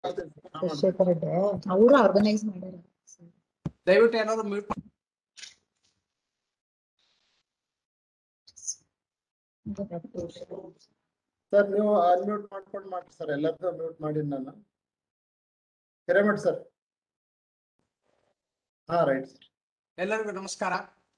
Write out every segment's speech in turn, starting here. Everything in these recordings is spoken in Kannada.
ಚಂದ್ರಶೇಖರ್ ರೆಡ್ಡಿ ಅವರು ಆರ್ಗನೈಸ್ ಮಾಡ್ಯಾರ ದಯವಿಟ್ಟು ಏನಾದ್ರು ಮ್ಯೂಟ್ ಸರ್ ನೀವು ಅನ್ಮ್ಯೂಟ್ ಮಾಡ್ಕೊಂಡು ಮಾಡಿ ಸರ್ ಎಲ್ಲರದ್ದು ಮ್ಯೂಟ್ ಮಾಡಿ ನಾನು ಹಿರೇಮಠ್ ಸರ್ ಹಾ ರೈಟ್ ಸರ್ ಎಲ್ಲರಿಗೂ ನಮಸ್ಕಾರ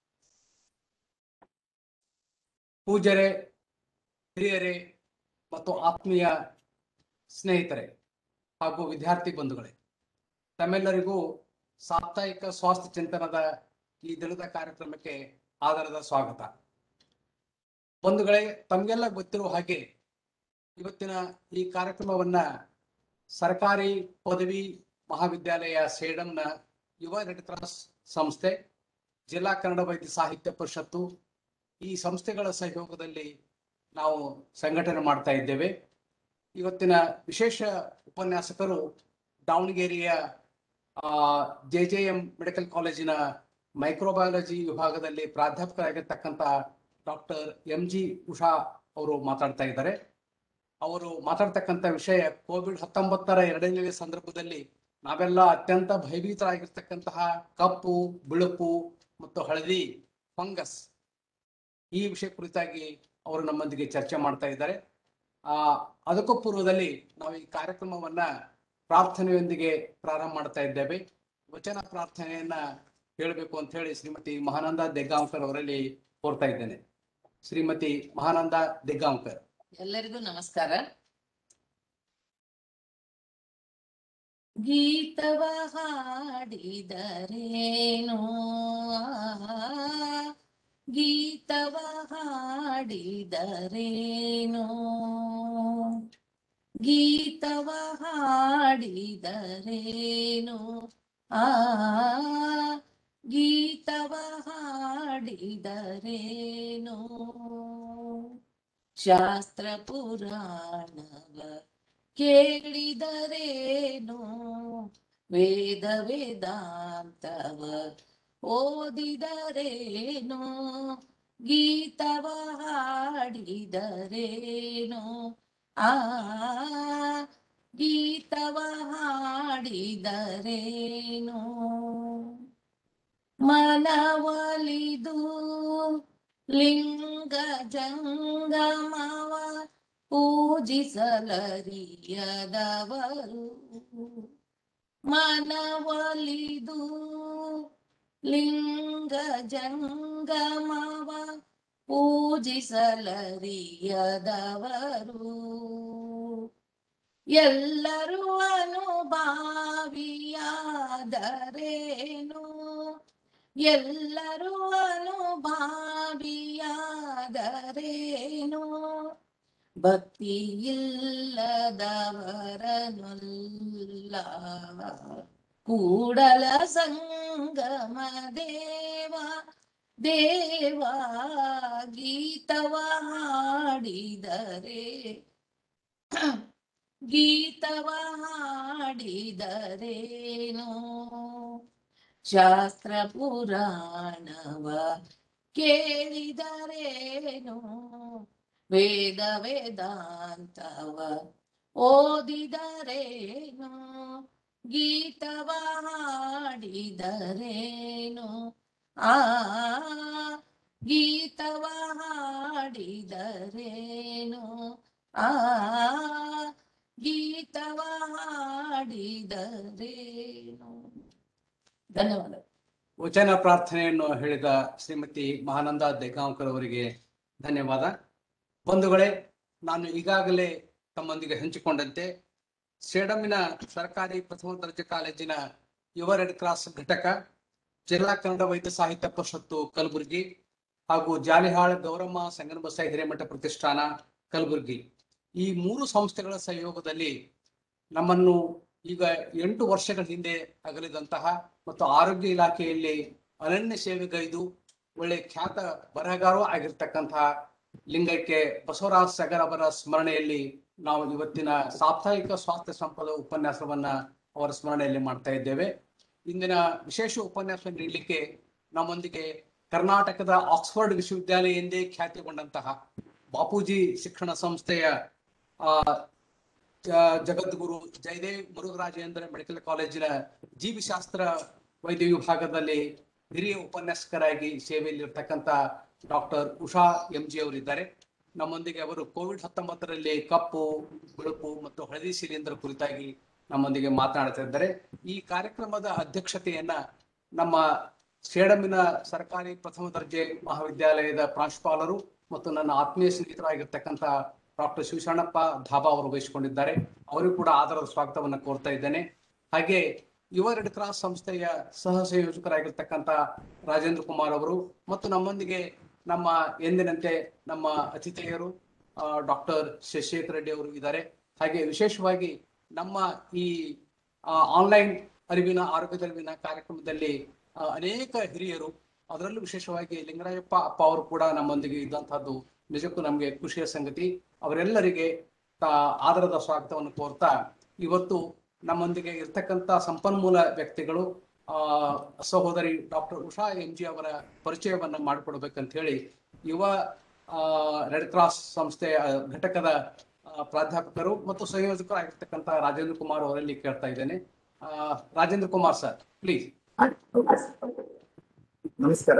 ಪೂಜ್ಯರೇ ಹಿರಿಯರೇ ಮತ್ತು ಆತ್ಮೀಯ ಸ್ನೇಹಿತರೆ ಹಾಗೂ ವಿದ್ಯಾರ್ಥಿ ಬಂಧುಗಳೇ ತಮ್ಮೆಲ್ಲರಿಗೂ ಸಾಪ್ತಾಹಿಕ ಸ್ವಾಸ್ಥ್ಯ ಚಿಂತನದ ಈ ದಿನದ ಕಾರ್ಯಕ್ರಮಕ್ಕೆ ಆಧಾರದ ಸ್ವಾಗತ ಬಂಧುಗಳೇ ತಮಗೆಲ್ಲ ಗೊತ್ತಿರುವ ಹಾಗೆ ಇವತ್ತಿನ ಈ ಕಾರ್ಯಕ್ರಮವನ್ನ ಸರ್ಕಾರಿ ಪದವಿ ಮಹಾವಿದ್ಯಾಲಯ ಸೇಡಂನ ಯುವ ರೆಡ್ ಕ್ರಾಸ್ ಸಂಸ್ಥೆ ಜಿಲ್ಲಾ ಕನ್ನಡ ವೈದ್ಯ ಸಾಹಿತ್ಯ ಪರಿಷತ್ತು ಈ ಸಂಸ್ಥೆಗಳ ಸಹಯೋಗದಲ್ಲಿ ನಾವು ಸಂಘಟನೆ ಮಾಡ್ತಾ ಇದ್ದೇವೆ ಇವತ್ತಿನ ವಿಶೇಷ ಉಪನ್ಯಾಸಕರು ದಾವಣಗೆರೆಯ ಜೆ ಜೆ ಎಂ ಮೆಡಿಕಲ್ ಕಾಲೇಜಿನ ಮೈಕ್ರೋಬಯಾಲಜಿ ವಿಭಾಗದಲ್ಲಿ ಪ್ರಾಧ್ಯಾಪಕರಾಗಿರ್ತಕ್ಕಂಥ ಡಾಕ್ಟರ್ ಎಂ ಜಿ ಉಷಾ ಅವರು ಮಾತಾಡ್ತಾ ಇದ್ದಾರೆ ಅವರು ಮಾತಾಡ್ತಕ್ಕಂಥ ವಿಷಯ ಕೋವಿಡ್ ಹತ್ತೊಂಬತ್ತರ ಎರಡನೇ ಸಂದರ್ಭದಲ್ಲಿ ನಾವೆಲ್ಲ ಅತ್ಯಂತ ಭಯಭೀತರಾಗಿರ್ತಕ್ಕಂತಹ ಕಪ್ಪು ಬಿಳುಪು ಮತ್ತು ಹಳದಿ ಫಂಗಸ್ ಈ ವಿಷಯ ಕುರಿತಾಗಿ ಅವರು ನಮ್ಮೊಂದಿಗೆ ಚರ್ಚೆ ಮಾಡ್ತಾ ಇದ್ದಾರೆ ಆ ಅದಕ್ಕೂ ಪೂರ್ವದಲ್ಲಿ ನಾವು ಈ ಕಾರ್ಯಕ್ರಮವನ್ನ ಪ್ರಾರ್ಥನೆಯೊಂದಿಗೆ ಪ್ರಾರಂಭ ಮಾಡ್ತಾ ಇದ್ದೇವೆ ವಚನ ಪ್ರಾರ್ಥನೆಯನ್ನ ಹೇಳಬೇಕು ಅಂತ ಹೇಳಿ ಶ್ರೀಮತಿ ಮಹಾನಂದ ದೆಗ್ಗಾಂವ್ಕರ್ ಅವರಲ್ಲಿ ಕೋರ್ತಾ ಇದ್ದೇನೆ ಶ್ರೀಮತಿ ಮಹಾನಂದ ದೆಗ್ಗಾಂವ್ಕರ್ ಎಲ್ಲರಿಗೂ ನಮಸ್ಕಾರ ಗೀತವ ಹಾಡಿದರೇನು ಗೀತವ ಹಾಡಿದರೇನು ಗೀತವ ಹಾಡಿದರೇನು ಆ ಗೀತವ ಹಾಡಿದರೇನು ಶಾಸ್ತ್ರ ಪುರಾಣವ ಕೇಳಿದರೇನು ವೇದ ವೇದಾಂತವ ಓದಿದರೇನು ಗೀತವ ಹಾಡಿದರೇನು ಆ ಗೀತವ ಹಾಡಿದರೇನು ಮನವಲಿದು ಲಿಂಗ ಜಂಗಮವ ಪೂಜಿಸಲರಿಯದವರು ಮನವಲಿದು ಲಿಂಗ ಜಂಗಮವ ಪೂಜಿಸಲರಿಯದವರು ಎಲ್ಲರೂ ಅನುಭಾವಿಯಾದರೇನು ಎಲ್ಲರೂ ಅನುಭಾವಿಯಾದರೇನು ಭಕ್ತಿ ಇಲ್ಲದವರನುಲ್ಲ ಕೂಡಲ ಸಂಗಮ ದೇವ ದೇವ ಗೀತವ ಹಾಡಿದರೆ ಗೀತವ ಹಾಡಿದರೇನು ಶಾಸ್ತ್ರ ಪುರಾಣವ ಕೇಳಿದರೇನು ವೇದ ವೇದಾಂತವ ಓದಿದರೇನು ಗೀತವ ಹಾಡಿದರೇನು ಆ ಗೀತವ ಹಾಡಿದರೇನು ಆ ಗೀತವ ಹಾಡಿದರೇನು ಧನ್ಯವಾದ ವಚನ ಪ್ರಾರ್ಥನೆಯನ್ನು ಹೇಳಿದ ಶ್ರೀಮತಿ ಮಹಾನಂದ ದೆಗ್ಗಾಂವ್ಕರ್ ಅವರಿಗೆ ಧನ್ಯವಾದ ಬಂಧುಗಳೇ ನಾನು ಈಗಾಗಲೇ ತಮ್ಮೊಂದಿಗೆ ಹಂಚಿಕೊಂಡಂತೆ ಸೇಡಮಿನ ಸರ್ಕಾರಿ ಪ್ರಥಮ ದರ್ಜೆ ಕಾಲೇಜಿನ ಯುವ ರೆಡ್ ಕ್ರಾಸ್ ಘಟಕ ಜಿಲ್ಲಾ ಕನ್ನಡ ವೈದ್ಯ ಸಾಹಿತ್ಯ ಪರಿಷತ್ತು ಕಲಬುರಗಿ ಹಾಗೂ ಜಾಲಿಹಾಳ್ ಗೌರಮ್ಮ ಸಂಗನಬಸ ಹಿರೇಮಠ ಪ್ರತಿಷ್ಠಾನ ಕಲಬುರಗಿ ಈ ಮೂರು ಸಂಸ್ಥೆಗಳ ಸಹಯೋಗದಲ್ಲಿ ನಮ್ಮನ್ನು ಈಗ ಎಂಟು ವರ್ಷಗಳ ಹಿಂದೆ ಅಗಲಿದಂತಹ ಮತ್ತು ಆರೋಗ್ಯ ಇಲಾಖೆಯಲ್ಲಿ ಅನನ್ಯ ಸೇವೆಗೈದು ಒಳ್ಳೆ ಖ್ಯಾತ ಬರಹಗಾರರೂ ಆಗಿರ್ತಕ್ಕಂತಹ ಲಿಂಗೈಕ್ಯ ಬಸವರಾಜ್ ಸಗರ್ ಅವರ ಸ್ಮರಣೆಯಲ್ಲಿ ನಾವು ಇವತ್ತಿನ ಸಾಪ್ತಾಹಿಕ ಸ್ವಾಸ್ಥ್ಯ ಸಂಪದ ಉಪನ್ಯಾಸವನ್ನ ಅವರ ಸ್ಮರಣೆಯಲ್ಲಿ ಮಾಡ್ತಾ ಇದ್ದೇವೆ ಇಂದಿನ ವಿಶೇಷ ಉಪನ್ಯಾಸ ನೀಡಲಿಕ್ಕೆ ನಮ್ಮೊಂದಿಗೆ ಕರ್ನಾಟಕದ ಆಕ್ಸ್ಫರ್ಡ್ ವಿಶ್ವವಿದ್ಯಾಲಯ ಎಂದೇ ಖ್ಯಾತಿಗೊಂಡಂತಹ ಬಾಪೂಜಿ ಶಿಕ್ಷಣ ಸಂಸ್ಥೆಯ ಆ ಜ- ಜಗದ್ಗುರು ಜಯದೇವ್ ಮುರುಘರಾಜೇಂದ್ರ ಮೆಡಿಕಲ್ ಕಾಲೇಜಿನ ಜೀವಿಶಾಸ್ತ್ರ ವೈದ್ಯ ವಿಭಾಗದಲ್ಲಿ ಹಿರಿಯ ಉಪನ್ಯಾಸಕರಾಗಿ ಸೇವೆಯಲ್ಲಿರ್ತಕ್ಕಂಥ ಡಾಕ್ಟರ್ ಉಷಾ ಎಂ ಜಿ ಅವರಿದ್ದಾರೆ ನಮ್ಮೊಂದಿಗೆ ಅವರು ಕೋವಿಡ್ ಹತ್ತೊಂಬತ್ತರಲ್ಲಿ ಕಪ್ಪು ಬಿಳುಪು ಮತ್ತು ಹಳದಿ ಶಿಲೀಂಧ್ರ ಕುರಿತಾಗಿ ನಮ್ಮೊಂದಿಗೆ ಮಾತನಾಡ್ತಾ ಇದ್ದಾರೆ ಈ ಕಾರ್ಯಕ್ರಮದ ಅಧ್ಯಕ್ಷತೆಯನ್ನ ನಮ್ಮ ಸೇಡಮಿನ ಸರ್ಕಾರಿ ಪ್ರಥಮ ದರ್ಜೆ ಮಹಾವಿದ್ಯಾಲಯದ ಪ್ರಾಂಶುಪಾಲರು ಮತ್ತು ನನ್ನ ಆತ್ಮೀಯ ಸ್ನೇಹಿತರಾಗಿರ್ತಕ್ಕಂಥ ಡಾಕ್ಟರ್ ಶಿವಶರಣಪ್ಪ ಧಾಬಾ ಅವರು ವಹಿಸಿಕೊಂಡಿದ್ದಾರೆ ಅವರಿಗೂ ಕೂಡ ಆದರದ ಸ್ವಾಗತವನ್ನು ಕೋರ್ತಾ ಇದ್ದೇನೆ ಹಾಗೆ ಯುವ ರೆಡ್ ಕ್ರಾಸ್ ಸಂಸ್ಥೆಯ ಸಹ ಸಂಯೋಜಕರಾಗಿರ್ತಕ್ಕಂಥ ರಾಜೇಂದ್ರ ಕುಮಾರ್ ಅವರು ಮತ್ತು ನಮ್ಮೊಂದಿಗೆ ನಮ್ಮ ಎಂದಿನಂತೆ ನಮ್ಮ ಅತಿಥೇಯರು ಡಾಕ್ಟರ್ ಶಶಿಶೇಖರ್ ರೆಡ್ಡಿ ಅವರು ಇದ್ದಾರೆ ಹಾಗೆ ವಿಶೇಷವಾಗಿ ನಮ್ಮ ಈ ಆನ್ಲೈನ್ ಅರಿವಿನ ಆರೋಗ್ಯದ ಅರಿವಿನ ಕಾರ್ಯಕ್ರಮದಲ್ಲಿ ಆ, ಅನೇಕ ಹಿರಿಯರು ಅದರಲ್ಲೂ ವಿಶೇಷವಾಗಿ ಲಿಂಗರಾಯಪ್ಪ ಅಪ್ಪ ಅವರು ಕೂಡ ನಮ್ಮೊಂದಿಗೆ ಇದ್ದಂತಹದ್ದು ನಿಜಕ್ಕೂ ನಮಗೆ ಖುಷಿಯ ಸಂಗತಿ ಅವರೆಲ್ಲರಿಗೆ ತಾ- ಆದರದ ಸ್ವಾಗತವನ್ನು ಕೋರ್ತಾ ಇವತ್ತು ನಮ್ಮೊಂದಿಗೆ ಇರ್ತಕ್ಕಂಥ ಸಂಪನ್ಮೂಲ ವ್ಯಕ್ತಿಗಳು ಆ ಸಹೋದರಿ ಡಾಕ್ಟರ್ ಉಷಾ ಎಂ ಜಿ ಅವರ ಪರಿಚಯವನ್ನ ಮಾಡಿಕೊಡ್ಬೇಕಂತ ಹೇಳಿ ಯುವ ಆ, ರೆಡ್ ಕ್ರಾಸ್ ಸಂಸ್ಥೆಯ ಘಟಕದ ಆ, ಪ್ರಾಧ್ಯಾಪಕರು ಮತ್ತು ಸಂಯೋಜಕರಾಗಿರ್ತಕ್ಕಂಥ ರಾಜೇಂದ್ರ ಕುಮಾರ್ ಅವರಲ್ಲಿ ಕೇಳ್ತಾ ಇದ್ದೇನೆ ಆ, ರಾಜೇಂದ್ರ ಕುಮಾರ್ ಸರ್ ಪ್ಲೀಸ್ ನಮಸ್ಕಾರ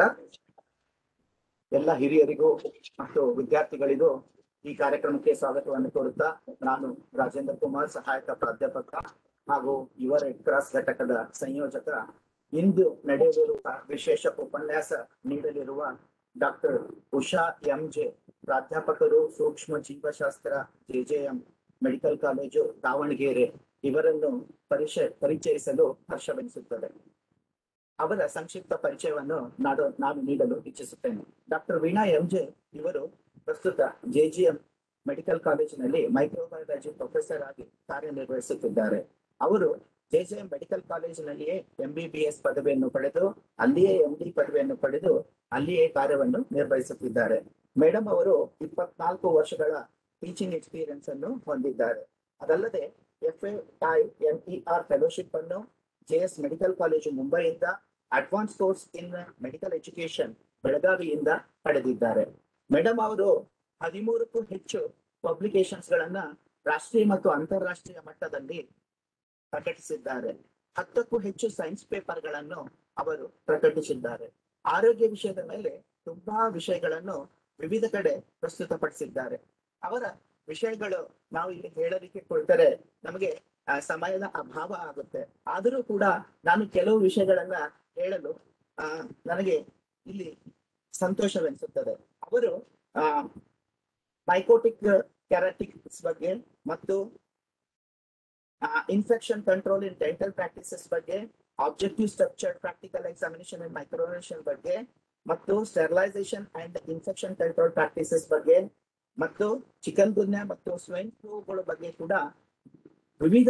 ಎಲ್ಲ ಹಿರಿಯರಿಗೂ ಮತ್ತು ವಿದ್ಯಾರ್ಥಿಗಳಿಗೂ ಈ ಕಾರ್ಯಕ್ರಮಕ್ಕೆ ಸ್ವಾಗತವನ್ನು ಕೋರುತ್ತಾ ನಾನು ರಾಜೇಂದ್ರ ಕುಮಾರ್ ಸಹಾಯಕ ಪ್ರಾಧ್ಯಾಪಕ ಹಾಗೂ ಯುವ ರೆಡ್ ಕ್ರಾಸ್ ಘಟಕದ ಸಂಯೋಜಕ ಇಂದು ನಡೆಯಲಿರುವ ವಿಶೇಷ ಉಪನ್ಯಾಸ ನೀಡಲಿರುವ ಡಾಕ್ಟರ್ ಉಷಾ ಎಂ ಜೆ ಪ್ರಾಧ್ಯಾಪಕರು ಸೂಕ್ಷ್ಮ ಜೀವಶಾಸ್ತ್ರ ಜೆಜೆಎಂ ಮೆಡಿಕಲ್ ಕಾಲೇಜು ದಾವಣಗೆರೆ ಇವರನ್ನು ಪರಿಚಯ ಪರಿಚಯಿಸಲು ಹರ್ಷವೆನಿಸುತ್ತದೆ ಅವರ ಸಂಕ್ಷಿಪ್ತ ಪರಿಚಯವನ್ನು ನಾನು ನಾನು ನೀಡಲು ಇಚ್ಛಿಸುತ್ತೇನೆ ಡಾಕ್ಟರ್ ವೀಣಾ ಎಂಜೆ ಇವರು ಪ್ರಸ್ತುತ ಜೆಜಿಎಂ ಮೆಡಿಕಲ್ ಕಾಲೇಜಿನಲ್ಲಿ ಮೈಕ್ರೋಬಯಾಲಜಿ ಪ್ರೊಫೆಸರ್ ಆಗಿ ಕಾರ್ಯನಿರ್ವಹಿಸುತ್ತಿದ್ದಾರೆ ಅವರು ಜೆಜೆಎಂ ಮೆಡಿಕಲ್ ಕಾಲೇಜಿನಲ್ಲಿಯೇ ಎಂಬಿಬಿಎಸ್ ಪದವಿಯನ್ನು ಪಡೆದು ಅಲ್ಲಿಯೇ ಎಂಡಿ ಪದವಿಯನ್ನು ಪಡೆದು ಅಲ್ಲಿಯೇ ಕಾರ್ಯವನ್ನು ನಿರ್ವಹಿಸುತ್ತಿದ್ದಾರೆ ಮೇಡಮ್ ಅವರು ಇಪ್ಪತ್ನಾಲ್ಕು ವರ್ಷಗಳ ಟೀಚಿಂಗ್ ಎಕ್ಸ್ಪೀರಿಯನ್ಸ್ ಅನ್ನು ಹೊಂದಿದ್ದಾರೆ ಅದಲ್ಲದೆ ಎಫ್ ಐ ಎನ್ಇಆರ್ ಫೆಲೋಶಿಪ್ ಅನ್ನು ಜೆಎಸ್ ಮೆಡಿಕಲ್ ಕಾಲೇಜು ಮುಂಬೈಯಿಂದ advance course in medical education ಬೆಳಗಾವಿಯಿಂದ ಪಡೆದಿದ್ದಾರೆ ಮೇಡಮ್ ಅವರು ಹದಿಮೂರಕ್ಕೂ ಹೆಚ್ಚು ಪಬ್ಲಿಕೇಶನ್ಸ್ ಗಳನ್ನ ರಾಷ್ಟ್ರೀಯ ಮತ್ತು ಅಂತಾರಾಷ್ಟ್ರೀಯ ಮಟ್ಟದಲ್ಲಿ ಪ್ರಕಟಿಸಿದ್ದಾರೆ ಹತ್ತಕ್ಕೂ ಹೆಚ್ಚು ಸೈನ್ಸ್ ಪೇಪರ್ ಗಳನ್ನು ಅವರು ಪ್ರಕಟಿಸಿದ್ದಾರೆ ಆರೋಗ್ಯ ವಿಷಯದ ಮೇಲೆ ತುಂಬಾ ವಿಷಯಗಳನ್ನು ವಿವಿಧ ಕಡೆ ಪ್ರಸ್ತುತಪಡಿಸಿದ್ದಾರೆ ಅವರ ವಿಷಯಗಳು ನಾವು ಇಲ್ಲಿ ಹೇಳಲಿಕ್ಕೆ ಕೊಡ್ತಾರೆ ನಮಗೆ ಆ, ಸಮಯದ ಅಭಾವ ಆಗುತ್ತೆ ಆದರೂ ಕೂಡ ನಾನು ಕೆಲವು ವಿಷಯಗಳನ್ನ ಹೇಳಲು ಆ ನನಗೆ ಇಲ್ಲಿ ಸಂತೋಷವೆನಿಸುತ್ತದೆ ಅವರು ಆ ಮೈಕೋಟಿಕ್ ಕ್ಯಾರಟಿಕ್ಸ್ ಬಗ್ಗೆ ಮತ್ತು infection control in dental practices ಬಗ್ಗೆ objective structure practical examination and ಮೈಕ್ರೋನೇಷನ್ ಬಗ್ಗೆ ಮತ್ತು sterilization and infection control practices ಬಗ್ಗೆ ಮತ್ತು ಚಿಕನ್ ಗುನ್ಯಾ ಮತ್ತು ಸ್ವೈನ್ ಫ್ಲೂಗಳ ಬಗ್ಗೆ ಕೂಡ ವಿವಿಧ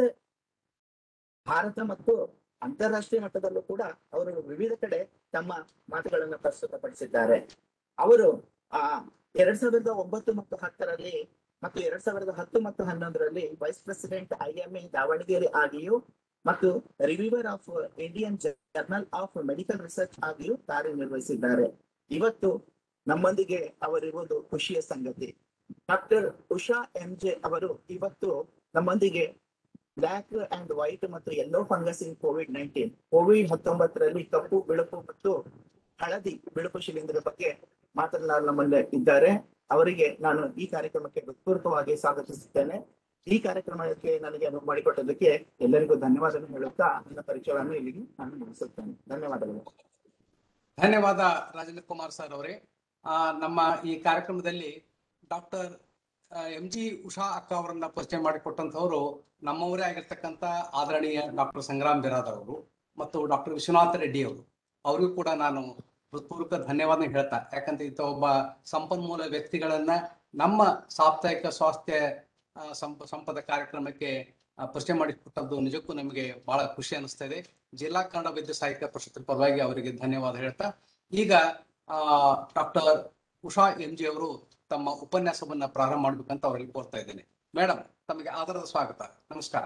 ಭಾರತ ಮತ್ತು ಅಂತಾರಾಷ್ಟ್ರೀಯ ಮಟ್ಟದಲ್ಲೂ ಕೂಡ ಅವರು ವಿವಿಧ ಕಡೆ ತಮ್ಮ ಮಾತುಗಳನ್ನು ಪ್ರಸ್ತುತಪಡಿಸಿದ್ದಾರೆ ಅವರು ಆ ಎರಡ್ ಸಾವಿರದ ಒಂಬತ್ತು ಮತ್ತು ಹತ್ತರಲ್ಲಿ ಮತ್ತು ಎರಡ್ ಸಾವಿರದ ಹತ್ತು ಮತ್ತು ಹನ್ನೊಂದರಲ್ಲಿ ವೈಸ್ ಪ್ರೆಸಿಡೆಂಟ್ ಐಎಂಎ ದಾವಣಗೆರೆ ಆಗಿಯೂ ಮತ್ತು reviewer of Indian journal of medical research ಆಗಿಯೂ ಕಾರ್ಯನಿರ್ವಹಿಸಿದ್ದಾರೆ ಇವತ್ತು ನಮ್ಮೊಂದಿಗೆ ಅವರಿರುವುದು ಖುಷಿಯ ಸಂಗತಿ ಡಾಕ್ಟರ್ ಉಷಾ ಎಂ ಜೆ ಅವರು ಇವತ್ತು ನಮ್ಮೊಂದಿಗೆ ಬ್ಲ್ಯಾಕ್ ಅಂಡ್ ವೈಟ್ ಮತ್ತು yellow fungus in COVID nineteen COVID ಹತ್ತೊಂಬತ್ತರಲ್ಲಿ ಕಪ್ಪು ಬಿಳುಪು ಮತ್ತು ಹಳದಿ ಬಿಳುಪು ಶಿಲೀಂಧ್ರ ಬಗ್ಗೆ ಮಾತನಾಡಲು ನಮ್ಮಲ್ಲಿ ಇದ್ದಾರೆ ಅವರಿಗೆ ನಾನು ಈ ಕಾರ್ಯಕ್ರಮಕ್ಕೆ ಹೃತ್ಪೂರ್ವಕವಾಗಿ ಸ್ವಾಗತಿಸುತ್ತೇನೆ ಈ ಕಾರ್ಯಕ್ರಮಕ್ಕೆ ನನಗೆ ಅನುವು ಮಾಡಿಕೊಟ್ಟದಕ್ಕೆ ಎಲ್ಲರಿಗೂ ಧನ್ಯವಾದ ಹೇಳುತ್ತಾ ನನ್ನ ಪರಿಚಯವನ್ನು ಇಲ್ಲಿಗೆ ನಾನು ಮುಗಿಸುತ್ತೇನೆ ಧನ್ಯವಾದಗಳು ಧನ್ಯವಾದ ರಾಜೇಂದ್ರ ಕುಮಾರ್ ಸರ್ ಅವರೇ ಆ, ನಮ್ಮ ಈ ಕಾರ್ಯಕ್ರಮದಲ್ಲಿ ಡಾಕ್ಟರ್ ಎಂ ಜಿ ಉಷಾ ಅಕ್ಕ ಅವರನ್ನ ಪರಿಚಯ ಮಾಡಿಕೊಟ್ಟಂತವರು ನಮ್ಮವರೇ ಆಗಿರ್ತಕ್ಕಂಥ ಆದರಣೀಯ ಡಾಕ್ಟರ್ ಸಂಗ್ರಾಮ್ ಬಿರಾದರ್ ಅವರು ಮತ್ತು ಡಾಕ್ಟರ್ ವಿಶ್ವನಾಥ ರೆಡ್ಡಿ ಅವರು ಅವರಿಗೂ ಕೂಡ ನಾನು ಹೃತ್ಪೂರ್ವಕ ಧನ್ಯವಾದ ಹೇಳ್ತಾ ಯಾಕಂತ ಇಂಥ ಒಬ್ಬ ಸಂಪನ್ಮೂಲ ವ್ಯಕ್ತಿಗಳನ್ನ ನಮ್ಮ ಸಾಪ್ತಾಹಿಕ ಸ್ವಾಸ್ಥ್ಯ ಆ, ಸಂಪ ಸಂಪದ ಕಾರ್ಯಕ್ರಮಕ್ಕೆ ಆ, ಪರಿಚಯ ಮಾಡಿಕೊಟ್ಟದ್ದು ನಿಜಕ್ಕೂ ನಮಗೆ ಬಹಳ ಖುಷಿ ಅನಿಸ್ತಾ ಇದೆ ಜಿಲ್ಲಾ ಕನ್ನಡ ವೈದ್ಯ ಸಾಹಿತ್ಯ ಪರಿಷತ್ ಪರವಾಗಿ ಅವರಿಗೆ ಧನ್ಯವಾದ ಹೇಳ್ತಾ ಈಗ ಆ ಡಾಕ್ಟರ್ ಉಷಾ ಎಂ ಜಿ ಅವರು ತಮ್ಮ ಉಪನ್ಯಾಸವನ್ನ ಪ್ರಾರಂಭ ಮಾಡ್ಬೇಕಂತ ಅವರಲ್ಲಿ ಕೋರ್ತಾ ಇದ್ದೇನೆ ಮೇಡಮ್ ತಮಗೆ ಆದರದ ಸ್ವಾಗತ ನಮಸ್ಕಾರ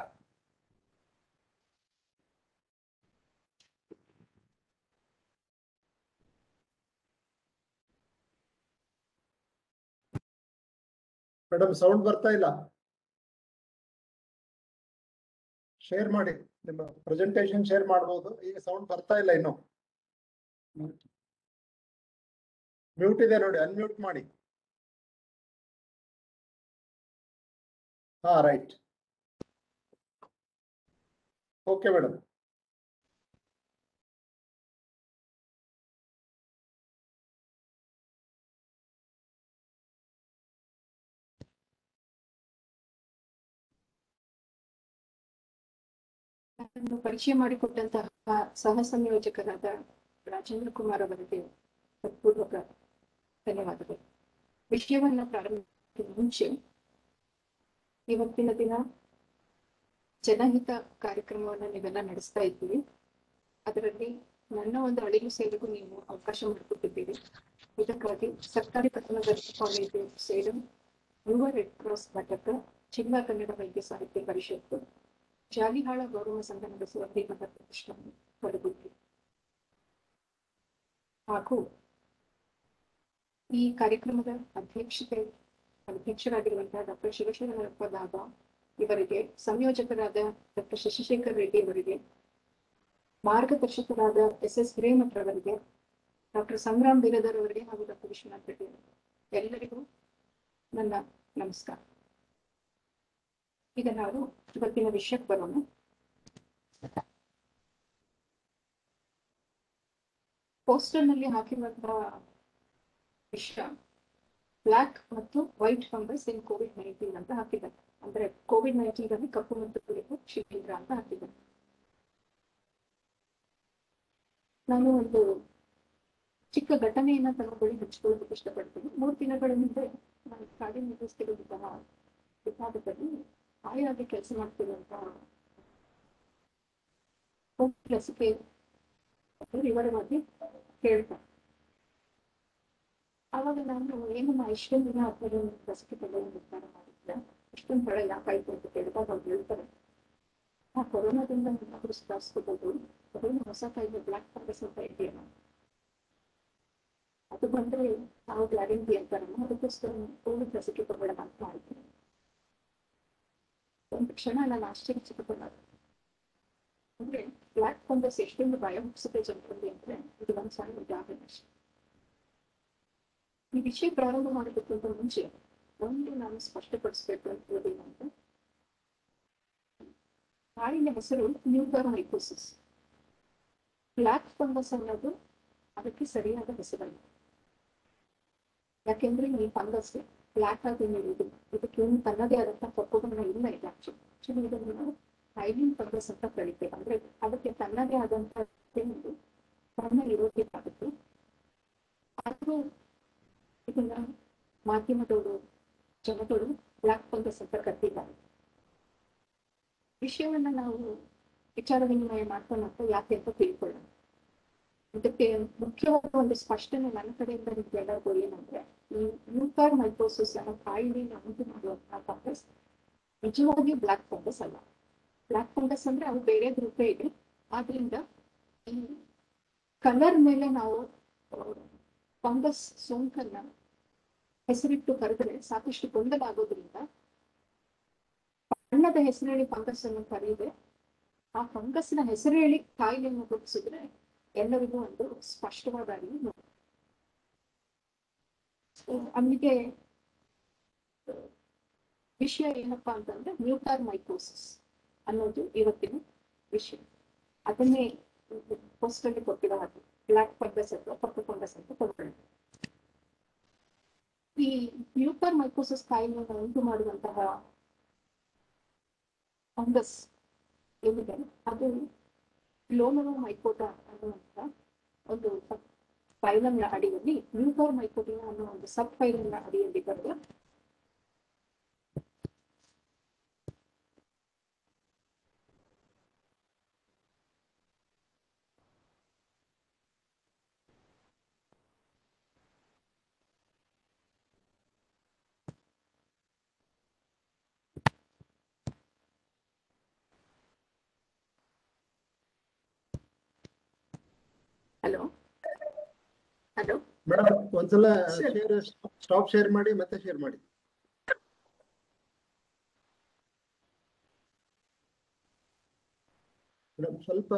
ಮೇಡಮ್ ಸೌಂಡ್ ಬರ್ತಾ ಇಲ್ಲ ಶೇರ್ ಮಾಡಿ ನಿಮ್ಮ ಪ್ರೆಸೆಂಟೇಶನ್ ಶೇರ್ ಮಾಡ್ಬೋದು ಈಗ ಸೌಂಡ್ ಬರ್ತಾ ಇಲ್ಲ ಇನ್ನು ಮ್ಯೂಟ್ ಇದೆ ನೋಡಿ ಅನ್ಮ್ಯೂಟ್ ಮಾಡಿ ಹಾ ರೈಟ್ ಓಕೆ ಮೇಡಮ್ ನನ್ನನ್ನು ಪರಿಚಯ ಮಾಡಿಕೊಟ್ಟಂತಹ ಸಹ ಸಂಯೋಜಕರಾದ ರಾಜೇಂದ್ರ ಕುಮಾರ್ ಅವರಿಗೆ ಹೃತ್ಪೂರ್ವಕ ಧನ್ಯವಾದಗಳು ವಿಷಯವನ್ನ ಪ್ರಾರಂಭಿಸಿದ ಮುಂಚೆ ಇವತ್ತಿನ ದಿನ ಜನಹಿತ ಕಾರ್ಯಕ್ರಮವನ್ನು ನೀವೆಲ್ಲ ನಡೆಸ್ತಾ ಇದ್ದೀವಿ ಅದರಲ್ಲಿ ನನ್ನ ಒಂದು ಅಳಿಲು ಸೇವೆಗೂ ನೀವು ಅವಕಾಶ ಮಾಡಿಕೊಟ್ಟಿದ್ದೀರಿ ಇದಕ್ಕಾಗಿ ಸರ್ಕಾರಿ ಪಟ್ಟಣದರ್ಶಿ ಕಾಲೇಜು ಸೇಡಂ ಯುವ ರೆಡ್ ಕ್ರಾಸ್ ಘಟಕ ಜಿಲ್ಲಾ ಕನ್ನಡ ವೈದ್ಯ ಸಾಹಿತ್ಯ ಪರಿಷತ್ತು ಜಾಲಿಹಾಳ ಗೌರವ ಸಂಘ ನಡೆಸುವ ಶ್ರೀಮಂತ ಪ್ರತಿಷ್ಠಾನ ಕಲಬುರಗಿ ಹಾಗೂ ಈ ಕಾರ್ಯಕ್ರಮದ ಅಧ್ಯಕ್ಷತೆ ಅಧ್ಯಕ್ಷರಾಗಿರುವಂತಹ ಡಾಕ್ಟರ್ ಶಿವಶರಣಪ್ಪ ದಾಬಾ ಇವರಿಗೆ ಸಂಯೋಜಕರಾದ ಡಾಕ್ಟರ್ ಶಶಿಶೇಖರ್ ರೆಡ್ಡಿ ಅವರಿಗೆ ಮಾರ್ಗದರ್ಶಕರಾದ ಎಸ್ ಎಸ್ ಹಿರೇಮಠ್ ಅವರಿಗೆ ಡಾಕ್ಟರ್ ಸಂಗ್ರಾಮ್ ಬಿರದರ್ ಅವರಿಗೆ ಹಾಗೂ ಡಾಕ್ಟರ್ ವಿಶ್ವನಾಥ್ ರೆಡ್ಡಿ ಅವರಿಗೆ ಎಲ್ಲರಿಗೂ ನನ್ನ ನಮಸ್ಕಾರ ಈಗ ನಾವು ಇವತ್ತಿನ ವಿಷಯಕ್ಕೆ ಬರೋಣ ಪೋಸ್ಟರ್ ನಲ್ಲಿ ಹಾಕಿರುವಂತಹ ವಿಷಯ ಬ್ಲಾಕ್ ಮತ್ತು white fungus in COVID nineteen ಅಂತ ಹಾಕಿದ್ದಾರೆ ಅಂದ್ರೆ ಕೋವಿಡ್ ನೈನ್ಟೀನ್ ಅಲ್ಲಿ ಕಪ್ಪು ಮತ್ತು ಬಿಳುಪು ಶಿಲೀಂಧ್ರ ಅಂತ ಹಾಕಿದ್ದಾರೆ ನಾನು ಒಂದು ಚಿಕ್ಕ ಘಟನೆಯನ್ನ ತನ್ನ ಬಳಿ ಹಂಚ್ಕೊಳ್ಳೋದಕ್ಕೆ ಇಷ್ಟಪಡ್ತೀನಿ ಮೂರು ದಿನಗಳ ಹಿಂದೆ ನಾನು ಕಾರ್ಯನಿರ್ವಹಿಸ್ತಿರುವಂತಹ ವಿಭಾಗದಲ್ಲಿ ಆಯಾಗಿ ಕೆಲಸ ಮಾಡ್ತಿರುವಂತಹ ಕೋವಿಡ್ ಲಸಿಕೆ ವಿವರವಾಗಿ ಹೇಳ್ತಾರೆ ಆವಾಗ ನಾನು ಏನಮ್ಮ ಇಷ್ಟೊಂದು ದಿನ ಆದ್ಮೇಲೆ ಒಂದು ಲಸಿಕೆ ತಗೊಂಡು ನಿರ್ಧಾರ ಮಾಡಿದ್ದೆ ಇಷ್ಟೊಂದು ತಡ ಯಾಕಾಯ್ತು ಅಂತ ಕೇಳಿದಾಗ ಅವ್ರು ಹೇಳ್ತಾರೆ ಆ ಕೊರೋನಾದಿಂದ ಏನಾದ್ರು ಸುಧಾರಿಸ್ಕೋಬಹುದು ಕೊರೋನಾ ಹೊಸ ಕಾಯಿಲೆ ಬ್ಲಾಕ್ ಫಂಗಸ್ ಅಂತ ಇದೆಯಲ್ಲ ಅದು ಬಂದ್ರೆ ನಾವು ಗ್ಯಾರಂಟಿ ಅಂತಾರಲ್ಲ ಅದಕ್ಕೋಸ್ಕರ ಕೋವಿಡ್ ಲಸಿಕೆ ತಗೊಳ್ಳೋಣ ಅಂತ ಮಾಡಿದ್ದೀನಿ ಒಂದು ಕ್ಷಣ ನಾನು ಆಶ್ಚರ್ಯಚಕಿತನಾದ ಅಂದ್ರೆ ಬ್ಲಾಕ್ ಫಂಗಸ್ ಎಷ್ಟೊಂದು ಭಯ ಹುಟ್ಟಿಸುತ್ತೆ ಜನರಲ್ಲಿ ಅಂದ್ರೆ ಇದು ಒಂದು ಸಣ್ಣ ಉದಾಹರಣೆ ಅಷ್ಟೇ ಈ ವಿಷಯ ಪ್ರಾರಂಭ ಮಾಡೋದಕ್ಕಿಂತ ಮುಂಚೆ ಒಂದು ನಾನು ಸ್ಪಷ್ಟಪಡಿಸ್ಬೇಕು ಅಂತ ಏನಂದ್ರೆ ಕಾಯಿಲೆ ಹೆಸರು ನ್ಯೂಟರ್ ಮೈಕೋಸಿಸ್ ಬ್ಲಾಕ್ ಫಂಗಸ್ ಅನ್ನೋದು ಅದಕ್ಕೆ ಸರಿಯಾದ ಹೆಸರಲ್ಲ ಯಾಕೆಂದ್ರೆ ಈ ಫಂಗಸ್ ಬ್ಲಾಕ್ ಆಗಿ ನೀಡುವುದು ಇದಕ್ಕೆ ಒಂದು ತನ್ನದೇ ಆದಂತಹ ಕಪ್ಪು ಬಣ್ಣ ಇಲ್ಲ ಇದೆ ಆಕ್ಚುಲಿ ಆಕ್ಚುಲಿ ಇದನ್ನು ನಾವು ಹೈಲಿನ್ ಫಂಗಸ್ ಅಂತ ಕರಿತೇವೆ ಅಂದ್ರೆ ಅದಕ್ಕೆ ತನ್ನದೇ ಆದಂತಹ ಒಂದು ಬಣ್ಣ ಇರೋದಕ್ಕಾಗುತ್ತೆ ಆದ್ರೂ ಇದನ್ನ ಮಾಧ್ಯಮದವರು ಜನಗಳು ಬ್ಲಾಕ್ ಫಂಗಸ್ ಅಂತ ಕರೆದಿದ್ದಾರೆ ವಿಷಯವನ್ನ ನಾವು ವಿಚಾರ ವಿನಿಮಯ ಮಾಡ್ತಾ ಮಾಡ್ತಾ ಯಾಕೆ ಅಂತ ತಿಳ್ಕೊಳ್ಳೋಣ ಇದಕ್ಕೆ ಮುಖ್ಯವಾದ ಒಂದು ಸ್ಪಷ್ಟನೆ ನನ್ನ ಕಡೆಯಿಂದ ನಿಮ್ಗೆ ಎಲ್ಲರಿಗೂ ಏನಂದ್ರೆ ಈ ನ್ಯೂಕಾರ್ ಮೈಕೋಸಿಸ್ ಅನ್ನೋ ಕಾಯಿಲೆನ ಉಂಟು ಮಾಡುವಂತಹ ಫಂಗಸ್ ನಿಜವಾಗಿ ಬ್ಲಾಕ್ ಫಂಗಸ್ ಅಲ್ಲ ಬ್ಲಾಕ್ ಫಂಗಸ್ ಅಂದ್ರೆ ಅವು ಬೇರೆ ರೂಪೇ ಇದೆ ಆದ್ರಿಂದ ಈ ಕಲರ್ ಮೇಲೆ ನಾವು ಫಂಗಸ್ ಸೋಂಕನ್ನ ಹೆಸರಿಟ್ಟು ಕರೆದ್ರೆ ಸಾಕಷ್ಟು ಗೊಂದಲ ಆಗೋದ್ರಿಂದ ಬಣ್ಣದ ಹೆಸರೇಳಿ ಫಂಗಸ್ ಅನ್ನು ಕರೆಯದೆ ಆ ಫಂಗಸ್ನ ಹೆಸರೇಳಿ ಕಾಯಿಲೆಯನ್ನು ಗುರುತಿಸಿದ್ರೆ ಎಲ್ಲರಿಗೂ ಒಂದು ಸ್ಪಷ್ಟವಾದ ಅರಿವು ಮೂಡುತ್ತೆ. So, ಅಲ್ಲಿಗೆ ಆ, ವಿಷಯ ಏನಪ್ಪಾ ಅಂತಂದ್ರೆ ನ್ಯೂಟಾರ್ ಮೈಕೋಸಿಸ್ ಅನ್ನೋದು ಇವತ್ತಿನ ವಿಷಯ ಅದನ್ನೇ ಪೋಸ್ಟ್ ಅಲ್ಲಿ ಕೊಟ್ಟಿರೋ ಹಾಗೆ ಬ್ಲಾಕ್ ಫಂಗಸ್ ಅಥವಾ ಕಪ್ಪು ಫಂಗಸ್ ಅಂತ ಕೊಡ್ತಾರೆ ಈ ನ್ಯೂಟರ್ ಮೈಕೋಸಿಸ್ ಕಾಯಿಲೆಯನ್ನು ಉಂಟು ಮಾಡುವಂತಹ ಫಂಗಸ್ ಏನಿದೆ ಅದು ಲೋನರೋ ಮೈಕೋಟಾ ಅನ್ನುವಂಥ ಒಂದು ಫೈಲಮ್ನ ಅಡಿಯಲ್ಲಿ ನ್ಯೂಟರ್ ಮೈಕೋಟಿನ ಅನ್ನೋ ಒಂದು ಸಬ್ ಫೈಲಮ್ನ ಅಡಿಯಲ್ಲಿ ಬರುವ ಹಲೋ ಹಲೋ ಮೇಡಮ್ ಒಂದ್ಸಲ Sure. ಶೇರ್ ಸ್ಟಾಪ್ ಶೇರ್ ಮಾಡಿ ಮತ್ತೆ ಶೇರ್ ಮಾಡಿ ಮೇಡಮ್ ಸ್ವಲ್ಪ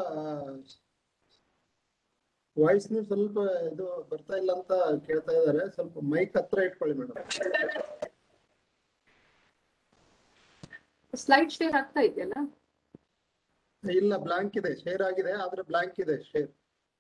ವಾಯ್ಸ್ನು ಸ್ವಲ್ಪ ಇದು ಬರ್ತಾ ಇಲ್ಲ ಅಂತ ಕೇಳ್ತಾ ಇದಾರೆ ಸ್ವಲ್ಪ ಮೈಕ್ ಹತ್ರ ಇಟ್ಕೊಳ್ಳಿ ಮೇಡಮ್ ಸ್ಲೈಡ್ ಶೇರ್ ಆಗ್ತಾ ಇದೆಯಲ್ಲ ಇಲ್ಲ ಬ್ಲಾಂಕ್ ಇದೆ ಶೇರ್ ಆಗಿದೆ ಆದ್ರೆ ಬ್ಲಾಂಕ್ ಇದೆ ಶೇರ್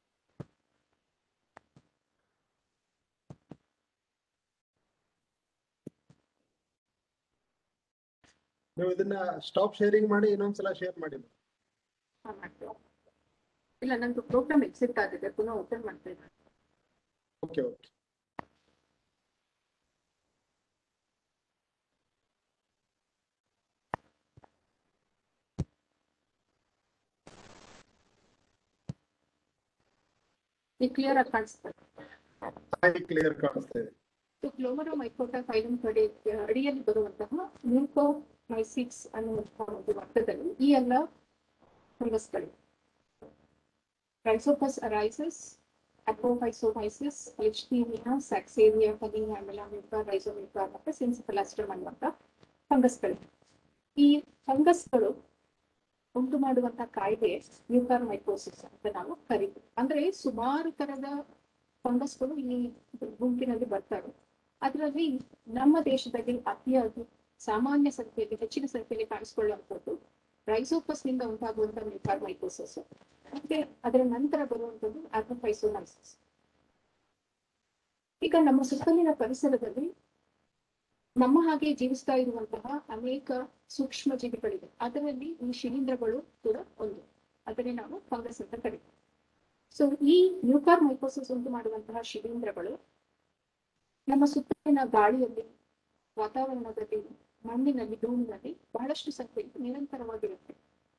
ನೀವು ಇದನ್ನ ಸ್ಟಾಪ್ ಶೇರಿಂಗ್ ಮಾಡಿ ಇನ್ನೊಂದ್ಸಲ ಶೇರ್ ಮಾಡಿ ಹಾ, ಮಾಡ್ತೇವೆ. ಇಲ್ಲ ನಂದು ಪ್ರೋಗ್ರಾಮ್ ಎಕ್ಸಿಟ್ ಆಗಿದೆ ಪುನಃ ಓಪನ್ ಮಾಡ್ತಾ ಇದ್ದೀನಿ ಓಕೆ ಓಕೆ ಈಗ ಕ್ಲಿಯರ್ ಆಗಿ ಕಾಣಿಸ್ತದೆ ಕ್ಲಿಯರ್ ಕಾಣಿಸ್ತಾ ಇದೆ ಗ್ಲೋಮರೋ ಮೈಕೋಟಾ ಫೈಲಮ್ ಕಡೆ ಅಡಿಯಲ್ಲಿ ಬರುವಂತಹ ಮ್ಯೂಕೋಮೈಸಿಟ್ಸ್ ಅನ್ನುವಂತಹ ಒಂದು ವರ್ಗದಲ್ಲಿ ಈ ಎಲ್ಲ ಫಂಗಸ್ಗಳು ರೈಸೋಪಸ್ ಅರೈಸಸ್ ಅಪೋಫೈಸೋಮೈಸಿಸ್ ಲಿಚ್ನೀಮಿಯಾ ಸ್ಯಾಕ್ಸೇರಿಯಾ ಫನಿಯಾ ಮೆಲಾಮಿಕಾ ರೈಸೋಮಿಕಾ ಮತ್ತೆ ಸಿನ್ಸಿಫಲಾಸ್ಟಮ್ ಅನ್ನುವಂಥ ಫಂಗಸ್ಗಳು ಈ ಫಂಗಸ್ಗಳು ಉಂಟು ಮಾಡುವಂತಹ ಕಾಯಿಲೆ ಮ್ಯೂಕಾರ್ಮೈಕೋಸಿಸ್ ಅಂತ ನಾವು ಕರಿತೀವಿ ಅಂದ್ರೆ ಸುಮಾರು ತರದ ಫಂಗಸ್ಗಳು ಈ ಗುಂಪಿನಲ್ಲಿ ಬರ್ತವೆ ಅದರಲ್ಲಿ ನಮ್ಮ ದೇಶದಲ್ಲಿ ಅತಿಯಾಗಿ ಸಾಮಾನ್ಯ ಸಂಖ್ಯೆಯಲ್ಲಿ ಹೆಚ್ಚಿನ ಸಂಖ್ಯೆಯಲ್ಲಿ ಕಾಣಿಸಿಕೊಳ್ಳುವಂಥದ್ದು ರೈಸೋಪಸ್ ನಿಂದ ಉಂಟಾಗುವಂತಹ ಮ್ಯೂಕಾರ್ಮೈಕೋಸಿಸ್ ಮತ್ತೆ ಅದರ ನಂತರ ಬರುವಂಥದ್ದು ಆರ್ಮಫೈಸೋಮೈಸಿಸ್ ಈಗ ನಮ್ಮ ಸುತ್ತಲಿನ ಪರಿಸರದಲ್ಲಿ ನಮ್ಮ ಹಾಗೆ ಜೀವಿಸ್ತಾ ಇರುವಂತಹ ಅನೇಕ ಸೂಕ್ಷ್ಮ ಜೀವಿಗಳಿವೆ ಅದರಲ್ಲಿ ಈ ಶಿಲೀಂಧ್ರಗಳು ಕೂಡ ಒಂದು ಅದನ್ನೇ ನಾವು ಫಂಗಸ್ ಅಂತ ಕರಿತೀವಿ ಸೊ ಈ ನ್ಯೂಕಾರ್ ಮೈಕೋಸಿಸ್ ಉಂಟು ಮಾಡುವಂತಹ ಶಿಲೀಂಧ್ರಗಳು ನಮ್ಮ ಸುತ್ತಲಿನ ಗಾಳಿಯಲ್ಲಿ ವಾತಾವರಣದಲ್ಲಿ ಮಣ್ಣಿನಲ್ಲಿ ಧೂಳಿನಲ್ಲಿ ಬಹಳಷ್ಟು ಸಂಖ್ಯೆಯಲ್ಲಿ ನಿರಂತರವಾಗಿರುತ್ತೆ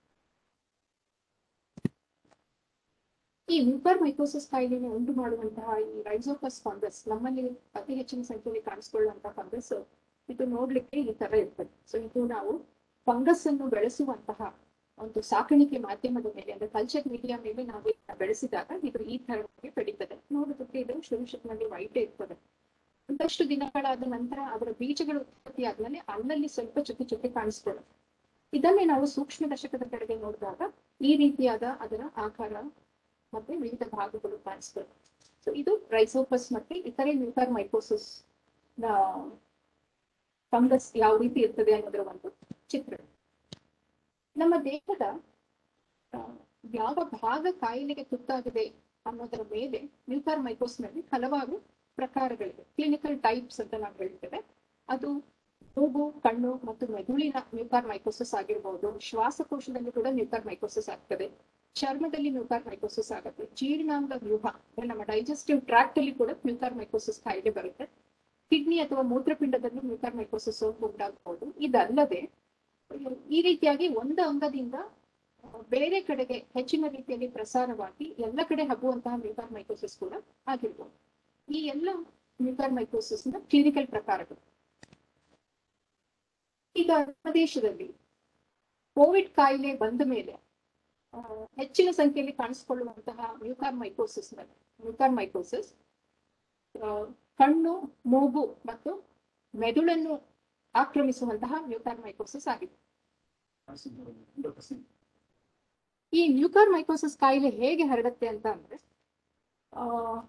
ಈ ಮ್ಯೂಕರ್ ಮೈಕೋಸಿಸ್ ಕಾಯಿಲೆಯನ್ನು ಉಂಟು ಮಾಡುವಂತಹ ಈ ರೈಸೋಪಸ್ ಫಂಗಸ್ ನಮ್ಮಲ್ಲಿ ಅತಿ ಹೆಚ್ಚಿನ ಸಂಖ್ಯೆಯಲ್ಲಿ ಕಾಣಿಸಿಕೊಳ್ಳುವಂತಹ ಫಂಗಸ್ ಇದು ನೋಡ್ಲಿಕ್ಕೆ ಈ ತರ ಇರ್ತದೆ ಸೊ ಇದು ನಾವು ಫಂಗಸ್ ಅನ್ನು ಬೆಳೆಸುವಂತಹ ಒಂದು ಸಾಕಾಣಿಕೆ ಮಾಧ್ಯಮದ ಮೇಲೆ ಅಂದ್ರೆ ಕಲ್ಚರ್ ಮೀಡಿಯಾ ಮೇಲೆ ನಾವು ಇದನ್ನ ಬೆಳೆಸಿದಾಗ ಇದು ಈ ತರವಾಗಿ ಬೆಳೀತದೆ ನೋಡೋದಕ್ಕೆ ಇದು ಶುರುಶುರುವಿನಲ್ಲಿ ವೈಟ್ ಇರ್ತದೆ ಒಂದಷ್ಟು ದಿನಗಳಾದ ನಂತರ ಅದರ ಬೀಜಗಳು ಉತ್ಪತ್ತಿ ಆದ್ಮೇಲೆ ಅಲ್ಲಲ್ಲಿ ಸ್ವಲ್ಪ ಚುಕ್ಕಿ ಚುಕ್ಕಿ ಕಾಣಿಸ್ಕೊಳ್ಳುತ್ತೆ ಇದನ್ನೇ ನಾವು ಸೂಕ್ಷ್ಮ ದಶಕದ ಕಡೆಗೆ ನೋಡಿದಾಗ ಈ ರೀತಿಯಾದ ಅದರ ಆಕಾರ ಮತ್ತೆ ವಿವಿಧ ಭಾಗಗಳು ಕಾಣಿಸ್ಕೊಳ್ಳುತ್ತೆ ಸೊ ಇದು ರೈಸೋಪಸ್ ಮತ್ತೆ ಇತರೆ ನ್ಯೂಕಾರ್ ಮೈಕೋಸಿಸ್ ನ ಫಂಗಸ್ ಯಾವ ರೀತಿ ಇರ್ತದೆ ಅನ್ನೋದರ ಒಂದು ಚಿತ್ರ ನಮ್ಮ ದೇಹದ ಆ, ಯಾವ ಭಾಗ ಕಾಯಿಲೆಗೆ ತುತ್ತಾಗಿದೆ ಅನ್ನೋದರ ಮೇಲೆ ನ್ಯೂಕಾರ್ ಮೈಕೋಸ್ನಲ್ಲಿ ಹಲವಾರು ಪ್ರಕಾರಗಳಿವೆ ಕ್ಲಿನಿಕಲ್ ಟೈಪ್ಸ್ ಅಂತ ನಾವು ಹೇಳ್ತೇವೆ ಅದು ಮೂಗು ಕಣ್ಣು ಮತ್ತು ಮೆದುಳಿನ ನ್ಯೂಕಾರ್ ಮೈಕೋಸಿಸ್ ಆಗಿರ್ಬೋದು ಶ್ವಾಸಕೋಶದಲ್ಲಿ ಕೂಡ ನ್ಯೂಕಾರ್ ಮೈಕೋಸಿಸ್ ಆಗ್ತದೆ ಚರ್ಮದಲ್ಲಿ ನ್ಯೂಕಾರ್ ಮೈಕೋಸಿಸ್ ಆಗುತ್ತೆ ಜೀರ್ಣಾಂಗ ವ್ಯೂಹ ಅಂದ್ರೆ ನಮ್ಮ ಡೈಜೆಸ್ಟಿವ್ ಟ್ರಾಕ್ಟ್ ಅಲ್ಲಿ ಕೂಡ ನ್ಯೂಕಾರ್ ಮೈಕೋಸಿಸ್ ಕಾಯಿಲೆ ಬರುತ್ತೆ ಕಿಡ್ನಿ ಅಥವಾ ಮೂತ್ರಪಿಂಡದಲ್ಲಿ ನ್ಯೂಕಾರ್ ಮೈಕೋಸಿಸ್ ಉಂಟಾಗಬಹುದು ಇದಲ್ಲದೆ ಈ ರೀತಿಯಾಗಿ ಒಂದು ಅಂಗದಿಂದ ಆ, ಬೇರೆ ಕಡೆಗೆ ಹೆಚ್ಚಿನ ರೀತಿಯಲ್ಲಿ ಪ್ರಸಾರವಾಗಿ ಎಲ್ಲ ಕಡೆ ಹಬ್ಬುವಂತಹ ನ್ಯೂಕಾರ್ ಮೈಕೋಸಿಸ್ ಕೂಡ ಆಗಿರ್ಬೋದು ಈ ಎಲ್ಲ ನ್ಯೂಕಾರ್ ಮೈಕೋಸಿಸ್ ನ ಕ್ಲಿನಿಕಲ್ ಪ್ರಕಾರಗಳು ಈಗ ನಮ್ಮ ದೇಶದಲ್ಲಿ ಕೋವಿಡ್ ಕಾಯಿಲೆ ಬಂದ ಮೇಲೆ ಆ, ಹೆಚ್ಚಿನ ಸಂಖ್ಯೆಯಲ್ಲಿ ಕಾಣಿಸಿಕೊಳ್ಳುವಂತಹ ನ್ಯೂಕಾರ್ ಮೈಕೋಸಿಸ್ ನ್ಯೂಕಾರ್ ಮೈಕೋಸಿಸ್ ಕಣ್ಣು ಮೂಗು ಮತ್ತು ಮೆದುಳನ್ನು ಆಕ್ರಮಿಸುವಂತಹ ನ್ಯೂಕಾರ್ ಮೈಕೋಸಿಸ್ ಆಗಿದೆ ಈ ನ್ಯೂಕಾರ್ ಮೈಕೋಸಿಸ್ ಕಾಯಿಲೆ ಹೇಗೆ ಹರಡುತ್ತೆ ಅಂತ ಅಂದ್ರೆ ಆ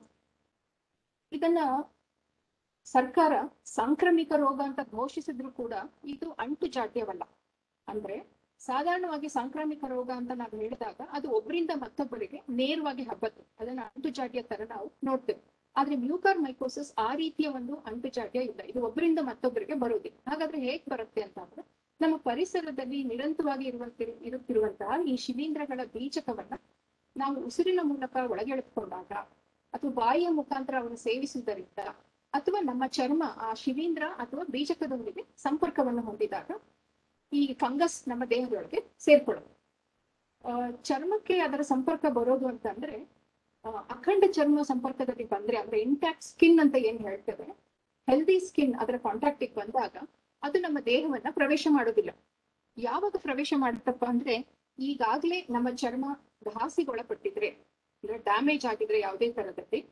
ಇದನ್ನ ಸರ್ಕಾರ ಸಾಂಕ್ರಾಮಿಕ ರೋಗ ಅಂತ ಘೋಷಿಸಿದ್ರು ಕೂಡ ಇದು ಅಂಟು ಜಾಡ್ಯವಲ್ಲ ಅಂದ್ರೆ ಸಾಧಾರಣವಾಗಿ ಸಾಂಕ್ರಾಮಿಕ ರೋಗ ಅಂತ ನಾವು ಹೇಳಿದಾಗ ಅದು ಒಬ್ಬರಿಂದ ಮತ್ತೊಬ್ಬರಿಗೆ ನೇರವಾಗಿ ಹಬ್ಬತ್ತೆ ಅದನ್ನ ಅಂಟು ಜಾಡ್ಯ ತರ ನಾವು ನೋಡ್ತೇವೆ ಆದ್ರೆ ಮ್ಯೂಕಾರ್ ಮೈಕೋಸಿಸ್ ಆ ರೀತಿಯ ಒಂದು ಅಂಟು ಜಾಡ್ಯ ಇಲ್ಲ ಇದು ಒಬ್ಬರಿಂದ ಮತ್ತೊಬ್ಬರಿಗೆ ಬರೋದಿಲ್ಲ ಹಾಗಾದ್ರೆ ಹೇಗ್ ಬರುತ್ತೆ ಅಂತ ಅಂದ್ರೆ ನಮ್ಮ ಪರಿಸರದಲ್ಲಿ ನಿರಂತರವಾಗಿ ಇರುವಂತ ಇರುತ್ತಿರುವಂತಹ ಈ ಶಿಲೀಂಧ್ರಗಳ ಬೀಜಕವನ್ನ ನಾವು ಉಸಿರಿನ ಮೂಲಕ ಒಳಗೆಳೆದುಕೊಂಡಾಗ ಅಥವಾ ಬಾಯಿಯ ಮುಖಾಂತರ ಅವನ್ನು ಸೇವಿಸುವುದರಿಂದ ಅಥವಾ ನಮ್ಮ ಚರ್ಮ ಆ ಶಿಲೀಂಧ್ರ ಅಥವಾ ಬೀಜಕದೊಂದಿಗೆ ಸಂಪರ್ಕವನ್ನು ಹೊಂದಿದಾಗ ಈ ಫಂಗಸ್ ನಮ್ಮ ದೇಹದೊಳಗೆ ಸೇರ್ಕೊಳ್ಳುತ್ತೆ ಆ, ಚರ್ಮಕ್ಕೆ ಅದರ ಸಂಪರ್ಕ ಬರೋದು ಅಂತಂದ್ರೆ ಆ, ಅಖಂಡ ಚರ್ಮ ಸಂಪರ್ಕದಲ್ಲಿ ಬಂದ್ರೆ ಅಂದ್ರೆ ಇಂಟ್ಯಾಕ್ಟ್ ಸ್ಕಿನ್ ಅಂತ ಏನ್ ಹೇಳ್ತೇವೆ ಹೆಲ್ದಿ ಸ್ಕಿನ್ ಅದರ ಕಾಂಟ್ಯಾಕ್ಟಿಗೆ ಬಂದಾಗ ಅದು ನಮ್ಮ ದೇಹವನ್ನ ಪ್ರವೇಶ ಮಾಡೋದಿಲ್ಲ ಯಾವಾಗ ಪ್ರವೇಶ ಮಾಡುತ್ತಪ್ಪ ಅಂದ್ರೆ ಈಗಾಗ್ಲೇ ನಮ್ಮ ಚರ್ಮ ಘಾಸಿಗೊಳಪಟ್ಟಿದ್ರೆ ಅಂದ್ರೆ ಡ್ಯಾಮೇಜ್ ಆಗಿದ್ರೆ ಯಾವುದೇ ತರದಲ್ಲಿ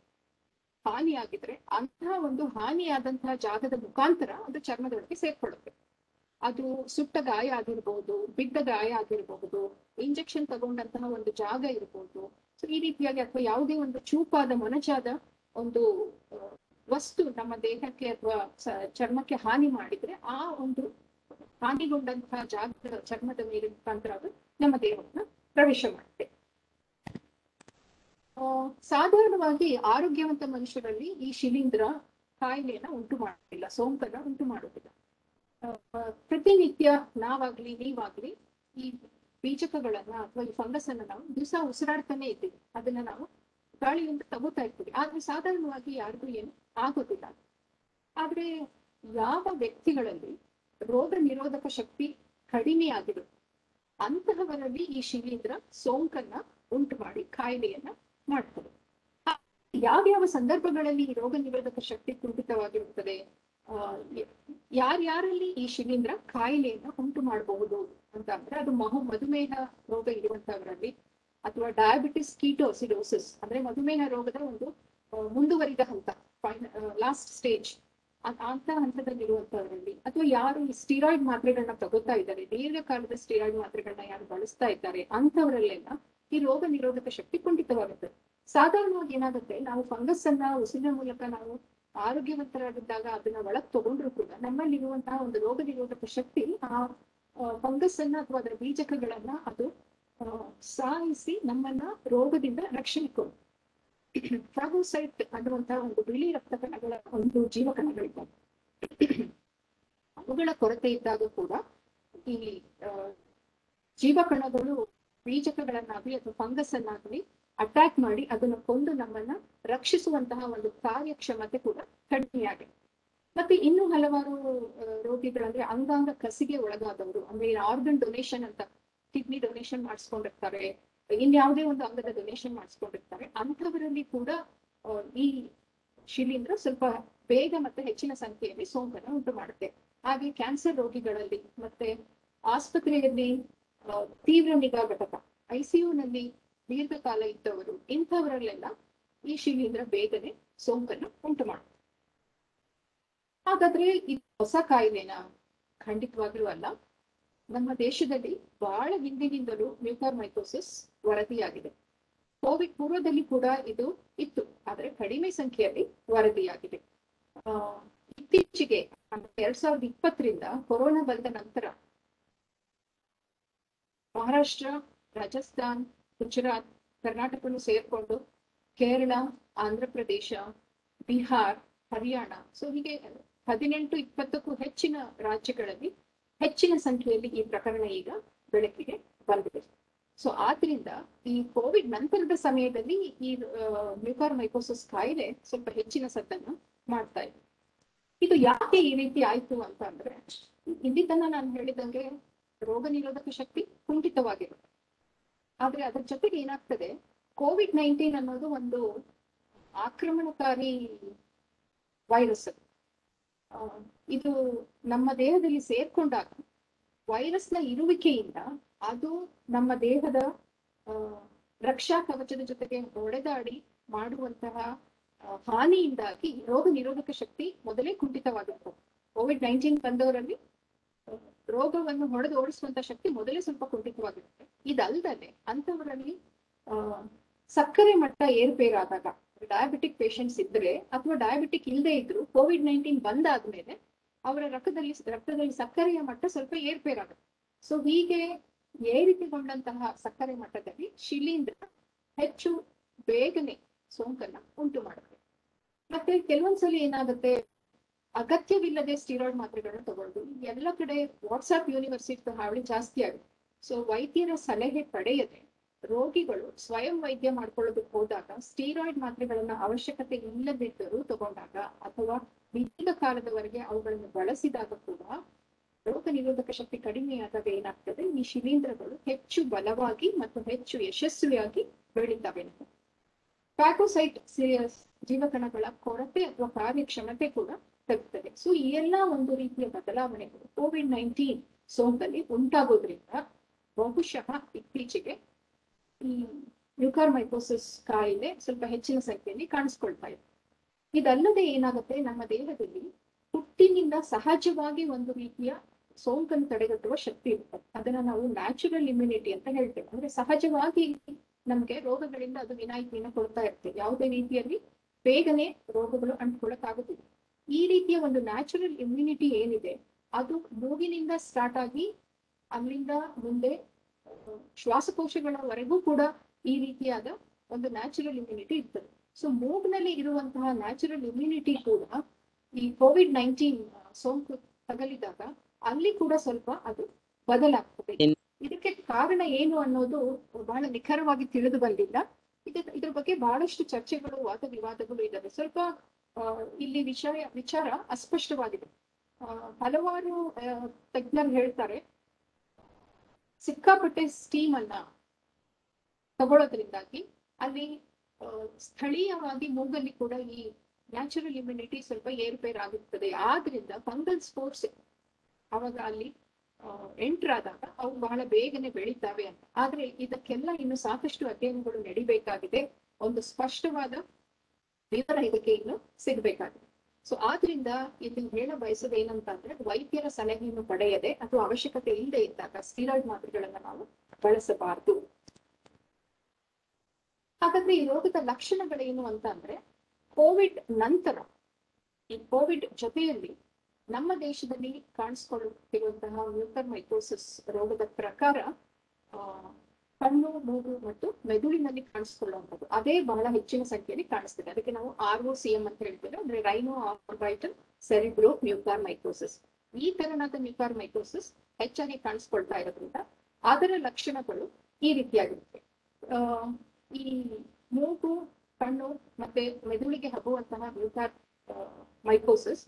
ಹಾನಿಯಾಗಿದ್ರೆ ಅಂತಹ ಒಂದು ಹಾನಿಯಾದಂತಹ ಜಾಗದ ಮುಖಾಂತರ ಅದು ಚರ್ಮದೊಳಗೆ ಸೇರ್ಕೊಳ್ಳುತ್ತೆ ಅದು ಸುಟ್ಟ ಗಾಯ ಆಗಿರ್ಬೋದು ಬಿದ್ದ ಗಾಯ ಆಗಿರಬಹುದು ಇಂಜೆಕ್ಷನ್ ತಗೊಂಡಂತಹ ಒಂದು ಜಾಗ ಇರಬಹುದು ಸೊ ಈ ರೀತಿಯಾಗಿ ಅಥವಾ ಯಾವುದೇ ಒಂದು ಚೂಪಾದ ಮೊನಚಾದ ಒಂದು ಆ, ವಸ್ತು ನಮ್ಮ ದೇಹಕ್ಕೆ ಅಥವಾ ಚರ್ಮಕ್ಕೆ ಹಾನಿ ಮಾಡಿದ್ರೆ ಆ ಒಂದು ಹಾನಿಗೊಂಡಂತಹ ಜಾಗದ ಚರ್ಮದ ಮೇಲೆ ಮುಖಾಂತರ ಅದು ನಮ್ಮ ದೇಹವನ್ನು ಪ್ರವೇಶ ಮಾಡುತ್ತೆ ಆ, ಸಾಧಾರಣವಾಗಿ ಆರೋಗ್ಯವಂತ ಮನುಷ್ಯರಲ್ಲಿ ಈ ಶಿಲೀಂಧ್ರ ಕಾಯಿಲೆಯನ್ನ ಉಂಟು ಮಾಡೋದಿಲ್ಲ ಸೋಂಕನ್ನ ಉಂಟು ಮಾಡೋದಿಲ್ಲ ಆ, ಪ್ರತಿನಿತ್ಯ ನಾವಾಗ್ಲಿ ನೀವಾಗ್ಲಿ ಈ ಬೀಜಕಗಳನ್ನ ಅಥವಾ ಈ ಫಂಗಸ್ ಅನ್ನ ನಾವು ದಿವಸ ಉಸಿರಾಡ್ತಾನೆ ಇದ್ದೀವಿ ಅದನ್ನ ನಾವು ಗಾಳಿಯಿಂದ ತಗೋತಾ ಇರ್ತೀವಿ ಆದ್ರೆ ಸಾಧಾರಣವಾಗಿ ಯಾರಿಗೂ ಏನು ಆಗೋದಿಲ್ಲ ಆದ್ರೆ ಯಾವ ವ್ಯಕ್ತಿಗಳಲ್ಲಿ ರೋಗ ನಿರೋಧಕ ಶಕ್ತಿ ಕಡಿಮೆ ಆಗಿರುತ್ತೆ ಅಂತಹವರಲ್ಲಿ ಈ ಶಿಲೀಂಧ್ರ ಸೋಂಕನ್ನ ಉಂಟು ಮಾಡಿ ಕಾಯಿಲೆಯನ್ನ ಮಾಡ್ತದೆ ಆ, ಯಾವ್ಯಾವ ಸಂದರ್ಭಗಳಲ್ಲಿ ಈ ರೋಗ ನಿರೋಧಕ ಶಕ್ತಿ ಕುಂಠಿತವಾಗಿರುತ್ತದೆ ಆ, ಯ- ಯಾರ್ಯಾರಲ್ಲಿ ಈ ಶಿಲೀಂಧ್ರ ಕಾಯಿಲೆಯನ್ನ ಉಂಟು ಮಾಡಬಹುದು ಅಂತ ಅಂದ್ರೆ ಅದು ಮಹು ಮಧುಮೇಹ ರೋಗ ಇರುವಂತವರಲ್ಲಿ ಅಥವಾ ಡಯಾಬಿಟಿಸ್ ಕೀಟೋಸಿಡೋಸಿಸ್ ಅಂದ್ರೆ ಮಧುಮೇಹ ರೋಗದ ಒಂದು ಆ, ಮುಂದುವರಿದ ಹಂತ ಲಾಸ್ಟ್ ಸ್ಟೇಜ್ ಅಂತ ಹಂತದಲ್ಲಿರುವಂತವರಲ್ಲಿ ಅಥವಾ ಯಾರು ಈ ಸ್ಟಿರಾಯ್ಡ್ ಮಾತ್ರೆಗಳನ್ನ ತಗೋತಾ ಇದ್ದಾರೆ ದೀರ್ಘಕಾಲದ ಸ್ಟಿರಾಯ್ಡ್ ಮಾತ್ರೆಗಳನ್ನ ಯಾರು ಬಳಸ್ತಾ ಇದ್ದಾರೆ ಅಂತವರಲ್ಲೆಲ್ಲ ಈ ರೋಗ ನಿರೋಧಕ ಶಕ್ತಿ ಕುಂಠಿತವಾಗುತ್ತೆ ಸಾಧಾರಣವಾಗಿ ಏನಾಗುತ್ತೆ ನಾವು ಫಂಗಸ್ ಅನ್ನ ಉಸಿರಿನ ಮೂಲಕ ನಾವು ಆರೋಗ್ಯವಂತರಾಗಿದ್ದಾಗ ಅದನ್ನ ಒಳಗ್ ತಗೊಂಡ್ರು ಕೂಡ ನಮ್ಮಲ್ಲಿರುವಂತಹ ಒಂದು ರೋಗ ನಿರೋಧಕ ಶಕ್ತಿ ಆ ಫಂಗಸ್ ಅನ್ನ ಅಥವಾ ಅದರ ಬೀಜಕಗಳನ್ನ ಅದು ಆ, ಸಾಯಿಸಿ ನಮ್ಮನ್ನ ರೋಗದಿಂದ ರಕ್ಷಣೆ ಕೊಡು ಫ್ರಾಗೋಸೈಟ್ ಅನ್ನುವಂತಹ ಒಂದು ಬಿಳಿ ರಕ್ತ ಕಣಗಳ ಒಂದು ಜೀವಕಣಗಳಿದ್ದಾವೆ ಅವುಗಳ ಕೊರತೆ ಇದ್ದಾಗ ಕೂಡ ಈ ಆ, ಜೀವಕಣಗಳು ಬೀಜಕಗಳನ್ನಾಗಲಿ ಅಥವಾ ಫಂಗಸ್ ಅನ್ನಾಗಲಿ ಅಟ್ಯಾಕ್ ಮಾಡಿ ಅದನ್ನು ಕೊಂದು ನಮ್ಮನ್ನ ರಕ್ಷಿಸುವಂತಹ ಒಂದು ಕಾರ್ಯಕ್ಷಮತೆ ಕೂಡ ಕಡಿಮೆಯಾಗಿದೆ ಮತ್ತೆ ಇನ್ನು ಹಲವಾರು ಆ, ರೋಗಿಗಳಂದ್ರೆ ಅಂಗಾಂಗ ಕಸಿಗೆ ಒಳಗಾದವರು ಅಂದ್ರೆ ಆರ್ಗನ್ ಡೊನೇಷನ್ ಅಂತ ಕಿಡ್ನಿ ಡೊನೇಷನ್ ಮಾಡಿಸ್ಕೊಂಡಿರ್ತಾರೆ ಇನ್ಯಾವುದೇ ಒಂದು ಅಂಗದ ಡೊನೇಷನ್ ಮಾಡಿಸ್ಕೊಂಡಿರ್ತಾರೆ ಅಂಥವರಲ್ಲಿ ಕೂಡ ಆ, ಈ ಶಿಲೀಂಧ್ರ ಸ್ವಲ್ಪ ಬೇಗ ಮತ್ತೆ ಹೆಚ್ಚಿನ ಸಂಖ್ಯೆಯಲ್ಲಿ ಸೋಂಕನ್ನು ಉಂಟು ಮಾಡುತ್ತೆ ಹಾಗೆ ಕ್ಯಾನ್ಸರ್ ರೋಗಿಗಳಲ್ಲಿ ಮತ್ತೆ ಆಸ್ಪತ್ರೆಯಲ್ಲಿ ಆ, ತೀವ್ರ ನಿಗಾ ಘಟಕ ಐಸಿಯುನಲ್ಲಿ ದೀರ್ಘಕಾಲ ಇದ್ದವರು ಇಂಥವರಲ್ಲೆಲ್ಲ ಈ ಶಿಲೀಂಧ್ರ ಬೇಗನೆ ಸೋಂಕನ್ನು ಉಂಟು ಮಾಡುತ್ತೆ ಹಾಗಾದ್ರೆ ಇದು ಹೊಸ ಕಾಯಿಲೆನಾ ಖಂಡಿತವಾಗ್ಲೂ ಅಲ್ಲ ನಮ್ಮ ದೇಶದಲ್ಲಿ ಬಹಳ ಹಿಂದಿನಿಂದಲೂ ಮ್ಯೂಕರ್ಮೈಕೋಸಿಸ್ ವರದಿಯಾಗಿದೆ ಕೋವಿಡ್ ಪೂರ್ವದಲ್ಲಿ ಕೂಡ ಇದು ಇತ್ತು ಆದ್ರೆ ಕಡಿಮೆ ಸಂಖ್ಯೆಯಲ್ಲಿ ವರದಿಯಾಗಿದೆ ಆ, ಇತ್ತೀಚೆಗೆ ಅಂದ್ರೆ ಎರಡ್ ಸಾವಿರದ ಇಪ್ಪತ್ತರಿಂದ ಕೊರೋನಾ ಬಂದ ನಂತರ ಮಹಾರಾಷ್ಟ್ರ ರಾಜಸ್ಥಾನ್ ಗುಜರಾತ್ ಕರ್ನಾಟಕನು ಸೇರ್ಕೊಂಡು ಕೇರಳ ಆಂಧ್ರ ಪ್ರದೇಶ ಬಿಹಾರ್ ಹರಿಯಾಣ ಸೊ ಹೀಗೆ ಹದಿನೆಂಟು ಇಪ್ಪತ್ತಕ್ಕೂ ಹೆಚ್ಚಿನ ರಾಜ್ಯಗಳಲ್ಲಿ ಹೆಚ್ಚಿನ ಸಂಖ್ಯೆಯಲ್ಲಿ ಈ ಪ್ರಕರಣ ಈಗ ಬೆಳಕಿಗೆ ಬಂದಿದೆ ಸೊ ಆದ್ರಿಂದ ಈ ಕೋವಿಡ್ ನಂತರದ ಸಮಯದಲ್ಲಿ ಈ ಮ್ಯೂಕಾರ್ಮೈಕೋಸಿಸ್ ಕಾಯಿಲೆ ಸ್ವಲ್ಪ ಹೆಚ್ಚಿನ ಸದ್ದನ್ನು ಮಾಡ್ತಾ ಇದೆ ಇದು ಯಾಕೆ ಈ ರೀತಿ ಆಯ್ತು ಅಂತ ಅಂದ್ರೆ ಇಲ್ಲಿ ತನ ನಾನು ಹೇಳಿದಂಗೆ ರೋಗ ನಿರೋಧಕ ಶಕ್ತಿ ಕುಂಠಿತವಾಗಿರುತ್ತೆ ಆದ್ರೆ ಅದ್ರ ಜೊತೆಗೆ ಏನಾಗ್ತದೆ ಕೋವಿಡ್ ನೈನ್ಟೀನ್ ಅನ್ನೋದು ಒಂದು ಆಕ್ರಮಣಕಾರಿ ವೈರಸ್ ಆ, ಇದು ನಮ್ಮ ದೇಹದಲ್ಲಿ ಸೇರ್ಕೊಂಡಾಗ ವೈರಸ್ನ ಇರುವಿಕೆಯಿಂದ ಅದು ನಮ್ಮ ದೇಹದ ಆ, ರಕ್ಷಾ ಕವಚದ ಜೊತೆಗೆ ಹೊಡೆದಾಡಿ ಮಾಡುವಂತಹ ಆ, ಹಾನಿಯಿಂದಾಗಿ ರೋಗ ನಿರೋಧಕ ಶಕ್ತಿ ಮೊದಲೇ ಕುಂಠಿತವಾಗಿರ್ತದೆ ಕೋವಿಡ್ ನೈನ್ಟೀನ್ ಬಂದವರಲ್ಲಿ ಆ, ರೋಗವನ್ನು ಹೊಡೆದು ಓಡಿಸುವಂತ ಶಕ್ತಿ ಮೊದಲೇ ಸ್ವಲ್ಪ ಕುಂಠಿತವಾಗಿರುತ್ತೆ ಇದಲ್ದಲೆ ಅಂತವರಲ್ಲಿ ಆ ಸಕ್ಕರೆ ಮಟ್ಟ ಏರ್ಪೇರಾದಾಗ ಡಯಾಬಿಟಿಕ್ ಪೇಷಂಟ್ಸ್ ಇದ್ರೆ ಅಥವಾ ಡಯಾಬಿಟಿಕ್ ಇಲ್ಲದೆ ಇದ್ರು ಕೋವಿಡ್ ನೈನ್ಟೀನ್ ಬಂದಾದ್ಮೇಲೆ ಅವರ ರಕ್ತದಲ್ಲಿ ರಕ್ತದಲ್ಲಿ ಸಕ್ಕರೆಯ ಮಟ್ಟ ಸ್ವಲ್ಪ ಏರ್ಪೇರಾಗುತ್ತೆ ಸೊ ಹೀಗೆ ಏರಿಕೆಗೊಂಡಂತಹ ಸಕ್ಕರೆ ಮಟ್ಟದಲ್ಲಿ ಶಿಲೀಂಧ್ರ ಹೆಚ್ಚು ಬೇಗನೆ ಸೋಂಕನ್ನ ಉಂಟು ಮಾಡುತ್ತೆ ಮತ್ತೆ ಕೆಲವೊಂದ್ಸಲ ಏನಾಗುತ್ತೆ ಅಗತ್ಯವಿಲ್ಲದೆ ಸ್ಟಿರಾಯ್ಡ್ ಮಾತ್ರೆಗಳನ್ನ ತಗೊಳ್ದು ಎಲ್ಲ ಕಡೆ ವಾಟ್ಸ್ಆಪ್ ಯೂನಿವರ್ಸಿಟಿ ಹಾವಳಿ ಜಾಸ್ತಿ ಆಗುತ್ತೆ ಸೊ ವೈದ್ಯರ ಸಲಹೆ ಪಡೆಯದೆ ರೋಗಿಗಳು ಸ್ವಯಂ ವೈದ್ಯ ಮಾಡ್ಕೊಳ್ಳೋದಕ್ಕೆ ಹೋದಾಗ ಸ್ಟೀರಾಯ್ಡ್ ಮಾತ್ರೆಗಳನ್ನ ಅವಶ್ಯಕತೆ ಇಲ್ಲದಿದ್ದರೂ ತಗೊಂಡಾಗ ಅಥವಾ ದೀರ್ಘ ಕಾಲದವರೆಗೆ ಅವುಗಳನ್ನು ಬಳಸಿದಾಗ ಕೂಡ ರೋಗ ನಿರೋಧಕ ಶಕ್ತಿ ಕಡಿಮೆಯಾದಾಗ ಏನಾಗ್ತದೆ ಈ ಶಿಲೀಂಧ್ರಗಳು ಹೆಚ್ಚು ಬಲವಾಗಿ ಮತ್ತು ಹೆಚ್ಚು ಯಶಸ್ವಿಯಾಗಿ ಬೆಳೀತವೆ ಪ್ಯಾಕೋಸೈಟ್ ಜೀವಕಣಗಳ ಕೊರತೆ ಅಥವಾ ಕಾರ್ಯಕ್ಷಮತೆ ಕೂಡ ತಗ್ತದೆ ಸೊ ಈ ಎಲ್ಲಾ ಒಂದು ರೀತಿಯ ಬದಲಾವಣೆಗಳು ಕೋವಿಡ್ ನೈನ್ಟೀನ್ ಸೋಂಕಲ್ಲಿ ಉಂಟಾಗೋದ್ರಿಂದ ಬಹುಶಃ ಇತ್ತೀಚೆಗೆ ಈ ಮ್ಯೂಕಾರ್ಮೈಕೋಸಿಸ್ ಕಾಯಿಲೆ ಸ್ವಲ್ಪ ಹೆಚ್ಚಿನ ಸಂಖ್ಯೆಯಲ್ಲಿ ಕಾಣಿಸ್ಕೊಳ್ತಾ ಇದೆ ಇದಲ್ಲದೆ ಏನಾಗುತ್ತೆ ನಮ್ಮ ದೇಹದಲ್ಲಿ ಹುಟ್ಟಿನಿಂದ ಸಹಜವಾಗಿ ಒಂದು ರೀತಿಯ ಸೋಂಕನ್ನು ತಡೆಗಟ್ಟುವ ಶಕ್ತಿ ಇರುತ್ತೆ ಅದನ್ನ ನಾವು ನ್ಯಾಚುರಲ್ ಇಮ್ಯುನಿಟಿ ಅಂತ ಹೇಳ್ತೇವೆ ಅಂದ್ರೆ ಸಹಜವಾಗಿ ನಮ್ಗೆ ರೋಗಗಳಿಂದ ಅದು ವಿನಾಯಿತಿಯನ್ನು ಕೊಡ್ತಾ ಇರ್ತದೆ ಯಾವುದೇ ರೀತಿಯಲ್ಲಿ ಬೇಗನೆ ರೋಗಗಳು ಅಂಟ್ಕೊಳ್ಳಕ್ಕಾಗುದಿಲ್ಲ ಈ ರೀತಿಯ ಒಂದು ನ್ಯಾಚುರಲ್ ಇಮ್ಯುನಿಟಿ ಏನಿದೆ ಅದು ಮೂಗಿನಿಂದ ಸ್ಟಾರ್ಟ್ ಆಗಿ ಅಲ್ಲಿಂದ ಮುಂದೆ ಆ, ಶ್ವಾಸಕೋಶಗಳವರೆಗೂ ಕೂಡ ಈ ರೀತಿಯಾದ ಒಂದು ನ್ಯಾಚುರಲ್ ಇಮ್ಯುನಿಟಿ ಇರ್ತದೆ ಸೊ ಮೂಗ್ನಲ್ಲಿ ಇರುವಂತಹ ನ್ಯಾಚುರಲ್ ಇಮ್ಯುನಿಟಿ ಕೂಡ ಈ ಕೋವಿಡ್ ನೈನ್ಟೀನ್ ಸೋಂಕು ತಗಲಿದಾಗ ಅಲ್ಲಿ ಕೂಡ ಸ್ವಲ್ಪ ಅದು ಬದಲಾಗ್ತದೆ ಇದಕ್ಕೆ ಕಾರಣ ಏನು ಅನ್ನೋದು ಬಹಳ ನಿಖರವಾಗಿ ತಿಳಿದು ಬಂದಿಲ್ಲ ಇದ ಇದ್ರ ಬಗ್ಗೆ ಬಹಳಷ್ಟು ಚರ್ಚೆಗಳು ವಾದ ವಿವಾದಗಳು ಇದ್ದಾವೆ ಸ್ವಲ್ಪ ಆ, ಇಲ್ಲಿ ವಿಷಯ ವಿಚಾರ ಅಸ್ಪಷ್ಟವಾಗಿದೆ ಆ, ಹಲವಾರು ಆ, ತಜ್ಞರು ಹೇಳ್ತಾರೆ ಸಿಕ್ಕಾಪಟ್ಟೆ ಸ್ಟೀಮ್ ಅನ್ನ ತಗೊಳ್ಳೋದ್ರಿಂದಾಗಿ ಅಲ್ಲಿ ಆ, ಸ್ಥಳೀಯವಾಗಿ ಮೂಗಲ್ಲಿ ಕೂಡ ಈ ನ್ಯಾಚುರಲ್ ಇಮ್ಯುನಿಟಿ ಸ್ವಲ್ಪ ಏರುಪೇರು ಆಗುತ್ತದೆ ಆದ್ರಿಂದ ಫಂಗಲ್ ಸ್ಪೋರ್ಟ್ಸ್ ಅವಾಗ ಅಲ್ಲಿ ಎಂಟರ್ ಆದಾಗ ಅವು ಬಹಳ ಬೇಗನೆ ಬೆಳೀತಾವೆ ಅಂತ ಆದ್ರೆ ಇದಕ್ಕೆಲ್ಲ ಇನ್ನು ಸಾಕಷ್ಟು ಅಧ್ಯಯನಗಳು ನಡಿಬೇಕಾಗಿದೆ ಒಂದು ಸ್ಪಷ್ಟವಾದ ವಿವರ ಇದಕ್ಕೆ ಇನ್ನು ಸಿಗ್ಬೇಕಾಗಿದೆ ಸೊ ಆದ್ರಿಂದ ಇಲ್ಲಿ ಹೇಳ ಬಯಸೋದು ಏನಂತಂದ್ರೆ ವೈದ್ಯರ ಸಲಹೆಯನ್ನು ಪಡೆಯದೆ ಅಥವಾ ಅವಶ್ಯಕತೆ ಇಲ್ಲದೆ ಇದ್ದಾಗ ಸ್ಟೀರಾಯ್ಡ್ ಮಾತ್ರೆಗಳನ್ನ ನಾವು ಬಳಸಬಾರದು ಹಾಗಾದ್ರೆ ಈ ರೋಗದ ಲಕ್ಷಣಗಳೇನು ಅಂತ ಅಂದ್ರೆ ಕೋವಿಡ್ ನಂತರ ಈ ಕೋವಿಡ್ ಜೊತೆಯಲ್ಲಿ ನಮ್ಮ ದೇಶದಲ್ಲಿ ಕಾಣಿಸ್ಕೊಳ್ಳುತ್ತಿರುವಂತಹ ಮ್ಯೂಕರ್ ಮೈಕೋಸಿಸ್ ರೋಗದ ಪ್ರಕಾರ ಆ, ಕಣ್ಣು ಮೂಗು ಮತ್ತು ಮೆದುಳಿನಲ್ಲಿ ಕಾಣಿಸ್ಕೊಳ್ಳುವಂಥದ್ದು ಅದೇ ಬಹಳ ಹೆಚ್ಚಿನ ಸಂಖ್ಯೆಯಲ್ಲಿ ಕಾಣಿಸ್ತದೆ ಅದಕ್ಕೆ ನಾವು ಆರ್ ಒ ಸಿ ಎಂ ಅಂತ ಹೇಳ್ತೇವೆ ಅಂದ್ರೆ rhino orbital cerebro mucor mycosis ಈ ತರನಾದ ಮ್ಯೂಕಾರ್ ಮೈಕೋಸಿಸ್ ಹೆಚ್ಚಾಗಿ ಕಾಣಿಸ್ಕೊಳ್ತಾ ಇರೋದ್ರಿಂದ ಅದರ ಲಕ್ಷಣಗಳು ಈ ರೀತಿಯಾಗಿರುತ್ತೆ ಆ, ಈ ಮೂಗು ಕಣ್ಣು ಮತ್ತೆ ಮೆದುಳಿಗೆ ಹಬ್ಬುವಂತಹ ಮ್ಯೂಕಾರ್ ಮೈಕೋಸಿಸ್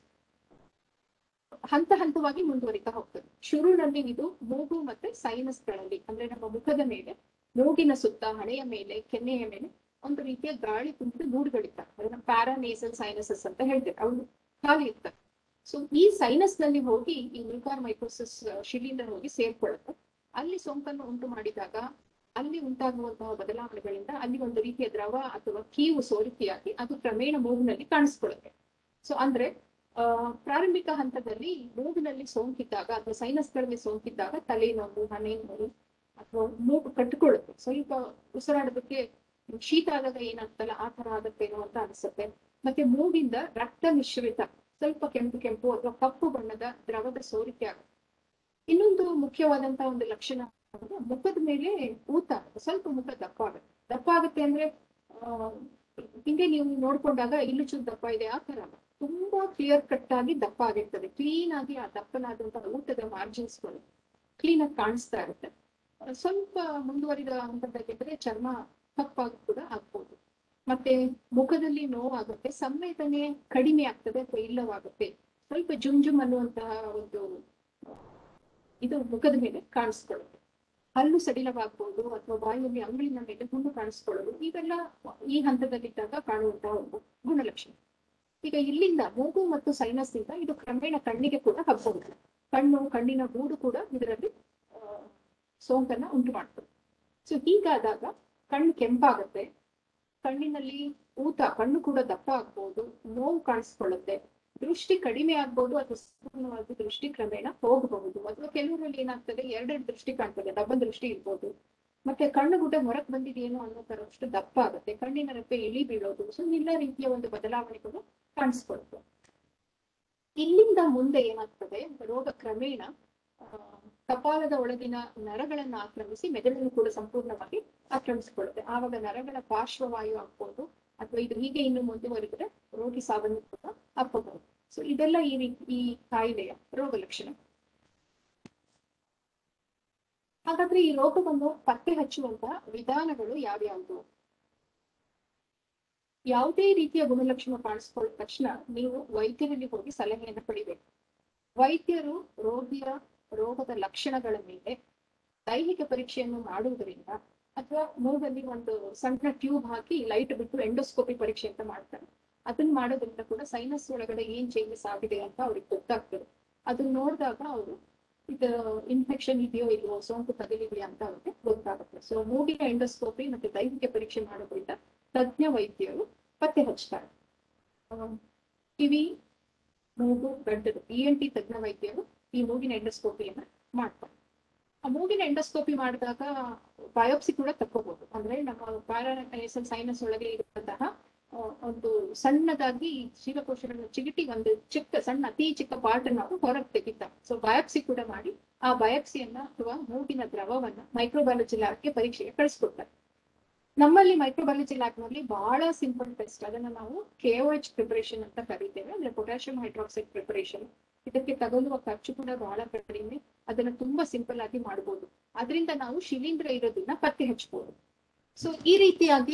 ಹಂತ ಹಂತವಾಗಿ ಮುಂದುವರಿತಾ ಹೋಗ್ತದೆ ಶುರುವಿನಲ್ಲಿ ಇದು ಮೂಗು ಮತ್ತೆ ಸೈನಸ್ಗಳಲ್ಲಿ ಅಂದ್ರೆ ನಮ್ಮ ಮುಖದ ಮೇಲೆ ಮೂಗಿನ ಸುತ್ತ ಹಣೆಯ ಮೇಲೆ ಕೆನ್ನೆಯ ಮೇಲೆ ಒಂದು ರೀತಿಯ ಗಾಳಿ ತುಂಬಿದ ಗೂಡುಗಳಿರ್ತವೆ ಅದನ್ನ ಪ್ಯಾರಾನೇಸಲ್ ಸೈನಸಸ್ ಅಂತ ಹೇಳ್ತೇವೆ ಅವು ಖಾಲಿ ಇರ್ತವೆ ಸೊ ಈ ಸೈನಸ್ ನಲ್ಲಿ ಹೋಗಿ ಈ ಮ್ಯೂಕಾರ್ ಮೈಕೋಸಿಸ್ ಶಿಲೀಂಧ್ರ ಹೋಗಿ ಸೇರ್ಕೊಳ್ಳುತ್ತೆ ಅಲ್ಲಿ ಸೋಂಕನ್ನು ಉಂಟು ಮಾಡಿದಾಗ ಅಲ್ಲಿ ಉಂಟಾಗುವಂತಹ ಬದಲಾವಣೆಗಳಿಂದ ಅಲ್ಲಿ ಒಂದು ರೀತಿಯ ದ್ರವ ಅಥವಾ ಕೀವು ಸೋರಿಕೆಯಾಗಿ ಅದು ಕ್ರಮೇಣ ಮೂಗಿನಲ್ಲಿ ಕಾಣಿಸ್ಕೊಳ್ಳುತ್ತೆ ಸೊ ಅಂದ್ರೆ ಆ, ಪ್ರಾರಂಭಿಕ ಹಂತದಲ್ಲಿ ಮೂಗಿನಲ್ಲಿ ಸೋಂಕಿದ್ದಾಗ ಅಥವಾ ಸೈನಸ್ಗಳಲ್ಲಿ ಸೋಂಕಿದ್ದಾಗ ತಲೆನೋವು ಹಣೆ ನೋವು ಅಥವಾ ಮೂಗು ಕಟ್ಟಿಕೊಳ್ಳುತ್ತೆ ಸ್ವಲ್ಪ ಉಸಿರಾಡೋದಕ್ಕೆ ಶೀತ ಆದಾಗ ಏನಾಗ್ತಲ್ಲ ಆ ತರ ಆಗತ್ತೇನೋ ಅಂತ ಅನ್ಸುತ್ತೆ ಮತ್ತೆ ಮೂಗಿಂದ ರಕ್ತ ಮಿಶ್ರಿತ ಸ್ವಲ್ಪ ಕೆಂಪು ಕೆಂಪು ಅಥವಾ ಕಪ್ಪು ಬಣ್ಣದ ದ್ರವದ ಸೋರಿಕೆ ಆಗುತ್ತೆ ಇನ್ನೊಂದು ಮುಖ್ಯವಾದಂತಹ ಒಂದು ಲಕ್ಷಣ ಅಂದ್ರೆ ಮುಖದ ಮೇಲೆ ಊತ ಆಗುತ್ತೆ. ಸ್ವಲ್ಪ ಮುಖ ದಪ್ಪ ಆಗುತ್ತೆ ದಪ್ಪ ಆಗುತ್ತೆ ಅಂದ್ರೆ ಆ ಹಿಂಗೆ ನೀವು ನೋಡ್ಕೊಂಡಾಗ ಇಲ್ಲೂ ಚೂರು ದಪ್ಪ ಇದೆ ಆ ತರ ಅಲ್ಲ. ತುಂಬಾ ಕ್ಲಿಯರ್ ಕಟ್ ಆಗಿ ದಪ್ಪ ಆಗಿರ್ತದೆ ಕ್ಲೀನ್ ಆಗಿ ಆ ದಪ್ಪನಾದಂತಹ ಊಟದ ಮಾರ್ಜಿನ್ಸ್ಗಳು ಕ್ಲೀನ್ ಆಗಿ ಕಾಣಿಸ್ತಾ ಇರುತ್ತೆ ಅಹ್ ಸ್ವಲ್ಪ ಮುಂದುವರಿದ ಹಂತದಲ್ಲಿದ್ರೆ ಚರ್ಮ ಕಪ್ಪಾಗಿ ಕೂಡ ಆಗ್ಬೋದು ಮತ್ತೆ ಮುಖದಲ್ಲಿ ನೋವಾಗುತ್ತೆ ಸಂವೇದನೆ ಕಡಿಮೆ ಆಗ್ತದೆ ಅಥವಾ ಇಲ್ಲವಾಗುತ್ತೆ ಸ್ವಲ್ಪ ಜುಮ್ ಜುಮ್ ಅನ್ನುವಂತಹ ಒಂದು ಅಹ್, ಇದು ಮುಖದ ಮೇಲೆ ಕಾಣಿಸ್ಕೊಳ್ಳುತ್ತೆ ಹಲ್ಲು ಸಡಿಲವಾಗ್ಬೋದು ಅಥವಾ ಬಾಯಿಯಲ್ಲಿ ಅಂಗಳಿನ ಮೇಲೆ ಹುಣ್ಣು ಕಾಣಿಸ್ಕೊಳ್ಳೋದು ಇವೆಲ್ಲ ಈ ಹಂತದಲ್ಲಿದ್ದಾಗ ಕಾಣುವಂತಹ ಒಂದು ಗುಣಲಕ್ಷಣ ಈಗ ಇಲ್ಲಿಂದ ಮೂಗು ಮತ್ತು ಸೈನಸ್ ಇಂದ ಇದು ಕ್ರಮೇಣ ಕಣ್ಣಿಗೆ ಕೂಡ ಹಬ್ಬಬಹುದು ಕಣ್ಣು ಕಣ್ಣಿನ ಗೂಡು ಕೂಡ ಇದರಲ್ಲಿ ಆ, ಸೋಂಕನ್ನ ಉಂಟು ಮಾಡ್ತದೆ ಸೊ ಹೀಗಾದಾಗ ಕಣ್ಣು ಕೆಂಪಾಗುತ್ತೆ ಕಣ್ಣಿನಲ್ಲಿ ಊತ ಕಣ್ಣು ಕೂಡ ದಪ್ಪ ಆಗ್ಬೋದು ನೋವು ಕಾಣಿಸ್ಕೊಳ್ಳುತ್ತೆ ದೃಷ್ಟಿ ಕಡಿಮೆ ಆಗ್ಬೋದು ಅಥವಾ ಸಂಪೂರ್ಣವಾಗಿ ದೃಷ್ಟಿ ಕ್ರಮೇಣ ಹೋಗಬಹುದು ಅಥವಾ ಕೆಲವರಲ್ಲಿ ಏನಾಗ್ತದೆ ಎರಡೆರಡು ದೃಷ್ಟಿ ಕಾಣ್ತದೆ ಡಬಲ್ ದೃಷ್ಟಿ ಇರ್ಬೋದು ಮತ್ತೆ ಕಣ್ಣು ಗುಡ್ಡ ಹೊರಕ್ ಬಂದಿದೆಯೇನೋ ಅನ್ನೋ ತರಷ್ಟು ದಪ್ಪ ಆಗುತ್ತೆ ಕಣ್ಣಿನ ರೆಪ್ಪೆ ಇಳಿ ಬೀಳೋದು ಸೊ ಎಲ್ಲ ರೀತಿಯ ಒಂದು ಬದಲಾವಣೆಗಳು ಕಾಣಿಸ್ಕೊಳುತ್ತೆ ಇಲ್ಲಿಂದ ಮುಂದೆ ಏನಾಗ್ತದೆ ರೋಗ ಕ್ರಮೇಣ ಆ, ಕಪಾಲದ ಒಳಗಿನ ನರಗಳನ್ನ ಆಕ್ರಮಿಸಿ ಮೆದುಳನ್ನು ಕೂಡ ಸಂಪೂರ್ಣವಾಗಿ ಆಕ್ರಮಿಸಿಕೊಳ್ಳುತ್ತೆ ಆವಾಗ ನರಗಳ ಪಾರ್ಶ್ವವಾಯು ಆಗ್ಬೋದು ಅಥವಾ ಇದು ಹೀಗೆ ಇನ್ನು ಮುಂದುವರಿದ್ರೆ ರೋಗಿ ಸಾವನ್ನು ಕೂಡ ಅಪ್ಪಬಹುದು ಸೊ ಇದೆಲ್ಲ ಈ ರೀತಿ ಈ ಕಾಯಿಲೆಯ ರೋಗ ಲಕ್ಷಣ ಹಾಗಾದ್ರೆ ಈ ರೋಗವನ್ನು ಪತ್ತೆ ಹಚ್ಚುವಂತಹ ವಿಧಾನಗಳು ಯಾವ್ಯಾವುದು ಯಾವುದೇ ರೀತಿಯ ಗುಣಲಕ್ಷಣ ಕಾಣಿಸ್ಕೊಳ್ಳದ ತಕ್ಷಣ ನೀವು ವೈದ್ಯರಲ್ಲಿ ಹೋಗಿ ಸಲಹೆಯನ್ನು ಪಡಿಬೇಕು ವೈದ್ಯರು ರೋಗಿಯ ರೋಗದ ಲಕ್ಷಣಗಳ ಮೇಲೆ ದೈಹಿಕ ಪರೀಕ್ಷೆಯನ್ನು ಮಾಡುವುದರಿಂದ ಅಥವಾ ಮೂಗಲ್ಲಿ ಒಂದು ಸಣ್ಣ ಟ್ಯೂಬ್ ಹಾಕಿ ಲೈಟ್ ಬಿಟ್ಟು ಎಂಡೋಸ್ಕೋಪಿ ಪರೀಕ್ಷೆ ಅಂತ ಮಾಡ್ತಾರೆ ಅದನ್ನ ಮಾಡೋದ್ರಿಂದ ಕೂಡ ಸೈನಸ್ ಒಳಗಡೆ ಏನ್ ಚೇಂಜಸ್ ಆಗಿದೆ ಅಂತ ಅವ್ರಿಗೆ ಗೊತ್ತಾಗ್ತದೆ ಅದನ್ನ ನೋಡಿದಾಗ ಅವರು ಇದು ಇನ್ಫೆಕ್ಷನ್ ಇದೆಯೋ ಇಲ್ವೋ ಸೋಂಕು ತಗುಲಿದೆಯಾ ಅಂತ ಅವ್ರಿಗೆ ಗೊತ್ತಾಗುತ್ತೆ ಸೊ ಮೂಗಿನ ಎಂಡೋಸ್ಕೋಪಿ ಮತ್ತೆ ದೈಹಿಕ ಪರೀಕ್ಷೆ ಮಾಡೋದ್ರಿಂದ ತಜ್ಞ ವೈದ್ಯರು ಪತ್ತೆ ಹಚ್ತಾರೆ ಆ, ಕಿವಿ ಮೂಗು ಗಡ್ಡದು ಇ ಎನ್ ಟಿ ತಜ್ಞ ವೈದ್ಯರು ಈ ಮೂಗಿನ ಎಂಡೋಸ್ಕೋಪಿಯನ್ನ ಮಾಡ್ತಾರೆ ಆ ಮೂಗಿನ ಎಂಡೋಸ್ಕೋಪಿ ಮಾಡಿದಾಗ ಬಯೋಪ್ಸಿ ಕೂಡ ತಕ್ಕೋಬಹುದು ಅಂದ್ರೆ ನಮ್ಮ ಪ್ಯಾರಾನೈಸಲ್ ಸೈನಸ್ ಒಳಗೆ ಇರುವಂತಹ ಆ, ಒಂದು ಸಣ್ಣದಾಗಿ ಜೀವಕೋಶಗಳನ್ನ ಚಿಗಿಟಿ ಒಂದು ಚಿಕ್ಕ ಸಣ್ಣ ಅತಿ ಚಿಕ್ಕ ಪಾರ್ಟ್ ನಾವು ಹೊರಗೆ ತೆಗಿತಾರೆ ಸೊ ಬಯೋಪ್ಸಿ ಕೂಡ ಮಾಡಿ ಆ ಬಯೋಪ್ಸಿಯನ್ನ ಅಥವಾ ಮೂಗಿನ ದ್ರವವನ್ನ ಮೈಕ್ರೋಬಯಾಲಜಿ ಲ್ಯಾಬ್ಗೆ ಪರೀಕ್ಷೆಗೆ ಕಳಿಸ್ಕೊಡ್ತಾರೆ ನಮ್ಮಲ್ಲಿ ಮೈಕ್ರೋಬಯಾಲಜಿ ಲ್ಯಾಬ್ನಲ್ಲಿ ಬಹಳ ಸಿಂಪಲ್ ಟೆಸ್ಟ್ ಅದನ್ನ ನಾವು ಕೆಒಎಚ್ ಪ್ರಿಪರೇಷನ್ ಅಂತ ಕರಿತೇವೆ ಅಂದ್ರೆ ಪೊಟ್ಯಾಷಿಯಂ ಹೈಡ್ರಾಕ್ಸೈಡ್ ಪ್ರಿಪರೇಷನ್ ಇದಕ್ಕೆ ತಗೊಳ್ಳುವ ಖರ್ಚು ಕೂಡ ಬಹಳ ಕಡಿಮೆ ಅದನ್ನ ತುಂಬಾ ಸಿಂಪಲ್ ಆಗಿ ಮಾಡಬಹುದು ಅದರಿಂದ ನಾವು ಶಿಲೀಂಧ್ರ ಇರೋದನ್ನ ಪತ್ತೆ ಹಚ್ಚಬಹುದು ಸೊ ಈ ರೀತಿಯಾಗಿ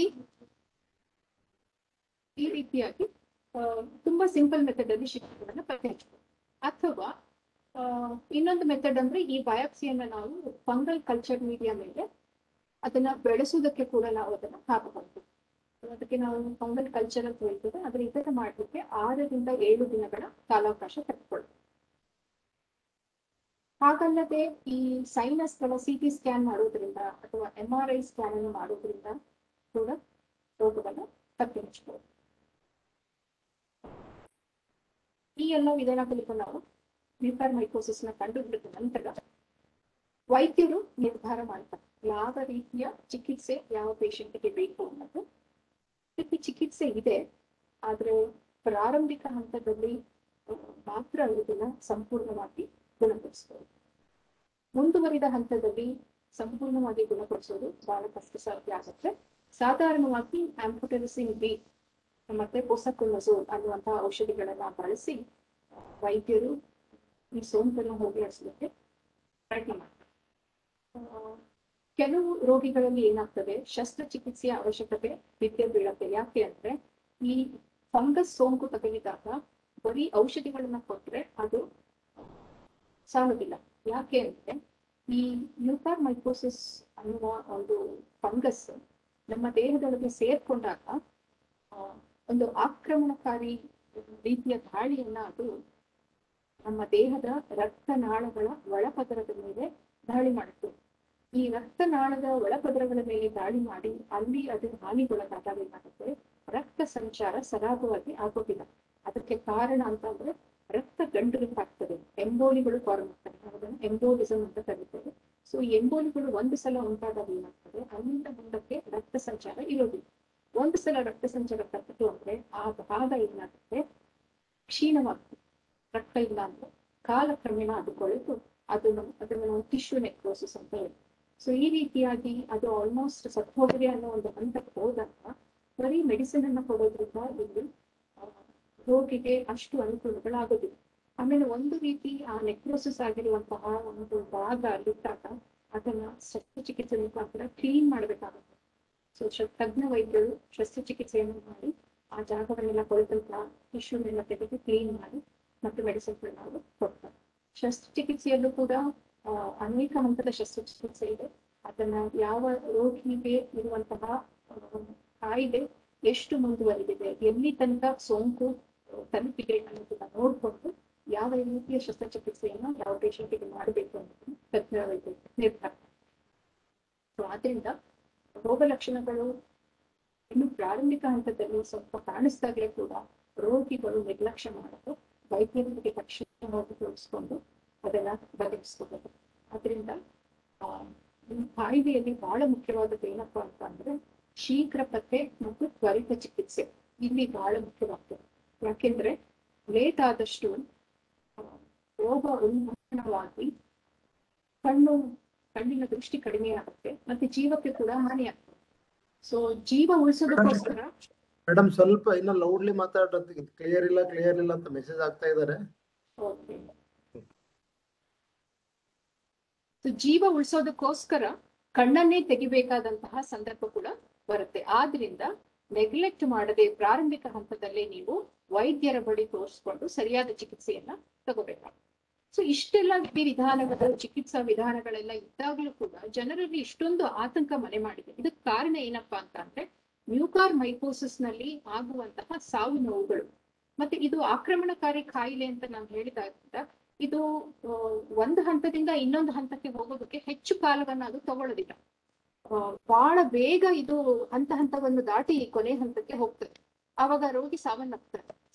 ಈ ರೀತಿಯಾಗಿ ಆ, ತುಂಬಾ ಸಿಂಪಲ್ ಮೆಥಡ್ ಅಲ್ಲಿ ಶಿಲೀಂಧ್ರವನ್ನ ಪತ್ತೆ ಹಚ್ಚಬಹುದು ಅಥವಾ ಆ, ಇನ್ನೊಂದು ಮೆಥಡ್ ಅಂದ್ರೆ ಈ ಬಯಾಪ್ಸಿಯನ್ನ ನಾವು ಫಂಗಲ್ ಕಲ್ಚರ್ ಮೀಡಿಯಾ ಮೇಲೆ ಅದನ್ನ ಬೆಳೆಸುವುದಕ್ಕೆ ಕೂಡ ನಾವು ಅದನ್ನ ಹಾಕಬಹುದು ಅದಕ್ಕೆ ನಾವು ಫಂಗಲ್ ಕಲ್ಚರ್ ಅಂತ ಹೇಳ್ತೇವೆ ಆದ್ರೆ ಇದನ್ನ ಮಾಡ್ಲಿಕ್ಕೆ ಆರರಿಂದ ಏಳು ದಿನಗಳ ಕಾಲಾವಕಾಶ ತೆಗೆದುಕೊಳ್ಳುತ್ತೆ ಹಾಗಲ್ಲದೆ ಈ ಸೈನಸ್ಗಳ ಸಿ ಟಿ ಸ್ಕ್ಯಾನ್ ಮಾಡೋದ್ರಿಂದ ಅಥವಾ ಎಂ ಆರ್ ಐ ಸ್ಕ್ಯಾನ್ ಅನ್ನು ಮಾಡೋದ್ರಿಂದ ಕೂಡ ರೋಗವನ್ನು ಪತ್ತೆ ಹಚ್ಚಬಹುದು ಈ ಎಲ್ಲ ವಿಧಾನಗಳಿಗೂ ನಾವು ಮ್ಯೂಕರ್ ಮೈಕೋಸಿಸ್ ನ ಕಂಡುಹಿಡಿದ ನಂತರ ವೈದ್ಯರು ನಿರ್ಧಾರ ಮಾಡ್ತಾರೆ ಯಾವ ರೀತಿಯ ಚಿಕಿತ್ಸೆ ಯಾವ ಪೇಷಂಟ್ಗೆ ಬೇಕು ಅನ್ನೋದು ಇದಕ್ಕೆ ಚಿಕಿತ್ಸೆ ಇದೆ ಆದ್ರೆ ಪ್ರಾರಂಭಿಕ ಹಂತದಲ್ಲಿ ಆ, ಮಾತ್ರ ಇದನ್ನ ಸಂಪೂರ್ಣವಾಗಿ ಗುಣಪಡಿಸಬಹುದು ಮುಂದುವರಿದ ಹಂತದಲ್ಲಿ ಸಂಪೂರ್ಣವಾಗಿ ಗುಣಪಡಿಸೋದು ಬಹಳ ಕಷ್ಟ ಸಾಧ್ಯ ಆಗುತ್ತೆ ಸಾಧಾರಣವಾಗಿ ಆಂಪುಟೆರಿಸಿನ್ ಬಿ ಮತ್ತೆ ಪೊಸಕೊಲಜೋಲ್ ಅನ್ನುವಂತಹ ಔಷಧಿಗಳನ್ನ ಬಳಸಿ ಆ, ವೈದ್ಯರು ಈ ಸೋಂಕನ್ನು ಹೋಗಲಾಡಿಸಲಿಕ್ಕೆ ಪ್ರಯತ್ನ ಮಾಡ್ತಾರೆ ಆ, ಕೆಲವು ರೋಗಿಗಳಲ್ಲಿ ಏನಾಗ್ತದೆ ಶಸ್ತ್ರಚಿಕಿತ್ಸೆಯ ಅವಶ್ಯಕತೆ ಬಿದ್ದೇ ಬೀಳತ್ತೆ ಯಾಕೆ ಅಂದ್ರೆ ಈ ಫಂಗಸ್ ಸೋಂಕು ತಗುಲಿದಾಗ ಬರೀ ಔಷಧಿಗಳನ್ನ ಕೊಟ್ರೆ ಅದು ಸಾಲುದಿಲ್ಲ ಯಾಕೆ ಅಂದ್ರೆ ಈ ನ್ಯೂಕಾರ್ ಮೈಕೋಸಿಸ್ ಅನ್ನುವ ಒಂದು ಫಂಗಸ್ ನಮ್ಮ ದೇಹದೊಳಗೆ ಸೇರ್ಕೊಂಡಾಗ ಆ, ಒಂದು ಆಕ್ರಮಣಕಾರಿ ರೀತಿಯ ದಾಳಿಯನ್ನ ಅದು ನಮ್ಮ ದೇಹದ ರಕ್ತನಾಳಗಳ ಒಳಪದರದ ಮೇಲೆ ದಾಳಿ ಮಾಡುತ್ತೆ ಈ ರಕ್ತನಾಳದ ಒಳಪದರಗಳ ಮೇಲೆ ದಾಳಿ ಮಾಡಿ ಅಲ್ಲಿ ಅದು ಹಾನಿಗೊಳಗಾದಾಗ ಏನಾಗುತ್ತೆ ರಕ್ತ ಸಂಚಾರ ಸರಾಗವಾಗಿ ಆಗೋದಿಲ್ಲ ಅದಕ್ಕೆ ಕಾರಣ ಅಂತಂದ್ರೆ ರಕ್ತ ಗಂಟುಗಟ್ಟಾಗ್ತದೆ ಎಂಬೋಲಿಗಳು ಫಾರ್ಮ್ ಆಗ್ತದೆ ನಾವು ಅದನ್ನ ಎಂಬೋಲಿಸಮ್ ಅಂತ ಕರೀತೇವೆ ಸೊ ಎಂಬೋಲಿಗಳು ಒಂದು ಸಲ ಉಂಟಾದಾಗ ಏನಾಗ್ತದೆ ಅಲ್ಲಿಂದ ಮುಂದಕ್ಕೆ ರಕ್ತ ಸಂಚಾರ ಇರೋದಿಲ್ಲ ಒಂದು ಸಲ ರಕ್ತ ಸಂಚಾರ ತಪ್ಪಿತು ಅಂದ್ರೆ ಆ ಭಾಗ ಏನಾಗುತ್ತೆ ಕ್ಷೀಣವಾಗ್ತದೆ ರಕ್ತ ಇಲ್ಲ ಅಂದ್ರೆ ಕಾಲಕ್ರಮೇಣ ಅದು ಕೊಳೆತು ಅದನ್ನು ಅದನ್ನು ನಾವು ಟಿಶ್ಯೂ ನೆಕ್ರೋಸಿಸ್ ಅಂತ ಹೇಳ್ತೀವಿ ಸೊ ಈ ರೀತಿಯಾಗಿ ಅದು ಆಲ್ಮೋಸ್ಟ್ ಸತ್ತೋಗಿದೆ ಅನ್ನೋ ಒಂದು ಹಂತಕ್ಕೆ ಹೋದಾಗ ಬರೀ ಮೆಡಿಸಿನ್ ಅನ್ನ ಕೊಡೋದ್ರಿಂದ ಇಲ್ಲಿ ಆ, ರೋಗಿಗೆ ಅಷ್ಟು ಅನುಕೂಲಗಳಾಗೋದಿಲ್ಲ ಆಮೇಲೆ ಒಂದು ರೀತಿ ಆ ನೆಕ್ರೋಸಿಸ್ ಆಗಿರುವಂತಹ ಒಂದು ಭಾಗ ಅಲ್ಲಿದ್ದಾಗ ಅದನ್ನ ಶಸ್ತ್ರಚಿಕಿತ್ಸೆ ಮುಖಾಂತರ ಕ್ಲೀನ್ ಮಾಡ್ಬೇಕಾಗುತ್ತೆ ಸೊ ತಜ್ಞ ವೈದ್ಯರು ಶಸ್ತ್ರಚಿಕಿತ್ಸೆಯನ್ನು ಮಾಡಿ ಆ ಜಾಗವನ್ನೆಲ್ಲ ಕೊಳೆತಂತಹ ಟಿಶ್ಯೂನೆಲ್ಲ ತೆಗೆದು ಕ್ಲೀನ್ ಮಾಡಿ ಮತ್ತು ಮೆಡಿಸಿನ್ಗಳನ್ನ ಅವರು ಕೊಡ್ತಾರೆ ಶಸ್ತ್ರಚಿಕಿತ್ಸೆಯಲ್ಲೂ ಕೂಡ ಆ, ಅನೇಕ ಹಂತದ ಶಸ್ತ್ರಚಿಕಿತ್ಸೆ ಇದೆ ಅದನ್ನ ಯಾವ ರೋಗಿಗೆ ಇರುವಂತಹ ಆ, ಕಾಯಿಲೆ ಎಷ್ಟು ಮುಂದುವರೆದಿದೆ ಎಲ್ಲಿ ತನಕ ಸೋಂಕು ಆ, ತಲುಪಿದೆ ಅನ್ನೋದನ್ನ ನೋಡ್ಕೊಂಡು ಯಾವ ರೀತಿಯ ಶಸ್ತ್ರಚಿಕಿತ್ಸೆಯನ್ನ ಯಾವ ಪೇಷಂಟಿಗೆ ಮಾಡಬೇಕು ಅನ್ನೋದನ್ನ ತಜ್ಞ ವೈದ್ಯರು ನಿರ್ಧಾರ So, ಆದ್ರಿಂದ ರೋಗ ಲಕ್ಷಣಗಳು ಇನ್ನು ಪ್ರಾರಂಭಿಕ ಹಂತದಲ್ಲಿ ಸ್ವಲ್ಪ ಕಾಣಿಸ್ದಾಗಲೇ ಕೂಡ ರೋಗಿಗಳು ನಿರ್ಲಕ್ಷ್ಯ ಮಾಡೋದು ವೈದ್ಯರಿಗೆ ತಕ್ಷಣ ಹೋಗಿ ತೋರಿಸ್ಕೊಂಡು ಅದನ್ನ ಬಗೆಹರಿಸ್ಕೋಬೇಕು ಅದರಿಂದ ಆ, ಈ ಕಾಯಿಲೆಯಲ್ಲಿ ಬಹಳ ಮುಖ್ಯವಾದದ್ದು ಏನಪ್ಪಾ ಅಂತ ಅಂದ್ರೆ ಶೀಘ್ರ ಪತ್ತೆ ಮತ್ತು ತ್ವರಿತ ಚಿಕಿತ್ಸೆ ಇಲ್ಲಿ ಬಹಳ ಮುಖ್ಯವಾಗ್ತದೆ ಯಾಕೆಂದ್ರೆ ಲೇಟ್ ಆದಷ್ಟು ಆ, ರೋಗ ಉನ್ಮೂಲನವಾಗಿ ಕಣ್ಣು ಕಣ್ಣಿನ ದೃಷ್ಟಿ ಕಡಿಮೆ ಆಗುತ್ತೆ ಮತ್ತೆ ಜೀವಕ್ಕೆ ಕೂಡ ಹಾನಿ ಆಗ್ತದೆ ಸೊ ಜೀವ ಉಳಿಸೋದಕ್ಕೋಸ್ಕರ ಮೇಡಮ್ ಸ್ವಲ್ಪ ಇನ್ನ ಲೌಡ್ಲಿ ಮಾತಾಡೋದು ಕ್ಲಿಯರ್ ಇಲ್ಲ ಕ್ಲಿಯರ್ ಇಲ್ಲ ಅಂತ ಮೆಸೇಜ್ ಆಗ್ತಾ ಇದಾರೆ Okay. So, ಜೀವ ಉಳಿಸೋದಕ್ಕೋಸ್ಕರ ಕಣ್ಣನ್ನೇ ತೆಗಿಬೇಕಾದಂತಹ ಸಂದರ್ಭ ಕೂಡ ಬರುತ್ತೆ ಆದ್ರಿಂದ ನೆಗ್ಲೆಕ್ಟ್ ಮಾಡದೆ ಪ್ರಾರಂಭಿಕ ಹಂತದಲ್ಲೇ ನೀವು ವೈದ್ಯರ ಬಳಿ ತೋರಿಸ್ಕೊಂಡು ಸರಿಯಾದ ಚಿಕಿತ್ಸೆಯನ್ನ ತಗೋಬೇಕಾಗುತ್ತೆ ಸೊ ಇಷ್ಟೆಲ್ಲ ವಿಧಿ ವಿಧಾನಗಳು ಚಿಕಿತ್ಸಾ ವಿಧಾನಗಳೆಲ್ಲ ಇದ್ದಾಗಲೂ ಕೂಡ ಜನರಲ್ಲಿ ಇಷ್ಟೊಂದು ಆತಂಕ ಮನೆ ಮಾಡಿದೆ ಇದಕ್ಕೆ ಕಾರಣ ಏನಪ್ಪಾ ಅಂತ ಅಂದ್ರೆ ಮ್ಯೂಕಾರ್ ಮೈಕೋಸಿಸ್ ನಲ್ಲಿ ಆಗುವಂತಹ ಸಾವು ನೋವುಗಳು ಮತ್ತೆ ಇದು ಆಕ್ರಮಣಕಾರಿ ಕಾಯಿಲೆ ಅಂತ ನಾನು ಹೇಳಿದಾಗ ಇದು ಆ, ಒಂದು ಹಂತದಿಂದ ಇನ್ನೊಂದು ಹಂತಕ್ಕೆ ಹೋಗೋದಕ್ಕೆ ಹೆಚ್ಚು ಕಾಲವನ್ನ ಅದು ತಗೊಳ್ಳೋದಿಲ್ಲ ಆ, ಬಹಳ ಬೇಗ ಇದು ಹಂತ ಹಂತವನ್ನು ದಾಟಿ ಕೊನೆ ಹಂತಕ್ಕೆ ಹೋಗ್ತದೆ ಆವಾಗ ರೋಗಿ ಸಾವನ್ನಪ್ತಾರೆ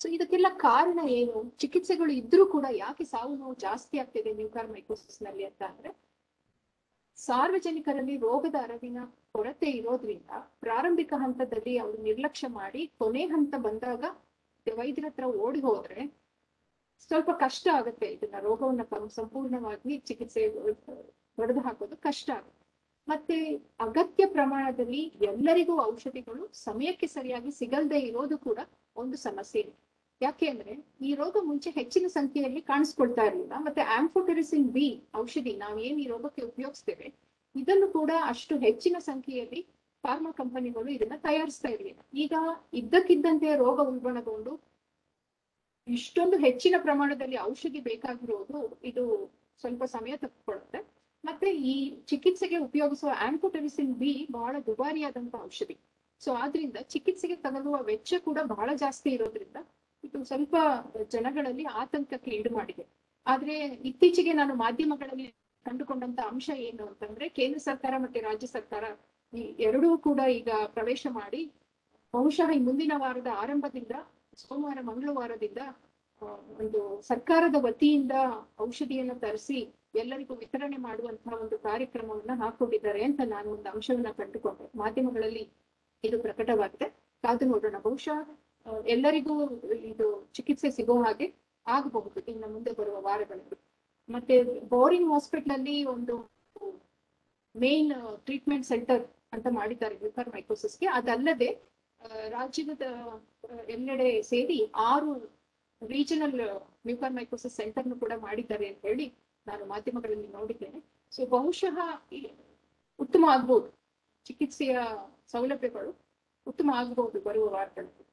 ಸೊ ಇದಕ್ಕೆಲ್ಲ ಕಾರಣ ಏನು ಚಿಕಿತ್ಸೆಗಳು ಇದ್ರೂ ಕೂಡ ಯಾಕೆ ಸಾವು ನೋವು ಜಾಸ್ತಿ ಆಗ್ತಿದೆ ನ್ಯೂಕಾರ್ಮೈಕೋಸಿಸ್ ನಲ್ಲಿ ಅಂತ ಅಂದ್ರೆ ಸಾರ್ವಜನಿಕರಲ್ಲಿ ರೋಗದ ಅರಿವಿನ ಕೊರತೆ ಇರೋದ್ರಿಂದ ಪ್ರಾರಂಭಿಕ ಹಂತದಲ್ಲಿ ಅವರು ನಿರ್ಲಕ್ಷ್ಯ ಮಾಡಿ ಕೊನೆ ಹಂತ ಬಂದಾಗ ವೈದ್ಯರ ಹತ್ರ ಓಡಿ ಹೋದ್ರೆ ಸ್ವಲ್ಪ ಕಷ್ಟ ಆಗುತ್ತೆ ಇದನ್ನ ರೋಗವನ್ನ ಕಂ- ಸಂಪೂರ್ಣವಾಗಿ ಚಿಕಿತ್ಸೆ ಹೊಡೆದು ಹಾಕೋದು ಕಷ್ಟ ಆಗುತ್ತೆ ಮತ್ತೆ ಅಗತ್ಯ ಪ್ರಮಾಣದಲ್ಲಿ ಎಲ್ಲರಿಗೂ ಔಷಧಿಗಳು ಸಮಯಕ್ಕೆ ಸರಿಯಾಗಿ ಸಿಗಲ್ದೇ ಇರೋದು ಕೂಡ ಒಂದು ಸಮಸ್ಯೆ ಇದೆ ಯಾಕೆ ಅಂದ್ರೆ ಈ ರೋಗ ಮುಂಚೆ ಹೆಚ್ಚಿನ ಸಂಖ್ಯೆಯಲ್ಲಿ ಕಾಣಿಸ್ಕೊಳ್ತಾ ಇರಲಿಲ್ಲ ಮತ್ತೆ ಆಂಫೋಟೆರಿಸಿನ್ ಬಿ ಔಷಧಿ ನಾವೇನ್ ಈ ರೋಗಕ್ಕೆ ಉಪಯೋಗಿಸ್ತೇವೆ ಇದನ್ನು ಕೂಡ ಅಷ್ಟು ಹೆಚ್ಚಿನ ಸಂಖ್ಯೆಯಲ್ಲಿ ಫಾರ್ಮಾ ಕಂಪನಿಗಳು ಇದನ್ನ ತಯಾರಿಸ್ತಾ ಇರಲಿಲ್ಲ ಈಗ ಇದ್ದಕ್ಕಿದ್ದಂತೆ ರೋಗ ಉಲ್ಬಣಗೊಂಡು ಇಷ್ಟೊಂದು ಹೆಚ್ಚಿನ ಪ್ರಮಾಣದಲ್ಲಿ ಔಷಧಿ ಬೇಕಾಗಿರೋದು ಇದು ಸ್ವಲ್ಪ ಸಮಯ ತೆಗೆದುಕೊಳ್ಳುತ್ತೆ ಮತ್ತೆ ಈ ಚಿಕಿತ್ಸೆಗೆ ಉಪಯೋಗಿಸುವ ಆಂಫೋಟೆರಿಸಿನ್ ಬಿ ಬಹಳ ದುಬಾರಿಯಾದಂತ ಔಷಧಿ ಸೊ ಆದ್ರಿಂದ ಚಿಕಿತ್ಸೆಗೆ ತಗಲುವ ವೆಚ್ಚ ಕೂಡ ಬಹಳ ಜಾಸ್ತಿ ಇರೋದ್ರಿಂದ ಇದು ಸ್ವಲ್ಪ ಜನಗಳಲ್ಲಿ ಆತಂಕಕ್ಕೆ ಈಡು ಮಾಡಿದೆ ಆದ್ರೆ ಇತ್ತೀಚೆಗೆ ನಾನು ಮಾಧ್ಯಮಗಳಲ್ಲಿ ಕಂಡುಕೊಂಡಂತ ಅಂಶ ಏನು ಅಂತಂದ್ರೆ ಕೇಂದ್ರ ಸರ್ಕಾರ ಮತ್ತೆ ರಾಜ್ಯ ಸರ್ಕಾರ ಈ ಎರಡೂ ಕೂಡ ಈಗ ಪ್ರವೇಶ ಮಾಡಿ ಬಹುಶಃ ಈ ಮುಂದಿನ ವಾರದ ಆರಂಭದಿಂದ ಸೋಮವಾರ ಮಂಗಳವಾರದಿಂದ ಆ, ಒಂದು ಸರ್ಕಾರದ ವತಿಯಿಂದ ಔಷಧಿಯನ್ನು ತರಿಸಿ ಎಲ್ಲರಿಗೂ ವಿತರಣೆ ಮಾಡುವಂತಹ ಒಂದು ಕಾರ್ಯಕ್ರಮವನ್ನ ಹಾಕೊಂಡಿದ್ದಾರೆ ಅಂತ ನಾನು ಒಂದು ಅಂಶವನ್ನ ಕಂಡುಕೊಂಡೆ ಮಾಧ್ಯಮಗಳಲ್ಲಿ ಇದು ಪ್ರಕಟವಾಗಿದೆ ಕಾದು ನೋಡೋಣ ಬಹುಶಃ ಆ, ಎಲ್ಲರಿಗೂ ಇದು ಚಿಕಿತ್ಸೆ ಸಿಗೋ ಹಾಗೆ ಆಗಬಹುದು ಇನ್ನು ಮುಂದೆ ಬರುವ ವಾರಗಳಲ್ಲಿ ಮತ್ತೆ ಬೋರಿಂಗ್ ಹಾಸ್ಪಿಟಲ್ ಅಲ್ಲಿ ಒಂದು ಮೇನ್ ಟ್ರೀಟ್ಮೆಂಟ್ ಸೆಂಟರ್ ಅಂತ ಮಾಡಿದ್ದಾರೆ ನ್ಯೂಕರ್ ಮೈಕೋಸಿಸ್ಗೆ ಅದಲ್ಲದೆ ಆ, ರಾಜ್ಯದ ಆ, ಎಲ್ಲೆಡೆ ಸೇರಿ ಆರು ರೀಜನಲ್ ಮ್ಯೂಕರ್ ಮೈಕೋಸಿಸ್ ಸೆಂಟರ್ನು ಕೂಡ ಮಾಡಿದ್ದಾರೆ ಅಂತ ಹೇಳಿ ನಾನು ಮಾಧ್ಯಮಗಳಲ್ಲಿ ನೋಡಿದ್ದೇನೆ ಸೊ ಬಹುಶಃ ಈ ಉತ್ತಮ ಆಗ್ಬೋದು ಚಿಕಿತ್ಸೆಯ ಸೌಲಭ್ಯಗಳು ಉತ್ತಮ ಆಗಬಹುದು ಬರುವ ವಾರಗಳಲ್ಲಿ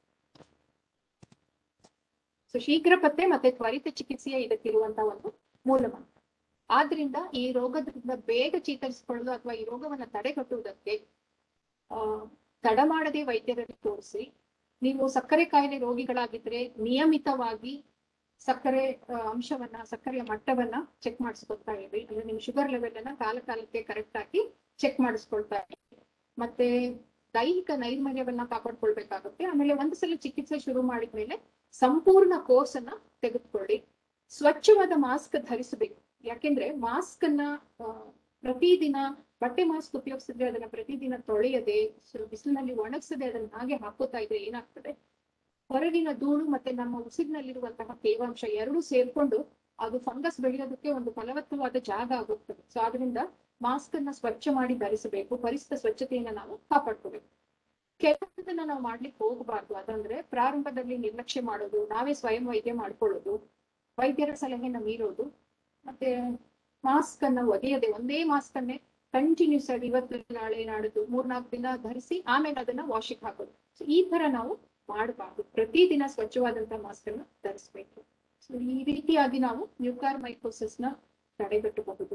ಸೊ ಶೀಘ್ರ ಪತ್ತೆ ಮತ್ತೆ ತ್ವರಿತ ಚಿಕಿತ್ಸೆಯ ಇದಕ್ಕಿರುವಂತಹ ಒಂದು ಮೂಲಮಂತ್ರ ಆದ್ರಿಂದ ಈ ರೋಗದಿಂದ ಬೇಗ ಚೇತರಿಸಿಕೊಳ್ಳಲು ಅಥವಾ ಈ ರೋಗವನ್ನ ತಡೆಗಟ್ಟುವುದಕ್ಕೆ ಆ ತಡ ಮಾಡದೆ ವೈದ್ಯರಲ್ಲಿ ತೋರಿಸಿ ನೀವು ಸಕ್ಕರೆ ಕಾಯಿಲೆ ರೋಗಿಗಳಾಗಿದ್ರೆ ನಿಯಮಿತವಾಗಿ ಸಕ್ಕರೆ ಆ, ಅಂಶವನ್ನ ಸಕ್ಕರೆಯ ಮಟ್ಟವನ್ನ ಚೆಕ್ ಮಾಡಿಸ್ಕೊಳ್ತಾ ಇರಿ ಅಂದ್ರೆ ನಿಮ್ ಶುಗರ್ ಲೆವೆಲ್ ಅನ್ನ ಕಾಲ ಕಾಲಕ್ಕೆ ಕರೆಕ್ಟ್ ಆಗಿ ಚೆಕ್ ಮಾಡಿಸ್ಕೊಳ್ತಾ ಇರಿ ಮತ್ತೆ ದೈಹಿಕ ನೈರ್ಮಲ್ಯವನ್ನ ಕಾಪಾಡ್ಕೊಳ್ಬೇಕಾಗುತ್ತೆ ಆಮೇಲೆ ಒಂದು ಸಲ ಚಿಕಿತ್ಸೆ ಶುರು ಮಾಡಿದ್ಮೇಲೆ ಸಂಪೂರ್ಣ ಕೋರ್ಸ್ ಅನ್ನ ತೆಗೆದುಕೊಳ್ಳಿ ಸ್ವಚ್ಛವಾದ ಮಾಸ್ಕ್ ಧರಿಸಬೇಕು ಯಾಕೆಂದ್ರೆ ಮಾಸ್ಕ್ ಅನ್ನ ಆ, ಪ್ರತಿದಿನ ಬಟ್ಟೆ ಮಾಸ್ಕ್ ಉಪಯೋಗಿಸಿದ್ರೆ ಅದನ್ನ ಪ್ರತಿದಿನ ತೊಳೆಯದೆ ಸೊ ಬಿಸಿಲಿನಲ್ಲಿ ಒಣಗಿಸದೆ ಅದನ್ನ ಹಾಗೆ ಹಾಕೋತಾ ಇದ್ರೆ ಏನಾಗ್ತದೆ ಹೊರಗಿನ ಧೂಳು ಮತ್ತೆ ನಮ್ಮ ಉಸಿರಿನಲ್ಲಿರುವಂತಹ ತೇವಾಂಶ ಎರಡೂ ಸೇರ್ಕೊಂಡು ಅದು ಫಂಗಸ್ ಬೆಳೆಯೋದಕ್ಕೆ ಒಂದು ಫಲವತ್ತವಾದ ಜಾಗ ಆಗೋಗ್ತದೆ ಸೊ ಆದ್ರಿಂದ ಮಾಸ್ಕ್ ಅನ್ನ ಸ್ವಚ್ಛ ಮಾಡಿ ಧರಿಸಬೇಕು ಪರಿಸರ ಸ್ವಚ್ಛತೆಯನ್ನ ನಾವು ಕಾಪಾಡ್ಕೋಬೇಕು ಕೆಲವೊಂದನ್ನ ನಾವು ಮಾಡ್ಲಿಕ್ಕೆ ಹೋಗಬಾರ್ದು ಅದಂದ್ರೆ ಪ್ರಾರಂಭದಲ್ಲಿ ನಿರ್ಲಕ್ಷ್ಯ ಮಾಡೋದು ನಾವೇ ಸ್ವಯಂ ವೈದ್ಯ ಮಾಡ್ಕೊಳ್ಳೋದು ವೈದ್ಯರ ಸಲಹೆನ ಮೀರೋದು ಮತ್ತೆ ಮಾಸ್ಕ್ ಅನ್ನ ಒಗೆಯದೆ ಒಂದೇ ಮಾಸ್ಕ್ ಅನ್ನೇ ಕಂಟಿನ್ಯೂಸ್ ಆಗಿ ಇವತ್ತು ನಾಳೆ ನಾಡಿದ್ದು ಮೂರ್ನಾಲ್ಕು ದಿನ ಧರಿಸಿ ಆಮೇಲೆ ಅದನ್ನ ವಾಶಿಗೆ ಹಾಕೋದು ಸೊ ಈ ತರ ನಾವು ಮಾಡಬಾರ್ದು ಪ್ರತಿದಿನ ಸ್ವಚ್ಛವಾದಂತಹ ಮಾಸ್ಕ್ ಅನ್ನ ಧರಿಸಬೇಕು ಸೊ ಈ ರೀತಿಯಾಗಿ ನಾವು ನ್ಯೂಕಾರ್ ಮೈಕೋಸಿಸ್ ನ ತಡೆಗಟ್ಟಬಹುದು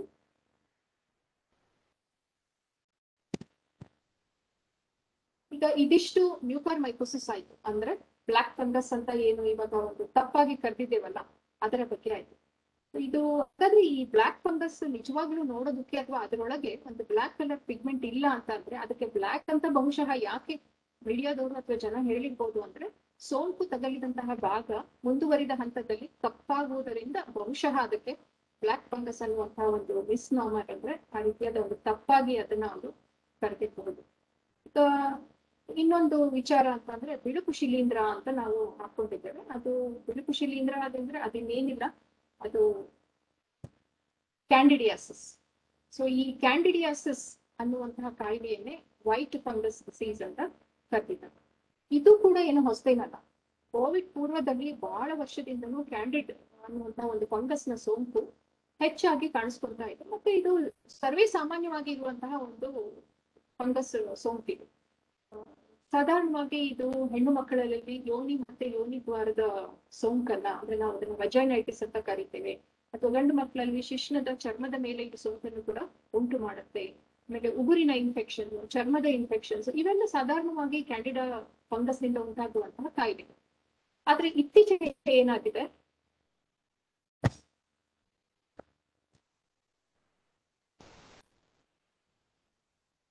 ಈಗ ಇದಿಷ್ಟು ನ್ಯೂಕಾರ್ ಮೈಕೋಸಿಸ್ ಆಯ್ತು ಅಂದ್ರೆ ಬ್ಲಾಕ್ ಫಂಗಸ್ ಅಂತ ಏನು ಇವಾಗ ಒಂದು ತಪ್ಪಾಗಿ ಕರೆದಿದ್ದೇವಲ್ಲ ಅದರ ಬಗ್ಗೆ ಆಯ್ತು ಇದು ಹಾಗಾದ್ರೆ ಈ ಬ್ಲಾಕ್ ಫಂಗಸ್ ನಿಜವಾಗ್ಲೂ ನೋಡೋದಕ್ಕೆ ಅಥವಾ ಅದರೊಳಗೆ ಒಂದು ಬ್ಲಾಕ್ ಕಲರ್ ಪಿಗ್ಮೆಂಟ್ ಇಲ್ಲ ಅಂತ ಅಂದ್ರೆ ಅದಕ್ಕೆ ಬ್ಲಾಕ್ ಅಂತ ಬಹುಶಃ ಯಾಕೆ ಮೀಡಿಯಾದವರು ಅಥವಾ ಜನ ಹೇಳಿರ್ಬೋದು ಅಂದ್ರೆ ಸೋಂಕು ತಗಲಿದಂತಹ ಭಾಗ ಮುಂದುವರಿದ ಹಂತದಲ್ಲಿ ಕಪ್ಪಾಗುವುದರಿಂದ ಬಹುಶಃ ಅದಕ್ಕೆ ಬ್ಲಾಕ್ ಫಂಗಸ್ ಅನ್ನುವಂತಹ ಒಂದು ಮಿಸ್ ನಾಮರ್ ಅಂದ್ರೆ ಆ ರೀತಿಯಾದ ಒಂದು ತಪ್ಪಾಗಿ ಅದನ್ನ ಅವರು ಕರೆದಿರಬಹುದು ಈಗ ಇನ್ನೊಂದು ವಿಚಾರ ಅಂತಂದ್ರೆ ಬಿಳುಪು ಶಿಲೀಂಧ್ರ ಅಂತ ನಾವು ಹಾಕೊಂಡಿದ್ದೇವೆ ಅದು ಬಿಳುಪು ಶಿಲೀಂಧ್ರ ಅದಂದ್ರೆ ಅದಿನ್ನೇನಿಲ್ಲ ಅದು ಕ್ಯಾಂಡಿಡಿಯಾಸಿಸ್ ಸೊ ಈ ಕ್ಯಾಂಡಿಡಿಯಾಸಿಸ್ ಅನ್ನುವಂತಹ ಕಾಯಿಲೆಯನ್ನೇ ವೈಟ್ ಫಂಗಸ್ ಡಿಸೀಸ್ ಅಂತ ಕರೆದಿದ್ದಾರೆ ಇದು ಕೂಡ ಏನು ಹೊಸದೇನಲ್ಲ ಕೋವಿಡ್ ಪೂರ್ವದಲ್ಲಿ ಬಹಳ ವರ್ಷದಿಂದಲೂ ಕ್ಯಾಂಡಿಡ್ ಅನ್ನುವಂತಹ ಒಂದು ಫಂಗಸ್ ನ ಸೋಂಕು ಹೆಚ್ಚಾಗಿ ಕಾಣಿಸ್ಕೊಳ್ತಾ ಇದೆ ಮತ್ತೆ ಇದು ಸರ್ವೇ ಸಾಮಾನ್ಯವಾಗಿ ಇರುವಂತಹ ಒಂದು ಫಂಗಸ್ ಸೋಂಕಿದು ಆ, ಸಾಧಾರಣವಾಗಿ ಇದು ಹೆಣ್ಣು ಮಕ್ಕಳಲ್ಲಿ ಯೋನಿ ಮತ್ತೆ ಯೋನಿ ದ್ವಾರದ ಸೋಂಕನ್ನ ಅಂದ್ರೆ ನಾವು ಅದನ್ನ ವಜೈನೈಟಿಸ್ ಅಂತ ಕರಿತೇವೆ ಅಥವಾ ಗಂಡು ಮಕ್ಕಳಲ್ಲಿ ಶಿಶ್ನದ ಚರ್ಮದ ಮೇಲೆ ಇದು ಸೋಂಕನ್ನು ಕೂಡ ಉಂಟು ಮಾಡುತ್ತೆ ಆಮೇಲೆ ಉಗುರಿನ ಇನ್ಫೆಕ್ಷನ್ ಚರ್ಮದ ಇನ್ಫೆಕ್ಷನ್ಸ್ ಇವೆಲ್ಲ ಸಾಧಾರಣವಾಗಿ ಕ್ಯಾಂಡಿಡಾ ಫಂಗಸ್ ನಿಂದ ಉಂಟಾಗುವಂತಹ ಕಾಯಿಲೆ ಆದ್ರೆ ಇತ್ತೀಚೆಗೆ ಏನಾಗಿದೆ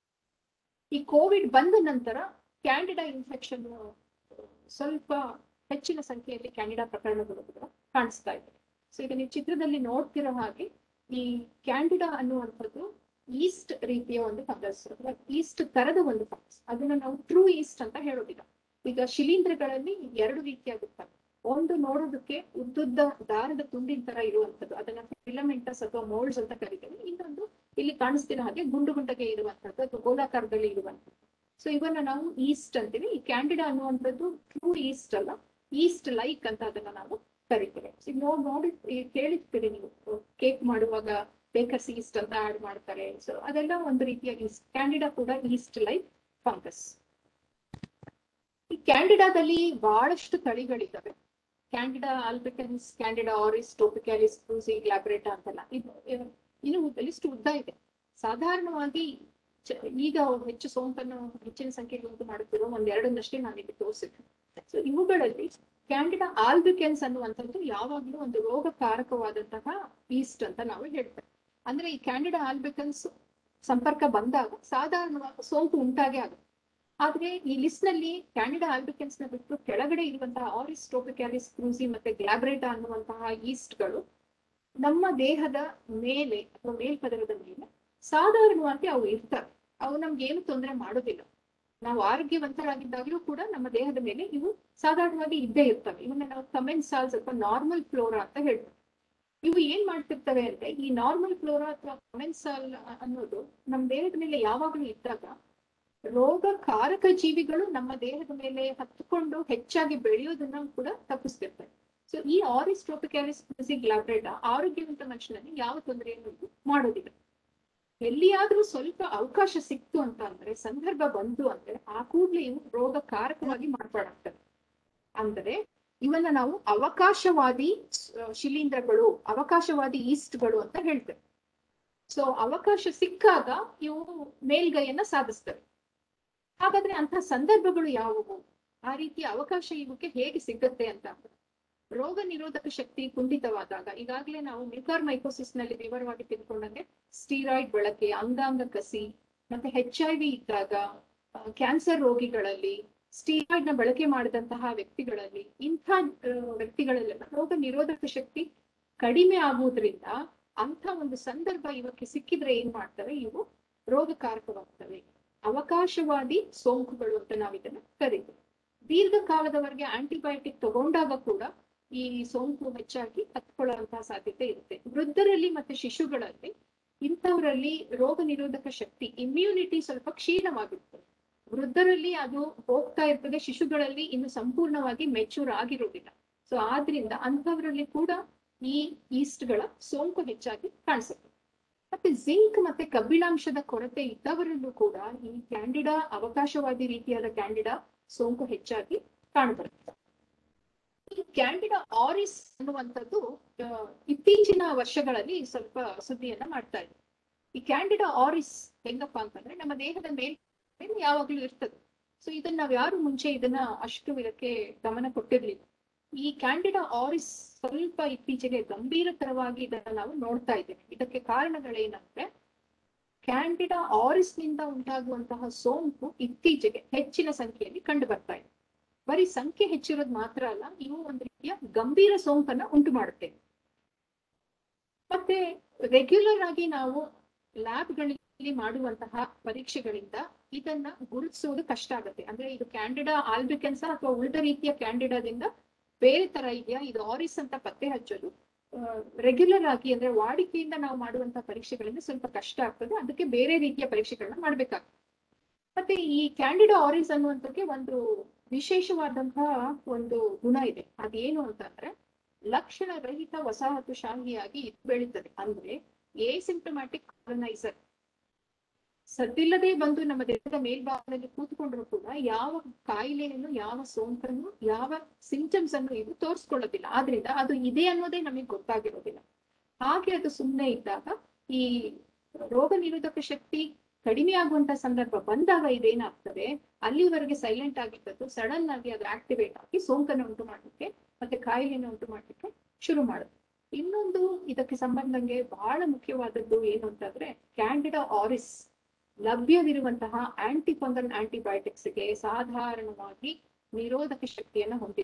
ಈ ಕೋವಿಡ್ ಬಂದ ನಂತರ ಕ್ಯಾಂಡಿಡಾ ಇನ್ಫೆಕ್ಷನ್ ಸ್ವಲ್ಪ ಹೆಚ್ಚಿನ ಸಂಖ್ಯೆಯಲ್ಲಿ ಕ್ಯಾಂಡಿಡಾ ಪ್ರಕರಣಗಳು ಕೂಡ ಕಾಣಿಸ್ತಾ ಇದೆ ಸೊ ಈಗ ನೀವು ಚಿತ್ರದಲ್ಲಿ ನೋಡ್ತಿರೋ ಹಾಗೆ ಈ ಕ್ಯಾಂಡಿಡಾ ಅನ್ನುವಂಥದ್ದು ಈಸ್ಟ್ ರೀತಿಯ ಒಂದು ಫಂಗಸ್ ಈಸ್ಟ್ ತರದ ಒಂದು ಫಂಗಸ್ ಅದನ್ನ ನಾವು ಟ್ರೂ ಈಸ್ಟ್ ಅಂತ ಹೇಳೋದಿಲ್ಲ ಈಗ ಶಿಲೀಂಧ್ರಗಳಲ್ಲಿ ಎರಡು ರೀತಿಯಾಗುತ್ತವೆ ಒಂದು ನೋಡೋದಕ್ಕೆ ಉದ್ದುದ್ದ ದಾರದ ತುಂಡಿನ ತರ ಇರುವಂತದ್ದು ಅದನ್ನ ಫಿಲಮೆಂಟಸ್ ಅಥವಾ ಮೋಲ್ಡ್ಸ್ ಅಂತ ಕರಿತೇವೆ ಇನ್ನೊಂದು ಇಲ್ಲಿ ಕಾಣಿಸ್ತಿರೋ ಹಾಗೆ ಗುಂಡು ಗುಂಡಗೆ ಇರುವಂತದ್ದು ಅಥವಾ ಗೋಲಾಕಾರದಲ್ಲಿ ಇರುವಂತದ್ದು ಸೊ ಇವನ್ನ ನಾವು ಈಸ್ಟ್ ಅಂತೀವಿ ಈ ಕ್ಯಾಂಡಿಡಾ ಅನ್ನುವಂಥದ್ದು ಟ್ರೂ ಈಸ್ಟ್ ಅಲ್ಲ ಈಸ್ಟ್ ಲೈಕ್ ಅಂತ ಅದನ್ನ ನಾವು ಕರಿತೇವೆ ಈಗ ನೋಡ್ ನೋಡಿ ಈ ಕೇಳಿರ್ತೀರಿ ನೀವು ಕೇಕ್ ಮಾಡುವಾಗ ಬೇಕರ್ಸ್ ಈಸ್ಟ್ ಅಂತ ಆಡ್ ಮಾಡ್ತಾರೆ ಸೊ ಅದೆಲ್ಲ ಒಂದು ರೀತಿಯ ಈಸ್ಟ್ ಕ್ಯಾಂಡಿಡಾ ಕೂಡ ಈಸ್ಟ್ ಲೈಕ್ ಫಂಗಸ್ ಈ ಕ್ಯಾಂಡಿಡಾದಲ್ಲಿ ಬಹಳಷ್ಟು ತಳಿಗಳಿದ್ದಾವೆ ಕ್ಯಾಂಡಿಡಾ ಆಲ್ಬಿಕನ್ಸ್ ಕ್ಯಾಂಡಿಡಾ ಆರಿಸ್ ಟೋಪಿಕ್ಯಾಲಿಸ್ ಕ್ರೂಸಿ ಗ್ಲಾಬ್ರೇಟಾ ಅಂತೆಲ್ಲ ಇದು ಇನ್ನು- ಇನ್ನು ಲಿಸ್ಟ್ ಉದ್ದ ಇದೆ ಸಾಧಾರಣವಾಗಿ ಚ- ಈಗ ಹೆಚ್ಚು ಸೋಂಕನ್ನು ಹೆಚ್ಚಿನ ಸಂಖ್ಯೆಯಲ್ಲಿ ಉಂಟು ಮಾಡುತ್ತಿರುವ ಒಂದೆರಡನ್ನಷ್ಟೇ ನಾನು ಇಲ್ಲಿ ತೋರಿಸಿದ್ದೆ ಸೊ ಇವುಗಳಲ್ಲಿ ಕ್ಯಾಂಡಿಡಾ ಆಲ್ಬಿಕೆನ್ಸ್ ಅನ್ನುವಂಥದ್ದು ಯಾವಾಗಲೂ ಒಂದು ರೋಗಕಾರಕವಾದಂತಹ ಈಸ್ಟ್ ಅಂತ ನಾವು ಹೇಳ್ತೇವೆ ಅಂದ್ರೆ ಈ ಕ್ಯಾಂಡಿಡಾ ಆಲ್ಬಿಕನ್ಸ್ ಸಂಪರ್ಕ ಬಂದಾಗ ಸಾಧಾರಣವಾಗಿ ಸೋಂಕು ಉಂಟಾಗೇ ಆಗುತ್ತೆ ಆದ್ರೆ ಈ ಲಿಸ್ಟ್ ನಲ್ಲಿ ಕ್ಯಾಂಡಿಡಾ ಆಲ್ಬಿಕೆನ್ಸ್ ನ ಬಿಟ್ಟು ಕೆಳಗಡೆ ಇರುವಂತಹ ಆರಿಸ್ ಟೋಪಿಕ್ಯಾಲಿಸ್ ಕ್ರೂಸಿ ಮತ್ತೆ ಗ್ಲಾಬ್ರೇಟಾ ಅನ್ನುವಂತಹ ಈಸ್ಟ್ಗಳು ನಮ್ಮ ದೇಹದ ಮೇಲೆ ಅಥವಾ ಮೇಲ್ಪದರದ ಮೇಲೆ ಸಾಧಾರಣವಾಗಿ ಅವು ಇರ್ತವೆ ಅವು ನಮ್ಗೆ ಏನು ತೊಂದರೆ ಮಾಡೋದಿಲ್ಲ ನಾವು ಆರೋಗ್ಯವಂತರಾಗಿದ್ದಾಗಲೂ ಕೂಡ ನಮ್ಮ ದೇಹದ ಮೇಲೆ ಇವು ಸಾಧಾರಣವಾಗಿ ಇದ್ದೇ ಇರ್ತವೆ ಇವನ್ನ ನಾವು ಕಮೆಂಟ್ ಸಾಲ್ಸ್ ಅಥವಾ ನಾರ್ಮಲ್ ಫ್ಲೋರಾ ಅಂತ ಹೇಳ್ತೇವೆ ಇವು ಏನ್ ಮಾಡ್ತಿರ್ತವೆ ಅಂದ್ರೆ ಈ ನಾರ್ಮಲ್ ಫ್ಲೋರಾ ಅಥವಾ ಕಮೆಂಟ್ ಸಾಲ್ ಅನ್ನೋದು ನಮ್ಮ ದೇಹದ ಮೇಲೆ ಯಾವಾಗಲೂ ಇದ್ದಾಗ ರೋಗಕಾರಕ ಜೀವಿಗಳು ನಮ್ಮ ದೇಹದ ಮೇಲೆ ಹತ್ತುಕೊಂಡು ಹೆಚ್ಚಾಗಿ ಬೆಳೆಯೋದನ್ನ ಕೂಡ ತಪ್ಪಿಸ್ತಿರ್ತವೆ ಸೊ ಈ ಆರಿಸ್ ಟ್ರೋಪಿಕ್ಯಾಲಿಸ್ ಗ್ಲಾಬ್ರೇಟಾ ಆರೋಗ್ಯವಂತ ಮನುಷ್ಯನಲ್ಲಿ ಯಾವ ತೊಂದರೆಯನ್ನು ಇದು ಮಾಡೋದಿಲ್ಲ ಎಲ್ಲಿಯಾದ್ರೂ ಸ್ವಲ್ಪ ಅವಕಾಶ ಸಿಕ್ತು ಅಂತ ಅಂದ್ರೆ ಸಂದರ್ಭ ಬಂತು ಅಂದ್ರೆ ಆ ಕೂಡ್ಲೆ ಇವು ರೋಗಕಾರಕವಾಗಿ ಮಾರ್ಪಾಡಾಗ್ತವೆ ಅಂದರೆ ಇವನ್ನ ನಾವು ಅವಕಾಶವಾದಿ ಆ, ಶಿಲೀಂಧ್ರಗಳು ಅವಕಾಶವಾದಿ ಈಸ್ಟ್ಗಳು ಅಂತ ಹೇಳ್ತೇವೆ ಸೊ ಅವಕಾಶ ಸಿಕ್ಕಾಗ ಇವು ಮೇಲ್ಗೈಯನ್ನ ಸಾಧಿಸ್ತವೆ ಹಾಗಾದ್ರೆ ಅಂತಹ ಸಂದರ್ಭಗಳು ಯಾವುವು ಆ ರೀತಿಯ ಅವಕಾಶ ಇವಕ್ಕೆ ಹೇಗೆ ಸಿಗುತ್ತೆ ಅಂತ ಅಂದ್ರೆ, ರೋಗ ನಿರೋಧಕ ಶಕ್ತಿ ಕುಂಠಿತವಾದಾಗ ಈಗಾಗಲೇ ನಾವು ಮ್ಯೂಕಾರ್ ಮೈಕೋಸಿಸ್ ನಲ್ಲಿ ವಿವರವಾಗಿ ತಿಳ್ಕೊಂಡಂಗೆ ಸ್ಟೀರಾಯ್ಡ್ ಬಳಕೆ ಅಂಗಾಂಗ ಕಸಿ ಮತ್ತೆ ಹೆಚ್ ಐ ವಿ ಇದ್ದಾಗ ಕ್ಯಾನ್ಸರ್ ರೋಗಿಗಳಲ್ಲಿ ಸ್ಟೀರಾಯ್ಡ್ ನ ಬಳಕೆ ಮಾಡಿದಂತಹ ವ್ಯಕ್ತಿಗಳಲ್ಲಿ ಇಂಥ ಆ, ವ್ಯಕ್ತಿಗಳಲ್ಲೆಲ್ಲ ರೋಗ ನಿರೋಧಕ ಶಕ್ತಿ ಕಡಿಮೆ ಆಗುವುದರಿಂದ ಅಂಥ ಒಂದು ಸಂದರ್ಭ ಇವಕ್ಕೆ ಸಿಕ್ಕಿದ್ರೆ ಏನ್ ಮಾಡ್ತವೆ ಇವು ರೋಗಕಾರಕವಾಗ್ತವೆ ಅವಕಾಶವಾದಿ ಸೋಂಕುಗಳು ಅಂತ ನಾವು ಇದನ್ನ ಕರೀತೀವಿ ದೀರ್ಘಕಾಲದವರೆಗೆ ಆಂಟಿಬಯೋಟಿಕ್ ತಗೊಂಡಾಗ ಕೂಡ ಈ ಸೋಂಕು ಹೆಚ್ಚಾಗಿ ಹತ್ಕೊಳ್ಳುವಂತಹ ಸಾಧ್ಯತೆ ಇರುತ್ತೆ ವೃದ್ಧರಲ್ಲಿ ಮತ್ತೆ ಶಿಶುಗಳಲ್ಲಿ ಇಂಥವರಲ್ಲಿ ರೋಗ ನಿರೋಧಕ ಶಕ್ತಿ ಇಮ್ಯುನಿಟಿ ಸ್ವಲ್ಪ ಕ್ಷೀಣವಾಗಿರ್ತದೆ ವೃದ್ಧರಲ್ಲಿ ಅದು ಹೋಗ್ತಾ ಇರ್ತದೆ ಶಿಶುಗಳಲ್ಲಿ ಇನ್ನು ಸಂಪೂರ್ಣವಾಗಿ ಮೆಚೂರ್ ಆಗಿರೋದಿಲ್ಲ ಸೊ ಆದ್ರಿಂದ ಅಂಥವರಲ್ಲಿ ಕೂಡ ಈ ಈಸ್ಟ್ಗಳ ಸೋಂಕು ಹೆಚ್ಚಾಗಿ ಕಾಣಿಸುತ್ತೆ ಮತ್ತೆ ಜಿಂಕ್ ಮತ್ತೆ ಕಬ್ಬಿಣಾಂಶದ ಕೊರತೆ ಇದ್ದವರಲ್ಲೂ ಕೂಡ ಈ ಕ್ಯಾಂಡಿಡಾ ಅವಕಾಶವಾದಿ ರೀತಿಯಾದ ಕ್ಯಾಂಡಿಡಾ ಸೋಂಕು ಹೆಚ್ಚಾಗಿ ಕಾಣಬರುತ್ತೆ ಈ ಕ್ಯಾಂಡಿಡಾ ಆರಿಸ್ ಅನ್ನುವಂಥದ್ದು ಆ, ಇತ್ತೀಚಿನ ವರ್ಷಗಳಲ್ಲಿ ಸ್ವಲ್ಪ ಸುದ್ದಿಯನ್ನ ಮಾಡ್ತಾ ಇದೆ ಈ ಕ್ಯಾಂಡಿಡಾ ಆರಿಸ್ ಹೆಂಗಪ್ಪ ಅಂತಂದ್ರೆ ನಮ್ಮ ದೇಹದ ಮೇಲೆ ಯಾವಾಗ್ಲೂ ಇರ್ತದೆ ಸೊ ಇದನ್ನ ನಾವ್ ಯಾರು ಮುಂಚೆ ಇದನ್ನ ಅಷ್ಟು ಇದಕ್ಕೆ ಗಮನ ಕೊಟ್ಟಿರ್ಲಿಲ್ಲ ಈ ಕ್ಯಾಂಡಿಡಾ ಆರಿಸ್ ಸ್ವಲ್ಪ ಇತ್ತೀಚೆಗೆ ಗಂಭೀರತರವಾಗಿ ಇದನ್ನ ನಾವು ನೋಡ್ತಾ ಇದ್ದೇವೆ ಇದಕ್ಕೆ ಕಾರಣಗಳೇನಂದ್ರೆ ಕ್ಯಾಂಡಿಡಾ ಆರಿಸ್ ನಿಂದ ಉಂಟಾಗುವಂತಹ ಸೋಂಕು ಇತ್ತೀಚೆಗೆ ಹೆಚ್ಚಿನ ಸಂಖ್ಯೆಯಲ್ಲಿ ಕಂಡು ಬರ್ತಾ ಇದೆ ಬರೀ ಸಂಖ್ಯೆ ಹೆಚ್ಚಿರೋದು ಮಾತ್ರ ಅಲ್ಲ ಇವು ಒಂದು ರೀತಿಯ ಗಂಭೀರ ಸೋಂಕನ್ನ ಉಂಟು ಮಾಡುತ್ತೆ ಮತ್ತೆ ರೆಗ್ಯುಲರ್ ಆಗಿ ನಾವು ಲ್ಯಾಬ್ಗಳಲ್ಲಿ ಮಾಡುವಂತಹ ಪರೀಕ್ಷೆಗಳಿಂದ ಇದನ್ನ ಗುರುತಿಸುವುದು ಕಷ್ಟ ಆಗುತ್ತೆ ಅಂದ್ರೆ ಇದು ಕ್ಯಾಂಡಿಡಾ ಆಲ್ಬಿಕೆನ್ಸ ಅಥವಾ ಉಳಿದ ರೀತಿಯ ಕ್ಯಾಂಡಿಡಾದಿಂದ ಬೇರೆ ತರ ಇದೆಯಾ ಇದು ಆರಿಸ್ ಅಂತ ಪತ್ತೆ ಹಚ್ಚೋದು ರೆಗ್ಯುಲರ್ ಆಗಿ ಅಂದ್ರೆ ವಾಡಿಕೆಯಿಂದ ನಾವು ಮಾಡುವಂತಹ ಪರೀಕ್ಷೆಗಳಿಂದ ಸ್ವಲ್ಪ ಕಷ್ಟ ಆಗ್ತದೆ ಅದಕ್ಕೆ ಬೇರೆ ರೀತಿಯ ಪರೀಕ್ಷೆಗಳನ್ನ ಮಾಡ್ಬೇಕಾಗ್ತದೆ ಮತ್ತೆ ಈ ಕ್ಯಾಂಡಿಡಾ ಆರಿಸ್ ಅನ್ನುವಂಥಕ್ಕೆ ಒಂದು ವಿಶೇಷವಾದಂತಹ ಒಂದು ಗುಣ ಇದೆ ಅದೇನು ಅಂತಂದ್ರೆ ಲಕ್ಷಣ ರಹಿತ ವಸಾಹತುಶಾಹಿಯಾಗಿ ಇದು ಬೆಳೀತದೆ ಅಂದ್ರೆ ಸಿಂಪ್ಟಮ್ಯಾಟಿಕ್ ಕಾಲನೈಸರ್ ಸದ್ದಿಲ್ಲದೆ ಬಂದು ನಮ್ಮ ದೇಹದ ಮೇಲ್ಭಾಗದಲ್ಲಿ ಕೂತ್ಕೊಂಡ್ರು ಕೂಡ ಯಾವ ಕಾಯಿಲೆಯನ್ನು ಯಾವ ಸೋಂಕನ್ನು ಯಾವ ಸಿಂಟಮ್ಸ್ ಅನ್ನು ಇದು ತೋರಿಸ್ಕೊಳ್ಳೋದಿಲ್ಲ ಆದ್ರಿಂದ ಅದು ಇದೆ ಅನ್ನೋದೇ ನಮಗೆ ಗೊತ್ತಾಗಿರೋದಿಲ್ಲ ಹಾಗೆ ಅದು ಸುಮ್ಮನೆ ಇದ್ದಾಗ ಈ ರೋಗ ನಿರೋಧಕ ಶಕ್ತಿ ಕಡಿಮೆ ಆಗುವಂತ ಸಂದರ್ಭ ಬಂದಾಗ ಇದೇನಾಗ್ತದೆ ಅಲ್ಲಿವರೆಗೆ ಸೈಲೆಂಟ್ ಆಗಿದ್ದದ್ದು ಸಡನ್ ಆಗಿ ಅದು ಆಕ್ಟಿವೇಟ್ ಆಗಿ ಸೋಂಕನ್ನು ಉಂಟು ಮಾಡ್ಲಿಕ್ಕೆ ಮತ್ತೆ ಕಾಯಿಲೆಯನ್ನು ಉಂಟು ಮಾಡ್ಲಿಕ್ಕೆ ಶುರು ಮಾಡುತ್ತೆ ಇನ್ನೊಂದು ಇದಕ್ಕೆ ಸಂಬಂಧಂಗೆ ಬಹಳ ಮುಖ್ಯವಾದದ್ದು ಏನು ಅಂತಂದ್ರೆ ಕ್ಯಾಂಡಿಡಾ ಆರಿಸ್ ಲಭ್ಯವಿರುವಂತಹ ಆಂಟಿಫಂಗಲ್ ಆಂಟಿಬಯೋಟಿಕ್ಸ್ಗೆ ಸಾಧಾರಣವಾಗಿ ನಿರೋಧಕ ಶಕ್ತಿಯನ್ನು ಹೊಂದಿದೆ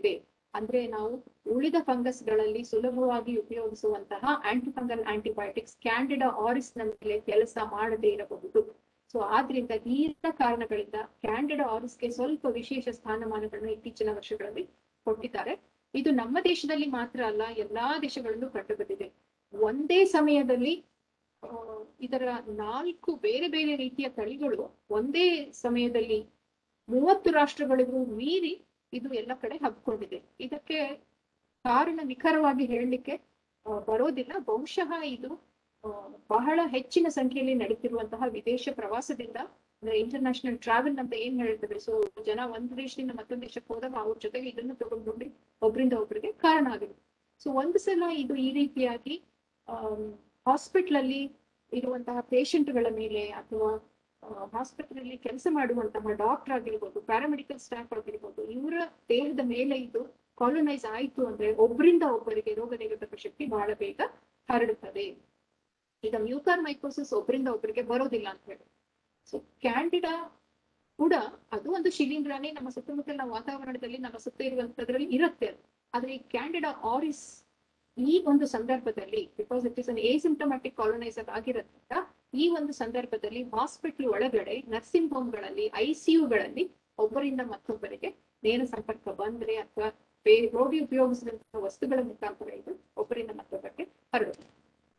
ಅಂದ್ರೆ ನಾವು ಉಳಿದ ಫಂಗಸ್ ಗಳಲ್ಲಿ ಸುಲಭವಾಗಿ ಉಪಯೋಗಿಸುವಂತಹ ಆಂಟಿಫಂಗಲ್ ಆಂಟಿಬಯೋಟಿಕ್ಸ್ ಕ್ಯಾಂಡಿಡಾ ಆರಿಸ್ ನ ಮೇಲೆ ಕೆಲಸ ಮಾಡದೇ ಇರಬಹುದು ಸೊ ಆದ್ರಿಂದ ಈ ಎಲ್ಲ ಕಾರಣಗಳಿಂದ ಕ್ಯಾಂಡಿಡಾ ಆರಿಸ್ಗೆ ಸ್ವಲ್ಪ ವಿಶೇಷ ಸ್ಥಾನಮಾನಗಳನ್ನು ಇತ್ತೀಚಿನ ವರ್ಷಗಳಲ್ಲಿ ಕೊಟ್ಟಿದ್ದಾರೆ ಇದು ನಮ್ಮ ದೇಶದಲ್ಲಿ ಮಾತ್ರ ಅಲ್ಲ ಎಲ್ಲಾ ದೇಶಗಳಲ್ಲೂ ಕಂಡುಬಂದಿದೆ ಒಂದೇ ಸಮಯದಲ್ಲಿ ಆ, ಇದರ ನಾಲ್ಕು ಬೇರೆ ಬೇರೆ ರೀತಿಯ ತಳಿಗಳು ಒಂದೇ ಸಮಯದಲ್ಲಿ ಮೂವತ್ತು ರಾಷ್ಟ್ರಗಳಿಗೂ ಮೀರಿ ಇದು ಎಲ್ಲ ಕಡೆ ಹಬ್ಕೊಂಡಿದೆ ಇದಕ್ಕೆ ಕಾರಣ ನಿಖರವಾಗಿ ಹೇಳಲಿಕ್ಕೆ ಆ, ಬರೋದಿಲ್ಲ ಬಹುಶಃ ಇದು ಆ, ಬಹಳ ಹೆಚ್ಚಿನ ಸಂಖ್ಯೆಯಲ್ಲಿ ನಡೀತಿರುವಂತಹ ವಿದೇಶ ಪ್ರವಾಸದಿಂದ ಅಂದ್ರೆ ಇಂಟರ್ನ್ಯಾಷನಲ್ ಟ್ರಾವೆಲ್ ಅಂತ ಏನ್ ಹೇಳ್ತೇವೆ ಸೊ ಜನ ಒಂದ್ ದೇಶದಿಂದ ಮತ್ತೊಂದು ದೇಶಕ್ಕೆ ಹೋದಾಗ ಅವ್ರ ಜೊತೆಗೆ ಇದನ್ನು ತಗೊಂಡು ಹೋಗಿ ಒಬ್ರಿಂದ ಒಬ್ರಿಗೆ ಕಾರಣ ಆಗಿದೆ ಸೊ ಒಂದು ಸಲ ಇದು ಈ ರೀತಿಯಾಗಿ ಹಾಸ್ಪಿಟಲ್ ಅಲ್ಲಿ ಇರುವಂತಹ ಪೇಷಂಟ್ಗಳ ಮೇಲೆ ಅಥವಾ ಹಾಸ್ಪಿಟಲ್ ಅಲ್ಲಿ ಕೆಲಸ ಮಾಡುವಂತಹ ಡಾಕ್ಟರ್ ಆಗಿರ್ಬೋದು ಪ್ಯಾರಾಮೆಡಿಕಲ್ ಸ್ಟಾಫ್ ಆಗಿರ್ಬೋದು ಇವರ ದೇಹದ ಮೇಲೆ ಇದು ಕಾಲೋನೈಸ್ ಆಯ್ತು ಅಂದ್ರೆ ಒಬ್ಬರಿಂದ ಒಬ್ಬರಿಗೆ ರೋಗ ನಿರೋಧಕ ಶಕ್ತಿ ಬಹಳ ಬೇಗ ಹರಡುತ್ತದೆ ಈಗ ಮ್ಯೂಕಾರ್ ಮೈಕೋಸಿಸ್ ಒಬ್ಬರಿಂದ ಒಬ್ಬರಿಗೆ ಬರೋದಿಲ್ಲ ಅಂತ ಹೇಳಿ ಸೊ ಕ್ಯಾಂಡಿಡಾ ಕೂಡ ಅದು ಒಂದು ಶಿಲೀಂಧ್ರನೇ ನಮ್ಮ ಸುತ್ತಮುತ್ತಲಿನ ವಾತಾವರಣದಲ್ಲಿ ನಮ್ಮ ಸುತ್ತ ಇರುವಂತದ್ರಲ್ಲಿ ಇರುತ್ತೆ ಅದು. ಆದ್ರೆ ಈ ಕ್ಯಾಂಡಿಡಾ ಆರಿಸ್ ಈ ಒಂದು ಸಂದರ್ಭದಲ್ಲಿ because it is an asymptomatic colonizer ಆಗಿರೋದ್ರಿಂದ ಈ ಒಂದು ಸಂದರ್ಭದಲ್ಲಿ ಹಾಸ್ಪಿಟಲ್ ಒಳಗಡೆ ನರ್ಸಿಂಗ್ ಹೋಮ್ಗಳಲ್ಲಿ ಐಸಿಯುಗಳಲ್ಲಿ ಒಬ್ಬರಿಂದ ಮತ್ತೊಬ್ಬರಿಗೆ ನೇರ ಸಂಪರ್ಕ ಬಂದ್ರೆ ಅಥವಾ ಬೇರೆ ರೋಗಿ ಉಪಯೋಗಿಸಿದಂತಹ ವಸ್ತುಗಳ ಮುಖಾಂತರ ಇದು ಒಬ್ಬರಿಂದ ಮತ್ತೊಬ್ಬರಿಗೆ ಹರಡುತ್ತೆ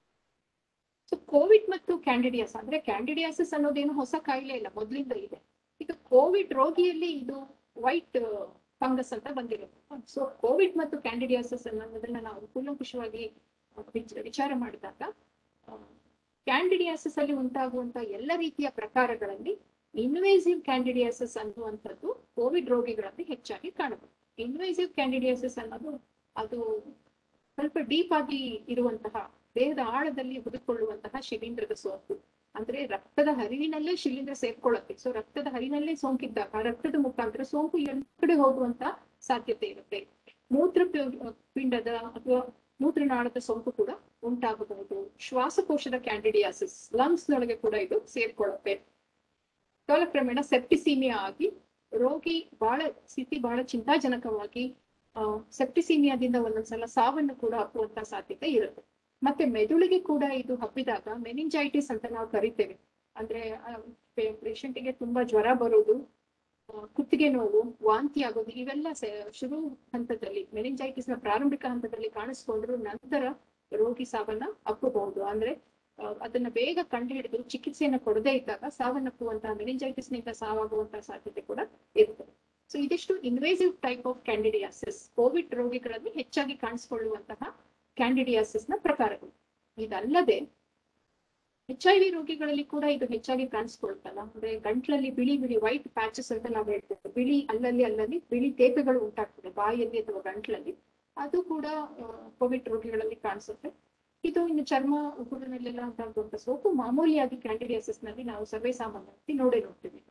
ಸೊ ಕೋವಿಡ್ ಮತ್ತು ಕ್ಯಾಂಡಿಡಿಯಾಸ್ ಅಂದ್ರೆ ಕ್ಯಾಂಡಿಡಿಯಾಸಿಸ್ ಅನ್ನೋದೇನು ಹೊಸ ಕಾಯಿಲೆ ಇಲ್ಲ ಮೊದಲಿಂದ ಇದೆ ಈಗ ಕೋವಿಡ್ ರೋಗಿಯಲ್ಲಿ ಇದು ವೈಟ್ ಫಂಗಸ್ ಅಂತ ಬಂದಿರುತ್ತೆ ಸೊ ಕೋವಿಡ್ ಮತ್ತು ಕ್ಯಾಂಡಿಡಿಯಾಸಿಸ್ ಅನ್ನೋದನ್ನ ನಾವು ಕೂಲಂಕುಷವಾಗಿ ವಿಚ- ವಿಚಾರ ಮಾಡಿದಾಗ ಕ್ಯಾಂಡಿಡಿಯಾಸಿಸ್ ಅಲ್ಲಿ ಉಂಟಾಗುವಂತ ಎಲ್ಲ ರೀತಿಯ ಪ್ರಕಾರಗಳಲ್ಲಿ ಇನ್ವೇಸಿವ್ ಕ್ಯಾಂಡಿಡಿಯಾಸಿಸ್ ಅನ್ನುವಂಥದ್ದು ಕೋವಿಡ್ ರೋಗಿಗಳಲ್ಲಿ ಹೆಚ್ಚಾಗಿ ಕಾಣಬಹುದು ಇನ್ವೇಸಿವ್ ಕ್ಯಾಂಡಿಡಿಯಾಸಿಸ್ ಅನ್ನೋದು ಅದು ಸ್ವಲ್ಪ ಡೀಪ್ ಆಗಿ ಇರುವಂತಹ ದೇಹದ ಆಳದಲ್ಲಿ ಹುದುಕೊಳ್ಳುವಂತಹ ಶಿಲೀಂಧ್ರದ ಸೋಂಕು ಅಂದ್ರೆ ರಕ್ತದ ಹರಿವಿನಲ್ಲೇ ಶಿಲೀಂಧ್ರ ಸೇರ್ಕೊಳ್ಳುತ್ತೆ ಸೊ ರಕ್ತದ ಹರಿವಿನಲ್ಲೇ ಸೋಂಕಿದ್ದಾಗ ಆ ರಕ್ತದ ಮುಖಾಂತರ ಸೋಂಕು ಎಲ್ಲ ಕಡೆ ಹೋಗುವಂತ ಸಾಧ್ಯತೆ ಇರುತ್ತೆ ಮೂತ್ರ ಪಿ- ಪಿಂಡದ ಅಥವಾ ಮೂತ್ರನಾಳದ ಸೋಂಕು ಕೂಡ ಉಂಟಾಗಬಹುದು ಶ್ವಾಸಕೋಶದ ಕ್ಯಾಂಡಿಡಿಯಾಸಿಸ್ ಲಂಗ್ಸ್ ನೊಳಗೆ ಕೂಡ ಇದು ಸೇರ್ಕೊಳ್ಳುತ್ತೆ ಕಾಲಕ್ರಮೇಣ ಸೆಪ್ಟಿಸೀಮಿಯಾ ಆಗಿ ರೋಗಿ ಬಹಳ ಸ್ಥಿತಿ ಬಹಳ ಚಿಂತಾಜನಕವಾಗಿ ಆ, ಸೆಪ್ಟಿಸೀಮಿಯಾದಿಂದ ಒಂದೊಂದ್ಸಲ ಸಾವನ್ನು ಕೂಡ ಅಪ್ಪುವಂತ ಸಾಧ್ಯತೆ ಇರುತ್ತೆ ಮತ್ತೆ ಮೆದುಳಿಗೆ ಕೂಡ ಇದು ಹಬ್ಬಿದಾಗ ಮೆನಿಂಜೈಟಿಸ್ ಅಂತ ನಾವು ಕರಿತೇವೆ ಅಂದ್ರೆ ಪೇಷಂಟಿಗೆ ತುಂಬಾ ಜ್ವರ ಬರೋದು ಆ, ಕುತ್ತಿಗೆ ನೋವು ವಾಂತಿ ಆಗೋದು ಇವೆಲ್ಲ ಸೆ- ಶುರು ಹಂತದಲ್ಲಿ ಮೆನಿಂಜೈಟಿಸ್ ನ ಪ್ರಾರಂಭಿಕ ಹಂತದಲ್ಲಿ ಕಾಣಿಸ್ಕೊಂಡ್ರು ನಂತರ ರೋಗಿ ಸಾವನ್ನ ಅಪ್ಪಬಹುದು ಅಂದ್ರೆ ಆ, ಅದನ್ನ ಬೇಗ ಕಂಡುಹಿಡಿದು ಚಿಕಿತ್ಸೆಯನ್ನು ಕೊಡದೇ ಇದ್ದಾಗ ಸಾವನ್ನಪ್ಪುವಂತಹ ಮೆನಿಂಜೈಟಿಸ್ ನಿಂದ ಸಾವಾಗುವಂತಹ ಸಾಧ್ಯತೆ ಕೂಡ ಇರ್ತದೆ ಸೊ ಇದಿಷ್ಟು invasive type of candidiasis COVID ರೋಗಿಗಳಲ್ಲಿ ಹೆಚ್ಚಾಗಿ ಕಾಣಿಸಿಕೊಳ್ಳುವಂತಹ ಕ್ಯಾಂಡಿಡಿಯಾಸಿಸ್ ನ ಪ್ರಕಾರಗಳು ಇದಲ್ಲದೆ ಎಚ್ ಐ ವಿ ರೋಗಿಗಳಲ್ಲಿ ಕೂಡ ಇದು ಹೆಚ್ಚಾಗಿ ಕಾಣಿಸ್ಕೊಳ್ತಲ್ಲ ಅಂದ್ರೆ ಗಂಟ್ಲಲ್ಲಿ ಬಿಳಿ ಬಿಳಿ ವೈಟ್ ಪ್ಯಾಚಸ್ ಅಂತ ನಾವು ಹೇಳ್ತೇವೆ ಬಿಳಿ ಅಲ್ಲಲ್ಲಿ ಅಲ್ಲಲ್ಲಿ ಬಿಳಿ ತೇಪೆಗಳು ಉಂಟಾಗ್ತದೆ ಬಾಯಲ್ಲಿ ಅಥವಾ ಗಂಟ್ಲಲ್ಲಿ ಅದು ಕೂಡ ಕೋವಿಡ್ ರೋಗಿಗಳಲ್ಲಿ ಕಾಣಿಸುತ್ತೆ ಇದು ಇನ್ನು ಚರ್ಮ ಉಗುರಿನಲ್ಲೆಲ್ಲ ಉಂಟಾಗುವಂತ ಸೋಪು ಮಾಮೂಲಿಯಾಗಿ ಕ್ಯಾಂಡಿಡಿಯಾಸಿಸ್ ನಲ್ಲಿ ನಾವು ಸರ್ವೇ ಸಾಮಾನ್ಯವಾಗಿ ನೋಡೇ ನೋಡ್ತೀವಿ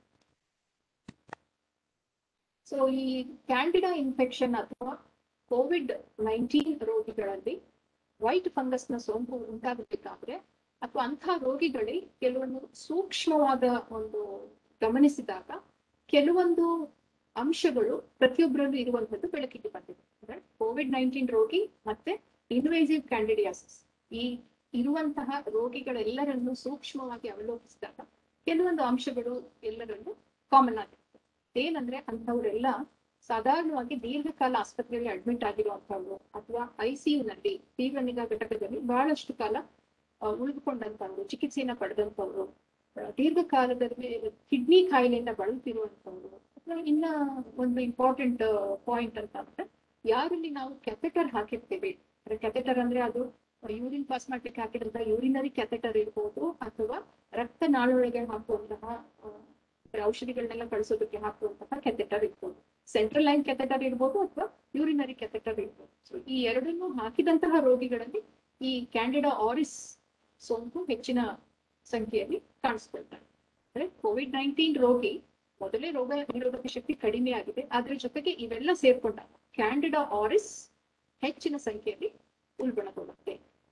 ಸೊ ಈ ಕ್ಯಾಂಡಿಡಾ ಇನ್ಫೆಕ್ಷನ್ ಅಥವಾ ಕೋವಿಡ್ ನೈನ್ಟೀನ್ ರೋಗಿಗಳಲ್ಲಿ ವೈಟ್ ಫಂಗಸ್ ನ ಸೋಂಕು ಉಂಟಾಗಬೇಕಾದ್ರೆ ಅಥವಾ ಅಂತಹ ರೋಗಿಗಳಿಗೆ ಕೆಲವೊಂದು ಸೂಕ್ಷ್ಮವಾದ ಒಂದು ಗಮನಿಸಿದಾಗ ಕೆಲವೊಂದು ಅಂಶಗಳು ಪ್ರತಿಯೊಬ್ಬರಲ್ಲೂ ಇರುವಂತದ್ದು ಬೆಳಕಿಗೆ ಬಂದಿದೆ ಅಂದ್ರೆ ಕೋವಿಡ್ ನೈನ್ಟೀನ್ ರೋಗಿ ಮತ್ತೆ ಇನ್ವೇಸಿವ್ ಕ್ಯಾಂಡಿಡಿಯಾಸಿಸ್ ಈ ಇರುವಂತಹ ರೋಗಿಗಳೆಲ್ಲರನ್ನು ಸೂಕ್ಷ್ಮವಾಗಿ ಅವಲೋಕಿಸಿದಾಗ ಕೆಲವೊಂದು ಅಂಶಗಳು ಎಲ್ಲರಲ್ಲೂ ಕಾಮನ್ ಆಗಿರುತ್ತೆ ಏನಂದ್ರೆ ಅಂಥವರೆಲ್ಲ ಸಾಧಾರಣವಾಗಿ ದೀರ್ಘಕಾಲ ಆಸ್ಪತ್ರೆಯಲ್ಲಿ ಅಡ್ಮಿಟ್ ಆಗಿರುವಂತವ್ರು ಅಥವಾ ಐಸಿಯು ನಲ್ಲಿ ತೀವ್ರ ನಿಗಾ ಘಟಕದಲ್ಲಿ ಬಹಳಷ್ಟು ಕಾಲ ಆ, ಉಳಿದುಕೊಂಡಂತವ್ರು ಚಿಕಿತ್ಸೆಯನ್ನ ಪಡೆದಂತವ್ರು ಆ, ದೀರ್ಘಕಾಲದಲ್ಲಿ ಕಿಡ್ನಿ ಕಾಯಿಲೆಯಿಂದ ಬಳಲ್ತಿರುವಂತವ್ರು ಅಥವಾ ಇನ್ನ ಒಂದು ಇಂಪಾರ್ಟೆಂಟ್ ಪಾಯಿಂಟ್ ಅಂತ ಅಂದ್ರೆ ಯಾರಲ್ಲಿ ನಾವು ಕೆಥೆಟರ್ ಹಾಕಿರ್ತೀವಿ ಕೆಥೆಟರ್ ಅಂದ್ರೆ ಅದು ಯೂರಿನ್ ಪಾಸ್ ಮಾಡ್ಲಿಕ್ಕೆ ಹಾಕಿದಂತಹ ಯೂರಿನರಿ ಕೆಥೆಟರ್ ಇರ್ಬೋದು ಅಥವಾ ರಕ್ತ ನಾಳೊಳಗೆ ಹಾಕುವಂತಹ ಆ, ಔಷಧಿಗಳನ್ನೆಲ್ಲ ಕಳಿಸೋದಕ್ಕೆ ಹಾಕುವಂತಹ ಕೆಥೆಟರ್ ಇರ್ಬೋದು ಸೆಂಟ್ರಲ್ ಲೈನ್ ಕೆಥೆಟರ್ ಇರ್ಬೋದು ಅಥವಾ ಯೂರಿನರಿ ಕೆಥೆಟರ್ ಇರ್ಬೋದು ಸೊ ಈ ಎರಡನ್ನೂ ಹಾಕಿದಂತಹ ರೋಗಿಗಳಲ್ಲಿ ಈ ಕ್ಯಾಂಡಿಡಾ ಆರಿಸ್ ಸೋಂಕು ಹೆಚ್ಚಿನ ಸಂಖ್ಯೆಯಲ್ಲಿ ಕಾಣಿಸ್ಕೊಳ್ತಾರೆ ಅಂದ್ರೆ ಕೋವಿಡ್ ನೈನ್ಟೀನ್ ರೋಗಿ ಮೊದಲೇ ರೋಗ ನಿರೋಧಕ ಶಕ್ತಿ ಕಡಿಮೆ ಆಗಿದೆ ಅದ್ರ ಜೊತೆಗೆ ಇವೆಲ್ಲ ಸೇರ್ಕೊಂಡಾಗ ಕ್ಯಾಂಡಿಡಾ ಆರಿಸ್ ಹೆಚ್ಚಿನ ಸಂಖ್ಯೆಯಲ್ಲಿ ಉಲ್ಬಣಗೊಳ್ಳುತ್ತೆ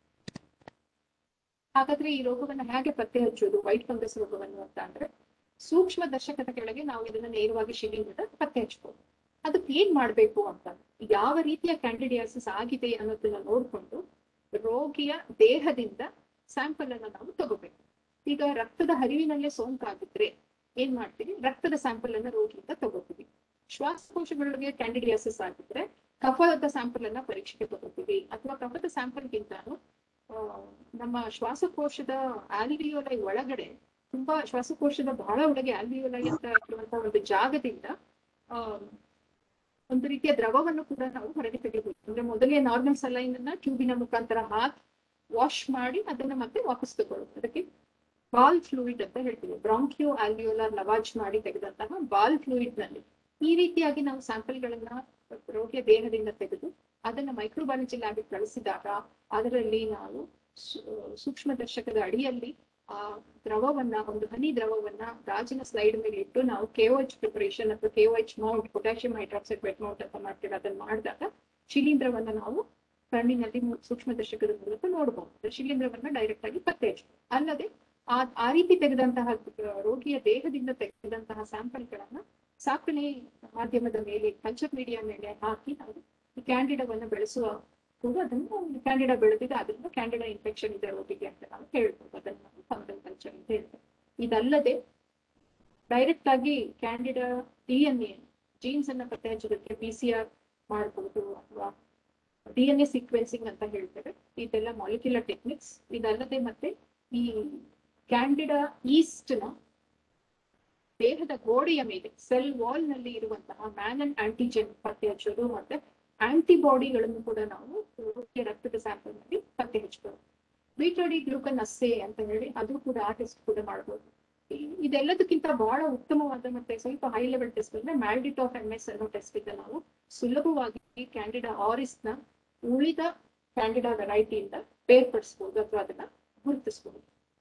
ಹಾಗಾದ್ರೆ ಈ ರೋಗವನ್ನು ಹೇಗೆ ಪತ್ತೆ ಹಚ್ಚೋದು ವೈಟ್ ಫಂಗಸ್ ರೋಗವನ್ನು ಅಂತ ಅಂದ್ರೆ ಸೂಕ್ಷ್ಮ ದರ್ಶಕದ ಕೆಳಗೆ ನಾವು ಇದನ್ನ ನೇರವಾಗಿ ಶಿಲೀಂಧ್ರದ ಪತ್ತೆ ಹಚ್ಚಬಹುದು ಅದಕ್ಕೆ ಏನ್ ಮಾಡ್ಬೇಕು ಅಂತ ಯಾವ ರೀತಿಯ ಕ್ಯಾಂಡಿಡಿಯಾಸಿಸ್ ಆಗಿದೆ ಅನ್ನೋದನ್ನ ನೋಡ್ಕೊಂಡು ರೋಗಿಯ ದೇಹದಿಂದ ಸ್ಯಾಂಪಲ್ ಅನ್ನ ನಾವು ತಗೋಬೇಕು ಈಗ ರಕ್ತದ ಹರಿವಿನಲ್ಲೇ ಸೋಂಕಾಗಿದ್ರೆ ಏನ್ ಮಾಡ್ತೀವಿ ರಕ್ತದ ಸ್ಯಾಂಪಲ್ ಅನ್ನ ರೋಗಿಯಿಂದ ತಗೋತೀವಿ ಶ್ವಾಸಕೋಶಗಳಿಗೆ ಕ್ಯಾಂಡಿಡಿಯಾಸಿಸ್ ಆಗಿದ್ರೆ ಕಫದ ಸ್ಯಾಂಪಲ್ ಅನ್ನ ಪರೀಕ್ಷೆಗೆ ತಗೋತೀವಿ ಅಥವಾ ಕಫದ ಸ್ಯಾಂಪಲ್ಗಿಂತಾನು ಆ, ನಮ್ಮ ಶ್ವಾಸಕೋಶದ ಆಲ್ವಿಯೋಲೈ ಒಳಗಡೆ ತುಂಬಾ ಶ್ವಾಸಕೋಶದ ಬಹಳ ಒಳಗೆ ಆಲ್ವಿಯೋಲೈ ಅಂತ ಇರುವಂತ ಒಂದು ಜಾಗದಿಂದ ಆ ಒಂದು ರೀತಿಯ ದ್ರವವನ್ನು ಕೂಡ ನಾವು ಹೊರಗೆ ತೆಗಿಬೇಕು ಅಂದ್ರೆ ಮೊದಲೇ ನಾರ್ಮಲ್ ಸಲೈನ್ ಅನ್ನ ಟ್ಯೂಬಿನ ಮುಖಾಂತರ ಹಾಕಿ ವಾಶ್ ಮಾಡಿ ಅದನ್ನ ಮತ್ತೆ ವಾಪಸ್ ತಗೊಳ್ಳೋದು ಅದಕ್ಕೆ ಬಾಲ್ ಫ್ಲೂಯಿಡ್ ಅಂತ ಹೇಳ್ತೀವಿ ಬ್ರಾಂಕಿಯೋ ಆಲ್ವಿಯೋಲರ್ ಲವಾಜ್ ಮಾಡಿ ತೆಗೆದಂತಹ ಬಾಲ್ ಫ್ಲೂಯಿಡ್ ನಲ್ಲಿ ಈ ರೀತಿಯಾಗಿ ನಾವು ಸ್ಯಾಂಪಲ್ ಗಳನ್ನ ರೋಗಿಯ ದೇಹದಿಂದ ತೆಗೆದು ಅದನ್ನ ಮೈಕ್ರೋಬಯಾಲಜಿ ಲ್ಯಾಬ್ ಕಳಿಸಿದಾಗ ಅದರಲ್ಲಿ ನಾವು ಸೂ- ಸೂಕ್ಷ್ಮ ದರ್ಶಕದ ಅಡಿಯಲ್ಲಿ ಆ ದ್ರವವನ್ನ ಒಂದು ಹನಿ ದ್ರವವನ್ನ ಗಾಜಿನ ಸ್ಲೈಡ್ ಮೇಲೆ ಇಟ್ಟು ನಾವು ಕೆಒಎಚ್ ಪ್ರಿಪರೇಷನ್ ಅಥವಾ KOH mount potassium hydroxide wet mount ಅಂತ ಮಾಡ್ತೀವಿ ಅದನ್ನ ಮಾಡಿದಾಗ ಶಿಲೀಂಧ್ರವನ್ನ ನಾವು ಕಣ್ಣಿನಲ್ಲಿ ಮು- ಸೂಕ್ಷ್ಮ ದರ್ಶಕದ ಮೂಲಕ ನೋಡಬಹುದು ಶಿಲೀಂಧ್ರವನ್ನ ಡೈರೆಕ್ಟ್ ಆಗಿ ಪತ್ತೆ ಹಚ್ಚಬಹುದು ಅಲ್ಲದೆ ಆ ಆ ರೀತಿ ತೆಗೆದಂತಹ ಆ, ರೋಗಿಯ ದೇಹದಿಂದ ತೆಗೆದಂತಹ ಸ್ಯಾಂಪಲ್ಗಳನ್ನ ಸಾಕಣೆ ಮಾಧ್ಯಮದ ಮೇಲೆ ಕಲ್ಚರ್ ಮೀಡಿಯಾ ಮೇಲೆ ಹಾಕಿ ನಾವು ಈ ಕ್ಯಾಂಡಿಡಾವನ್ನ ಬೆಳೆಸುವ ಕೂಡ ಅದನ್ನು ಕ್ಯಾಂಡಿಡಾ ಬೆಳೆದಿದೆ ಅದರಿಂದ ಕ್ಯಾಂಡಿಡಾ ಇನ್ಫೆಕ್ಷನ್ ಇದೆ ರೋಗಿಗೆ ಅಂತ ನಾವು ಹೇಳ್ಬೋದು ಅದನ್ನ ನಾವು ಫಂಗಲ್ ಕಲ್ಚರ್ ಅಂತ ಹೇಳ್ತೇವೆ ಇದಲ್ಲದೆ ಡೈರೆಕ್ಟ್ ಆಗಿ Candida D N A genes ಅನ್ನ ಪತ್ತೆ ಹಚ್ಚೋದಕ್ಕೆ ಪಿ ಸಿ ಆರ್ ಮಾಡಬಹುದು ಅಥವಾ ಡಿ ಎನ್ ಎ ಸೀಕ್ವೆನ್ಸಿಂಗ್ ಅಂತ ಹೇಳ್ತೇವೆ ಇದೆಲ್ಲ ಮಾಲಿಕ್ಯುಲರ್ ಟೆಕ್ನಿಕ್ಸ್ ಇದಲ್ಲದೆ ಮತ್ತೆ ಈ ಕ್ಯಾಂಡಿಡಾ ಈಸ್ಟ್ ನ ದೇಹದ ಗೋಡೆಯ ಮೇಲೆ ಸೆಲ್ ವಾಲ್ ನಲ್ಲಿ ಇರುವಂತಹ ಮ್ಯಾನ್ ಅಂಡ್ ಆಂಟಿಜೆನ್ ಪತ್ತೆ ಹಚ್ಚೋದು ಮತ್ತೆ ಆಂಟಿಬಾಡಿಗಳನ್ನು ಕೂಡ ನಾವು ರೋಗಿಯ ರಕ್ತದ ಸ್ಯಾಂಪಲ್ ನಲ್ಲಿ ಪತ್ತೆ ಹಚ್ಚಬಹುದು ಬೀಟಾಡಿ ಗ್ಲೂಕನ್ ಅಸ್ಸೆ ಅಂತ ಹೇಳಿ ಅದು ಕೂಡ ಆ ಟೆಸ್ಟ್ ಕೂಡ ಮಾಡಬಹುದು ಇದೆಲ್ಲದಕ್ಕಿಂತ ಬಹಳ ಉತ್ತಮವಾದ ಮತ್ತೆ ಸ್ವಲ್ಪ ಹೈ ಲೆವೆಲ್ ಟೆಸ್ಟ್ ಅಂದ್ರೆ ಮ್ಯಾಲ್ಡಿಟ್ ಆಫ್ ಎಂ ಎಸ್ ಅನ್ನೋ ಟೆಸ್ಟ್ ಇಂದ ನಾವು ಸುಲಭವಾಗಿ ಕ್ಯಾಂಡಿಡಾ ಆರಿಸ್ ನ ಉಳಿದ ಕ್ಯಾಂಡಿಡಾ ವೆರೈಟಿಯಿಂದ ಬೇರ್ಪಡಿಸಬಹುದು ಅಥವಾ ಅದನ್ನ ಗುರುತಿಸಬಹುದು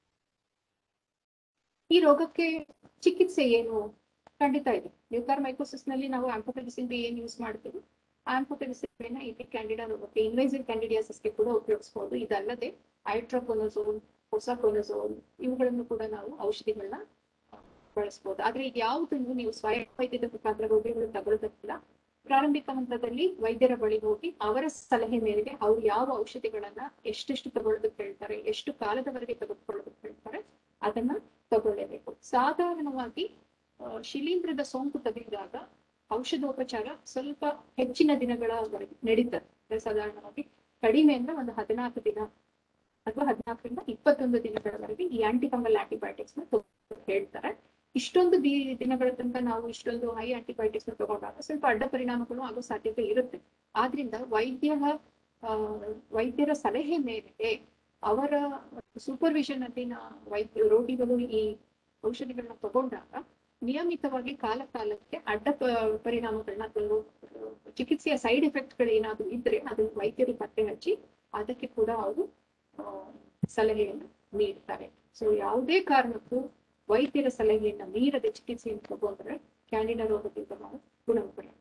ಈ ರೋಗಕ್ಕೆ ಚಿಕಿತ್ಸೆ ಏನು ಖಂಡಿತ ಇದೆ ನ್ಯೂಕಾರ್ ಮೈಕೋಸಿಸ್ ನಲ್ಲಿ ನಾವು ಆಂಪೋಟೆರಿಸಿನ್ ಬಿ ಏನ್ ಯೂಸ್ ಮಾಡ್ತೀವಿ ಆಂಪೋಟೆರಿಸಿನ್ ಇಲ್ಲಿ ಕ್ಯಾಂಡಿಡಾ ರೋಗಕ್ಕೆ ಇನ್ವೈಸಿವ್ ಕ್ಯಾಂಡಿಡಿಯಾಸಿಸ್ಗೆ ಕೂಡ ಉಪಯೋಗಿಸಬಹುದು ಇದಲ್ಲದೆ ಐಟ್ರೋಕೊನೋಸೋನ್ ಹೊಸಕೊನೋಸೋನ್ ಇವುಗಳನ್ನು ಕೂಡ ನಾವು ಔಷಧಿಗಳನ್ನ ಬಳಸಬಹುದು ಆದ್ರೆ ಇದು ಯಾವುದನ್ನು ನೀವು ಸ್ವಯಂ ವೈದ್ಯದ ಮುಖಾಂತರ ರೋಗಿಗಳು ತಗೊಳ್ಳೋದಕ್ಕಿಲ್ಲ ಪ್ರಾರಂಭಿಕ ಹಂತದಲ್ಲಿ ವೈದ್ಯರ ಬಳಿ ಹೋಗಿ ಅವರ ಸಲಹೆ ಮೇರೆಗೆ ಅವ್ರು ಯಾವ ಔಷಧಿಗಳನ್ನ ಎಷ್ಟೆಷ್ಟು ತಗೊಳ್ಳೋದಕ್ಕೆ ಹೇಳ್ತಾರೆ ಎಷ್ಟು ಕಾಲದವರೆಗೆ ತೆಗೆದುಕೊಳ್ಳೋದಕ್ಕೆ ಹೇಳ್ತಾರೆ ಅದನ್ನ ತಗೊಳ್ಳೇಬೇಕು ಸಾಧಾರಣವಾಗಿ ಆ, ಶಿಲೀಂಧ್ರದ ಸೋಂಕು ತಗುಲಿದಾಗ ಔಷಧೋಪಚಾರ ಸ್ವಲ್ಪ ಹೆಚ್ಚಿನ ದಿನಗಳವರೆಗೆ ನಡೀತದೆ ಅಂದ್ರೆ ಸಾಧಾರಣವಾಗಿ ಕಡಿಮೆ ಅಂದ್ರೆ ಒಂದು ಹದಿನಾಲ್ಕು ದಿನ ಅಥವಾ ಹದಿನಾಲ್ಕರಿಂದ ಇಪ್ಪತ್ತೊಂದು ದಿನಗಳವರೆಗೆ ಈ ಆಂಟಿಫಂಗಲ್ ಆಂಟಿಬಯೋಟಿಕ್ಸ್ ನ ತಗೋ- ಹೇಳ್ತಾರೆ ಇಷ್ಟೊಂದು ದಿ- ದಿನಗಳ ತನಕ ನಾವು ಇಷ್ಟೊಂದು ಹೈ ಆಂಟಿಬಯೋಟಿಕ್ಸ್ ನ ತಗೊಂಡಾಗ ಸ್ವಲ್ಪ ಅಡ್ಡ ಪರಿಣಾಮಗಳು ಆಗೋ ಸಾಧ್ಯತೆ ಇರುತ್ತೆ ಆದ್ರಿಂದ ವೈದ್ಯರ ಆ, ವೈದ್ಯರ ಸಲಹೆ ಮೇರೆಗೆ ಅವರ ಸೂಪರ್ವಿಷನ್ ಅಲ್ಲಿ ನಾ- ವೈದ್ಯ ರೋಗಿಗಳು ಈ ಔಷಧಿಗಳನ್ನ ತಗೊಂಡಾಗ ನಿಯಮಿತವಾಗಿ ಕಾಲ ಕಾಲಕ್ಕೆ ಅಡ್ಡ ಪ- ಪರಿಣಾಮಗಳನ್ನ ಅಥವಾ ಚಿಕಿತ್ಸೆಯ ಸೈಡ್ ಎಫೆಕ್ಟ್ಗಳು ಏನಾದ್ರು ಇದ್ರೆ ಅದನ್ನ ವೈದ್ಯರು ಪತ್ತೆ ಹಚ್ಚಿ ಅದಕ್ಕೆ ಕೂಡ ಅವರು ಆ, ಸಲಹೆಯನ್ನು ನೀಡ್ತಾರೆ ಸೊ ಯಾವುದೇ ಕಾರಣಕ್ಕೂ ವೈದ್ಯರ ಸಲಹೆಯನ್ನ ಮೀರದೆ ಚಿಕಿತ್ಸೆಯನ್ನು ತಗೊಂಡ್ರೆ ಕ್ಯಾಂಡಿಡಾ ರೋಗದಿಂದ ನಾವು ಗುಣಮುಖರಾಗ್ತೇವೆ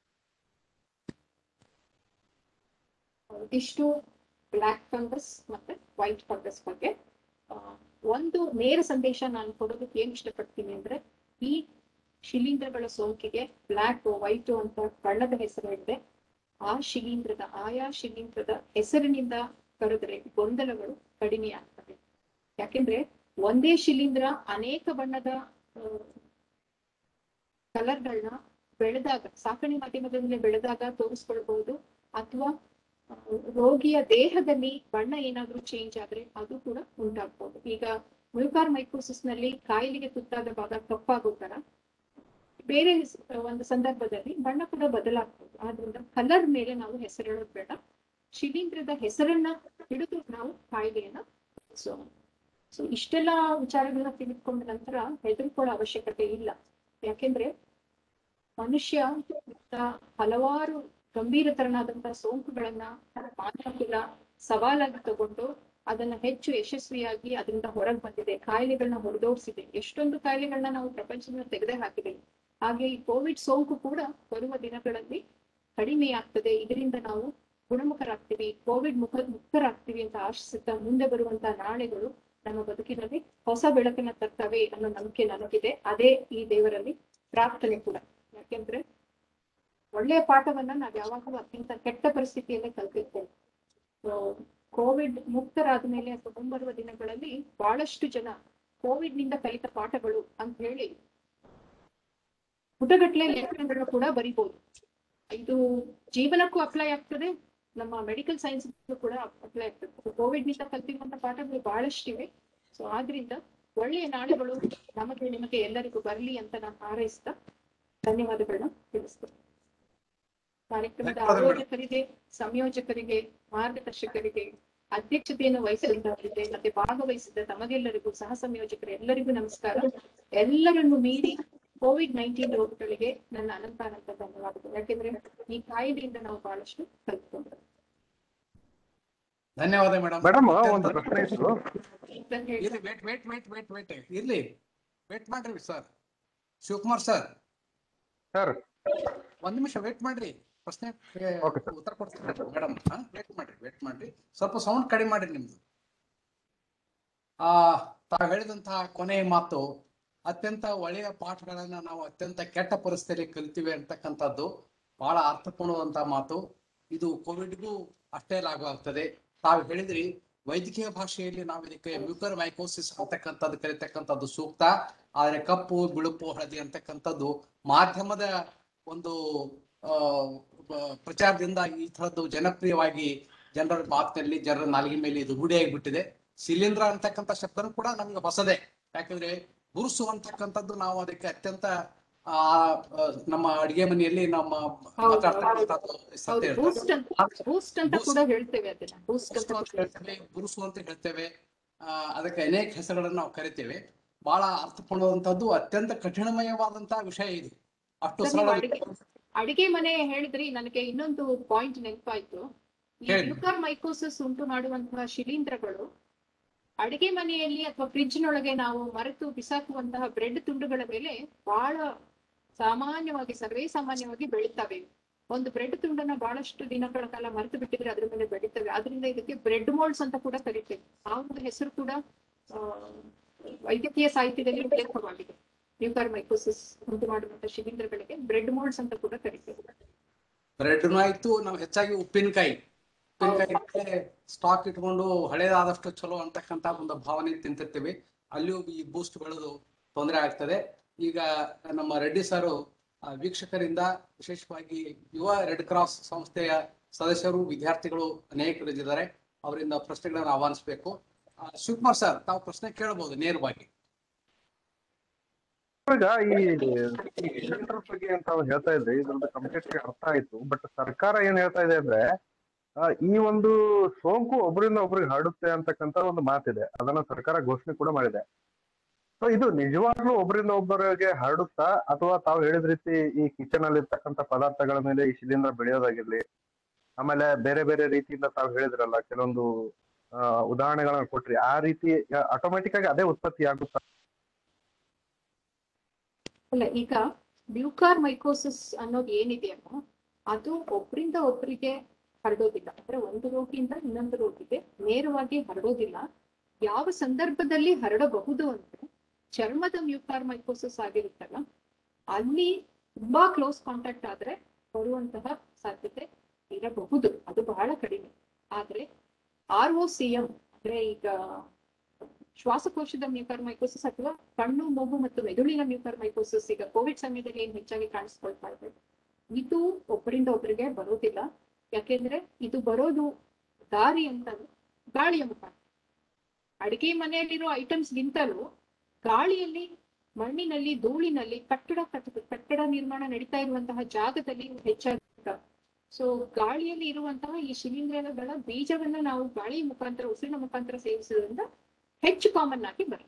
ಇಷ್ಟು ಬ್ಲ್ಯಾಕ್ ಫಂಗಸ್ ಮತ್ತೆ ವೈಟ್ ಫಂಗಸ್ ಬಗ್ಗೆ ಆ, ಒಂದು ನೇರ ಸಂದೇಶ ನಾನು ಕೊಡೋದಕ್ಕೆ ಏನ್ ಇಷ್ಟಪಡ್ತೀನಿ ಅಂದ್ರೆ ಈ ಶಿಲೀಂಧ್ರಗಳ ಸೋಂಕಿಗೆ ಬ್ಲ್ಯಾಕ್ ವೈಟ್ ಅಂತ ಬಣ್ಣದ ಹೆಸರು ಇದೆ ಆ ಶಿಲೀಂಧ್ರದ ಆಯಾ ಶಿಲೀಂಧ್ರದ ಹೆಸರಿನಿಂದ ಕರೆದ್ರೆ ಗೊಂದಲಗಳು ಕಡಿಮೆ ಆಗ್ತವೆ ಯಾಕೆಂದ್ರೆ ಒಂದೇ ಶಿಲೀಂಧ್ರ ಅನೇಕ ಬಣ್ಣದ ಕಲರ್ಗಳನ್ನ ಬೆಳೆದಾಗ ಸಾಕಣೆ ಮಾಧ್ಯಮದಲ್ಲಿ ಬೆಳೆದಾಗ ತೋರಿಸ್ಕೊಳ್ಬಹುದು ಅಥವಾ ಆ, ರೋಗಿಯ ದೇಹದಲ್ಲಿ ಬಣ್ಣ ಏನಾದ್ರೂ ಚೇಂಜ್ ಆದ್ರೆ ಅದು ಕೂಡ ಉಂಟಾಗ್ಬೋದು ಈಗ ಮುಲ್ಕಾರ್ ಮೈಕೋಸಿಸ್ ನಲ್ಲಿ ಕಾಯಿಲೆಗೆ ತುತ್ತಾದ ಭಾಗ ಕಪ್ಪಾಗೋ ತರ ಬೇರೆ ಸ್- ಒಂದು ಸಂದರ್ಭದಲ್ಲಿ ಬಣ್ಣ ಕೂಡ ಬದಲಾಗ್ಬೋದು ಆದ್ರಿಂದ ಕಲರ್ ಮೇಲೆ ನಾವು ಹೆಸರಿಡೋದು ಬೇಡ ಶಿಲೀಂಧ್ರದ ಹೆಸರನ್ನ ಹಿಡಿದು ನಾವು ಕಾಯಿಲೆಯನ್ನ ಸೊ ಸೊ ಇಷ್ಟೆಲ್ಲ ವಿಚಾರಗಳನ್ನ ತಿಳಿದುಕೊಂಡ ನಂತರ ಹೆದರ್ಕೊಳ್ಳೋ ಅವಶ್ಯಕತೆ ಇಲ್ಲ ಯಾಕೆಂದ್ರೆ ಮನುಷ್ಯ ಇಂಥ ಹಲವಾರು ಗಂಭೀರತರನಾದಂತಹ ಸೋಂಕುಗಳನ್ನ ಮಾನವಕುಲ ಸವಾಲಾಗಿ ತಗೊಂಡು ಅದನ್ನ ಹೆಚ್ಚು ಯಶಸ್ವಿಯಾಗಿ ಅದರಿಂದ ಹೊರಗೆ ಬಂದಿದೆ ಕಾಯಿಲೆಗಳನ್ನ ಹೊರದೋಡಿಸಿದೆ ಎಷ್ಟೊಂದು ಕಾಯಿಲೆಗಳನ್ನ ನಾವು ಪ್ರಪಂಚದಿಂದ ತೆಗೆದೇ ಹಾಕಿದೆ ಹಾಗೆ ಈ ಕೋವಿಡ್ ಸೋಂಕು ಕೂಡ ಬರುವ ದಿನಗಳಲ್ಲಿ ಕಡಿಮೆ ಆಗ್ತದೆ ಇದರಿಂದ ನಾವು ಗುಣಮುಖರಾಗ್ತೀವಿ ಕೋವಿಡ್ ಮುಖ ಮುಕ್ತರಾಗ್ತೀವಿ ಅಂತ ಆಶಿಸುತ್ತಾ ಮುಂದೆ ಬರುವಂತಹ ನಾಳೆಗಳು ನಮ್ಮ ಬದುಕಿನಲ್ಲಿ ಹೊಸ ಬೆಳಕನ್ನ ತರ್ತವೆ ಅನ್ನೋ ನಂಬಿಕೆ ನನಗಿದೆ ಅದೇ ಈ ದೇವರಲ್ಲಿ ಪ್ರಾರ್ಥನೆ ಕೂಡ ಯಾಕೆಂದ್ರೆ ಒಳ್ಳೆಯ ಪಾಠವನ್ನ ನಾವ್ ಯಾವಾಗಲೂ ಅತ್ಯಂತ ಕೆಟ್ಟ ಪರಿಸ್ಥಿತಿಯಲ್ಲೇ ಕಲ್ತಿರ್ತೇವೆ ಕೋವಿಡ್ ಮುಕ್ತರಾದ ಮೇಲೆ ಅಥವಾ ಮುಂಬರುವ ದಿನಗಳಲ್ಲಿ ಬಹಳಷ್ಟು ಜನ ಕೋವಿಡ್ ನಿಂದ ಕಲಿತ ಪಾಠಗಳು ಅಂತ ಹೇಳಿ ಪುಟಗಟ್ಲೆ ಲೇಖನಗಳನ್ನು ಕೂಡ ಬರಿಬಹುದು ಇದು ಜೀವನಕ್ಕೂ ಅಪ್ಲೈ ಆಗ್ತದೆ ನಮ್ಮ ಮೆಡಿಕಲ್ ಸೈನ್ಸ್ ಕೂಡ ಅಪ್ಲೈ ಆಗ್ತದೆ ಕೋವಿಡ್ ನಿಂದ ಕಲ್ತಿರುವಂತ ಪಾಠಗಳು ಬಹಳಷ್ಟಿವೆ ಸೊ ಆದ್ರಿಂದ ಒಳ್ಳೆಯ ನಾಳೆಗಳು ನಮಗೆ ನಿಮಗೆ ಎಲ್ಲರಿಗೂ ಬರಲಿ ಅಂತ ನಾನು ಹಾರೈಸ್ತಾ ಧನ್ಯವಾದಗಳನ್ನ ತಿಳಿಸ್ತೇನೆ ಕಾರ್ಯಕ್ರಮದ ಧನ್ಯವಾದಗಳು. ಆಯೋಜಕರಿಗೆ ಸಂಯೋಜಕರಿಗೆ ಮಾರ್ಗದರ್ಶಕರಿಗೆ ಅಧ್ಯಕ್ಷತೆಯನ್ನು ವಹಿಸಿದ್ದವರಿಗೆ ಮತ್ತೆ ಭಾಗವಹಿಸಿದ ತಮಗೆಲ್ಲರಿಗೂ ಸಹ ಸಂಯೋಜಕರು ಎಲ್ಲರಿಗೂ ನಮಸ್ಕಾರ ಎಲ್ಲರನ್ನು ಮೀರಿ ಕೋವಿಡ್ ನೈನ್ಟೀನ್ ರೋಗಗಳಿಗೆ ನನ್ನ ಅನಂತ ಅನಂತ ಧನ್ಯವಾದಗಳು ಯಾಕೆಂದ್ರೆ ಈ ಕಾಯಿಲೆಯಿಂದ ನಾವು ಬಹಳಷ್ಟು ಕಲ್ತ್ಕೊಂಡ್ರು ಧನ್ಯವಾದ ಮೇಡಮ್ ಮೇಡಮ್ ಒಂದು ಪ್ರಶ್ನೆ ಇತ್ತು ಅಂತ ಹೇಳಿ ಇರ್ಲಿ wait wait wait wait wait ಇರ್ಲಿ ವೇಟ್ ಮಾಡ್ರಿ ಸರ್ ಶಿವಕುಮಾರ್ ಸರ್ ಸರ್ ಒಂದ್ ನಿಮಿಷ ವೇಟ್ ಮಾಡ್ರಿ ಪ್ರಶ್ನೆ Okay, sir. ಉತ್ತರ ಕೊಡ್ತೀನಿ ಮೇಡಮ್ ವೇಟ್ ಮಾಡ್ರಿ ವೇಟ್ ಮಾಡ್ರಿ ಸ್ವಲ್ಪ ಸೌಂಡ್ ಕಡಿಮೆ ಮಾಡ್ರಿ ನಿಮ್ದು ಆ ತಾವ್ ಹೇಳಿದಂತಹ ಕೊನೆಯ ಮಾತು ಅತ್ಯಂತ ಒಳ್ಳೆಯ ಪಾಠಗಳನ್ನ ನಾವು ಅತ್ಯಂತ ಕೆಟ್ಟ ಪರಿಸ್ಥಿತಿಯಲ್ಲಿ ಕಲಿತೀವಿ ಅಂತಕ್ಕಂಥದ್ದು ಬಹಳ ಅರ್ಥಪೂರ್ಣವಾದಂತಹ ಮಾತು ಇದು ಕೋವಿಡ್ಗೂ ಅಷ್ಟೇ ಲಾಗು ಆಗ್ತದೆ ತಾವು ಹೇಳಿದ್ರಿ ವೈದ್ಯಕೀಯ ಭಾಷೆಯಲ್ಲಿ ನಾವು ಇದಕ್ಕೆ ಮ್ಯೂಕರ್ ಮೈಕೋಸಿಸ್ ಅಂತಕ್ಕಂಥದ್ದು ಕರಿತಕ್ಕಂಥದ್ದು ಸೂಕ್ತ ಆದ್ರೆ ಕಪ್ಪು ಬಿಳುಪು ಹಳದಿ ಅಂತಕ್ಕಂಥದ್ದು ಮಾಧ್ಯಮದ ಒಂದು ಆ ಬ- ಪ್ರಚಾರದಿಂದ ಈ ತರದ್ದು ಜನಪ್ರಿಯವಾಗಿ ಜನರ ಮಾತಿನಲ್ಲಿ ಜನರ ನಾಲಿಗೆ ಮೇಲೆ ಇದು ರೂಢಿಯಾಗಿಬಿಟ್ಟಿದೆ ಶಿಲೀಂಧ್ರ ಅಂತಕ್ಕಂಥ ಶಬ್ದನೂ ಕೂಡ ನಮ್ಗೆ ಹೊಸದೇ ಯಾಕಂದ್ರೆ ಬುರುಸು ಅಂತಕ್ಕಂಥದ್ದು ನಾವು ಅದಕ್ಕೆ ಅತ್ಯಂತ ಆ ಆ, ನಮ್ಮ ಅಡಿಗೆ ಮನೆಯಲ್ಲಿ ನಮ್ಮ ಮಾತಾಡ್ತಕ್ಕಂಥದ್ದು ಸತ್ಯ ಹೌದು ಹೇಳ್ತಾರೆ. ಬೂಸ್ಟ್ ಅಂತ ಬೂಸ್ಟ್ ಅಂತ ಕೂಡ ಹೇಳ್ತೇವೆ ಅದನ್ನ ಬೂಸ್ಟ್ ಅಂತ ಬುರುಸು ಅಂತ ಹೇಳ್ತೇವೆ ಬುರುಸು ಅಂತ ಹೇಳ್ತೇವೆ ಆ, ಅದಕ್ಕೆ ಅನೇಕ ಹೆಸರುಗಳನ್ನು ನಾವು ಕರಿತೇವೆ ಬಹಳ ಅರ್ಥಪೂರ್ಣವಾದಂತದ್ದು ಅತ್ಯಂತ ಕಠಿಣಮಯವಾದಂತಹ ವಿಷಯ ಇದು ಅಷ್ಟು ಸರ್, ಸರಳ ನೀವು ಅಡಿಗೆ ಅಡಿಗೆ ಮನೆ ಹೇಳಿದ್ರಿ ನನಗೆ ಇನ್ನೊಂದು ಪಾಯಿಂಟ್ ನೆನಪಾಯ್ತು ಈ ಹೇಳಿ. ಮ್ಯೂಕರ್ ಮೈಕೋಸಿಸ್ ಉಂಟು ಮಾಡುವಂತಹ ಶಿಲೀಂಧ್ರಗಳು ಅಡಿಗೆ ಮನೆಯಲ್ಲಿ ಅಥವಾ ಫ್ರಿಡ್ಜ್ನೊಳಗೆ ನಾವು ಮರೆತು ಬಿಸಾಕುವಂತಹ ಬ್ರೆಡ್ ತುಂಡುಗಳ ಮೇಲೆ ಬಹಳ ಸಾಮಾನ್ಯವಾಗಿ ಸರ್ವೇ ಸಾಮಾನ್ಯವಾಗಿ ಬೆಳೀತವೆ ಇವು. ಒಂದು ಬ್ರೆಡ್ ತುಂಡನ್ನ ಬಹಳಷ್ಟು ದಿನಗಳ ಕಾಲ ಮರೆತು ಬಿಟ್ಟಿದ್ರೆ ಅದ್ರ ಮೇಲೆ ಬೆಳೀತವೆ ಆದ್ರಿಂದ ಇದಕ್ಕೆ ಬ್ರೆಡ್ ಮೋಲ್ಡ್ಸ್ ಅಂತ ಕೂಡ ಕರಿತೇವೆ ಆ ಒಂದು ಹೆಸರು ಕೂಡ ಆ, ವೈದ್ಯಕೀಯ ಸಾಹಿತ್ಯದಲ್ಲಿ ಉಲ್ಲೇಖವಾಗಿದೆ ಮ್ಯೂಕರ್ ಮೈಕೋಸಿಸ್ ಉಂಟು ಮಾಡುವಂತಹ ಶಿಲೀಂಧ್ರಗಳಿಗೆ ಬ್ರೆಡ್ ಮೋಲ್ಡ್ಸ್ ಅಂತ ಕೂಡ ಕರಿತೇವೆ ಬ್ರೆಡ್ನು ಆಯ್ತು ನಾವು ಹೆಚ್ಚಾಗಿ ಉಪ್ಪಿನಕಾಯಿ ಉಪ್ಪಿನಕಾಯಿ ಸ್ಟಾಕ್ ಇಟ್ಕೊಂಡು ಹಳೇದಾದಷ್ಟು ಚಲೋ ಅಂತಕ್ಕಂತ ಒಂದು ಭಾವನೆ ತಿಂತಿರ್ತೀವಿ ಅಲ್ಲಿಯೂ ಈ ಬೂಸ್ಟ್ ಬೆಳೆದು ತೊಂದರೆ ಆಗ್ತದೆ ಈಗ ನಮ್ಮ ರೆಡ್ಡಿ ಸರ್ ವೀಕ್ಷಕರಿಂದ ವಿಶೇಷವಾಗಿ ಯುವ ರೆಡ್ ಕ್ರಾಸ್ ಸಂಸ್ಥೆಯ ಸದಸ್ಯರು ವಿದ್ಯಾರ್ಥಿಗಳು ಅನೇಕರು ಇದ್ದಾರೆ ಅವರಿಂದ ಪ್ರಶ್ನೆಗಳನ್ನು ಆಹ್ವಾನಿಸಬೇಕು ಆ, ಶಿವಕುಮಾರ್ ಸರ್ ತಾವು ಪ್ರಶ್ನೆ ಕೇಳಬಹುದು ನೇರವಾಗಿ ಈಗ ಈ ಸಿಲಿಂಡರ್ ಬಗ್ಗೆ ಅಂತ ತಾವು ಹೇಳ್ತಾ ಇದ್ರಿ ಇದ್ರದ್ದು ಕಂಪ್ಲೀಟ್ಲಿ ಅರ್ಥ ಆಯ್ತು ಬಟ್ ಸರ್ಕಾರ ಏನ್ ಹೇಳ್ತಾ ಇದೆ ಅಂದ್ರೆ ಆ, ಈ ಒಂದು ಸೋಂಕು ಒಬ್ಬರಿಂದ ಒಬ್ರಿಗೆ ಹರಡುತ್ತೆ ಅಂತಕ್ಕಂತ ಒಂದು ಮಾತಿದೆ ಅದನ್ನ ಸರ್ಕಾರ ಘೋಷಣೆ ಕೂಡ ಮಾಡಿದೆ ಸೊ ಇದು ನಿಜವಾಗ್ಲೂ ಒಬ್ಬರಿಂದ ಒಬ್ಬರಿಗೆ ಹರಡುತ್ತಾ ಅಥವಾ ತಾವು ಹೇಳಿದ ರೀತಿ ಈ ಕಿಚನ್ ಅಲ್ಲಿ ಇರ್ತಕ್ಕಂಥ ಪದಾರ್ಥಗಳ ಮೇಲೆ ಈ ಶಿಲೀಂಧ್ರ ಬೆಳೆಯೋದಾಗಿರ್ಲಿ ಆಮೇಲೆ ಬೇರೆ ಬೇರೆ ರೀತಿಯಿಂದ ತಾವು ಹೇಳಿದ್ರಲ್ಲ ಕೆಲವೊಂದು ಆ, ಉದಾಹರಣೆಗಳನ್ನ ಕೊಟ್ರಿ ಆ ರೀತಿ ಆಟೋಮೆಟಿಕ್ ಆಗಿ ಅದೇ ಉತ್ಪತ್ತಿ ಆಗುತ್ತಾ ಅಲ್ಲ ಈಗ ಮ್ಯೂಕಾರ್ ಮೈಕೋಸಿಸ್ ಅನ್ನೋದು ಏನಿದೆಯಲ್ಲ ಅದು ಒಬ್ರಿಂದ ಒಬ್ರಿಗೆ ಹರಡೋದಿಲ್ಲ ಅಂದ್ರೆ ಒಂದು ರೋಗಿಯಿಂದ ಇನ್ನೊಂದು ರೋಗಿಗೆ ನೇರವಾಗಿ ಹರಡೋದಿಲ್ಲ ಯಾವ ಸಂದರ್ಭದಲ್ಲಿ ಹರಡಬಹುದು ಅಂದ್ರೆ ಚರ್ಮದ ಮ್ಯೂಕಾರ್ ಮೈಕೋಸಿಸ್ ಆಗಿರುತ್ತಲ್ಲ ಅಲ್ಲಿ ತುಂಬಾ ಕ್ಲೋಸ್ ಕಾಂಟ್ಯಾಕ್ಟ್ ಆದ್ರೆ ಬರುವಂತಹ ಸಾಧ್ಯತೆ ಇರಬಹುದು ಅದು ಬಹಳ ಕಡಿಮೆ ಆದ್ರೆ ಆರ್ ಒ ಸಿ ಎಂ ಅಂದ್ರೆ ಈಗ ಶ್ವಾಸಕೋಶದ ಮ್ಯೂಕರ್ ಮೈಕೋಸಿಸ್ ಅಥವಾ ಕಣ್ಣು ಮೂಗು ಮತ್ತು ಮೆದುಳಿನ ಮ್ಯೂಕರ್ ಮೈಕೋಸಿಸ್ ಈಗ ಕೋವಿಡ್ ಸಮಯದಲ್ಲಿ ಏನ್ ಹೆಚ್ಚಾಗಿ ಕಾಣಿಸ್ಕೊಳ್ತಾ ಇದೆ ಇದು ಒಬ್ಬರಿಂದ ಒಬ್ಬರಿಗೆ ಬರೋದಿಲ್ಲ ಯಾಕೆಂದ್ರೆ ಇದು ಬರೋದು ದಾರಿ ಅಂತ ಗಾಳಿಯ ಮುಖಾಂತರ ಅಡಿಗೆ ಮನೆಯಲ್ಲಿರೋ ಐಟಮ್ಸ್ ಗಿಂತಲೂ ಗಾಳಿಯಲ್ಲಿ ಮಣ್ಣಿನಲ್ಲಿ ಧೂಳಿನಲ್ಲಿ ಕಟ್ಟಡ ಕಟ್ಟ ಕಟ್ಟಡ ನಿರ್ಮಾಣ ನಡೀತಾ ಇರುವಂತಹ ಜಾಗದಲ್ಲಿ ಇವು ಹೆಚ್ಚಾಗಿ ಸೊ ಗಾಳಿಯಲ್ಲಿ ಇರುವಂತಹ ಈ ಶಿಲೀಂಧ್ರಗಳ ಬೀಜವನ್ನ ನಾವು ಗಾಳಿಯ ಮುಖಾಂತರ ಉಸಿರಿನ ಮುಖಾಂತರ ಸೇವಿಸುವುದರಿಂದ ಹೆಚ್ಚು ಕಾಮನ್ ಆಗಿ ಬರುತ್ತೆ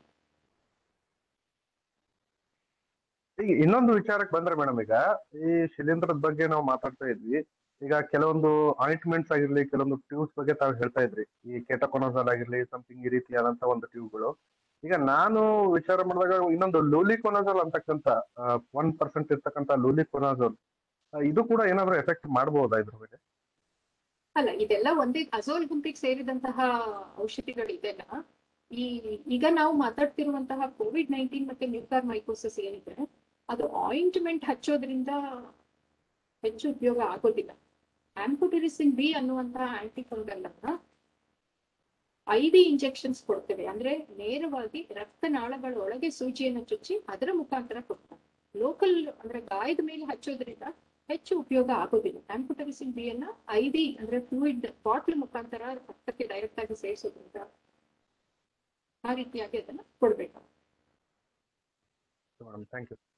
ಈಗ ಇನ್ನೊಂದು ವಿಚಾರಕ್ಕೆ ಬಂದ್ರೆ ಮೇಡಮ್ ಈಗ ಈ ಶಿಲೀಂಧ್ರದ ಬಗ್ಗೆ ನಾವು ಮಾತಾಡ್ತಾ ಇದ್ವಿ ಈಗ ಕೆಲವೊಂದು ಆಯಿಂಟ್ಮೆಂಟ್ಸ್ ಆಗಿರ್ಲಿ ಕೆಲವೊಂದು ಟ್ಯೂಬ್ಸ್ ಬಗ್ಗೆ ತಾವು ಹೇಳ್ತಾ ಇದ್ರಿ ಈ ಕೆಟಕೊನೋಸಲ್ ಆಗಿರ್ಲಿ ಸಮಥಿಂಗ್ ಈ ರೀತಿಯಾದಂತ ಒಂದು ಟ್ಯೂಬ್ಗಳು ಈಗ ನಾನು ವಿಚಾರ ಮಾಡಿದಾಗ ಇನ್ನೊಂದು ಲೂಲಿಕೊನಜೋಲ್ ಅಂತಕ್ಕಂತ ಒನ್ ಪರ್ಸೆಂಟ್ ಇರ್ತಕ್ಕಂತ ಲೂಲಿಕೊನಜೋಲ್ ಇದು ಕೂಡ ಏನಾದ್ರು ಎಫೆಕ್ಟ್ ಮಾಡಬಹುದಾ ಇದ್ರ ಬಗ್ಗೆ ಅಲ್ಲ ಇದೆಲ್ಲ ಒಂದೇ ಅಜೋಲ್ ಗುಂಪಿಗೆ ಸೇರಿದಂತಹ ಔಷಧಿಗಳಿದೆಲ್ಲ ಈ ಈಗ ನಾವು ಮಾತಾಡ್ತಿರುವಂತಹ ಕೋವಿಡ್ ನೈನ್ಟೀನ್ ಮತ್ತೆ ನ್ಯೂಕ್ಲಿಯರ್ ಮೈಕೋಸಿಸ್ ಏನಿದೆ ಅದು ಆಯಿಂಟ್ಮೆಂಟ್ ಹಚ್ಚೋದ್ರಿಂದ ಹೆಚ್ಚು ಉಪಯೋಗ ಆಗೋದಿಲ್ಲ ಆಂಪುಟರಿಸಿನ್ ಬಿ ಅನ್ನುವಂತಹ ಆಂಟಿಫಂಗಲ್ ಅನ್ನ ಐ ವಿ ಇಂಜೆಕ್ಷನ್ಸ್ ಕೊಡ್ತೇವೆ ಅಂದ್ರೆ ನೇರವಾಗಿ ರಕ್ತನಾಳಗಳ ಒಳಗೆ ಸೂಜಿಯನ್ನು ಚುಚ್ಚಿ ಅದರ ಮುಖಾಂತರ ಕೊಡ್ತಾರೆ ಲೋಕಲ್ ಅಂದ್ರೆ ಗಾಯದ ಮೇಲೆ ಹಚ್ಚೋದ್ರಿಂದ ಹೆಚ್ಚು ಉಪಯೋಗ ಆಗೋದಿಲ್ಲ ಆಂಪುಟರಿಸಿನ್ ಬಿ ಅನ್ನ ಐ ವಿ ಅಂದ್ರೆ ಫ್ಲೂಯಿಡ್ ಬಾಟ್ಲ್ ಮುಖಾಂತರ ರಕ್ತಕ್ಕೆ ಡೈರೆಕ್ಟ್ ಆಗಿ ಸೇರಿಸೋದ್ರಿಂದ ಆ ರೀತಿಯಾಗಿ ಅದನ್ನ ಕೊಡ್ಬೇಕು ಮೇಡಮ್ ಥ್ಯಾಂಕ್ ಯು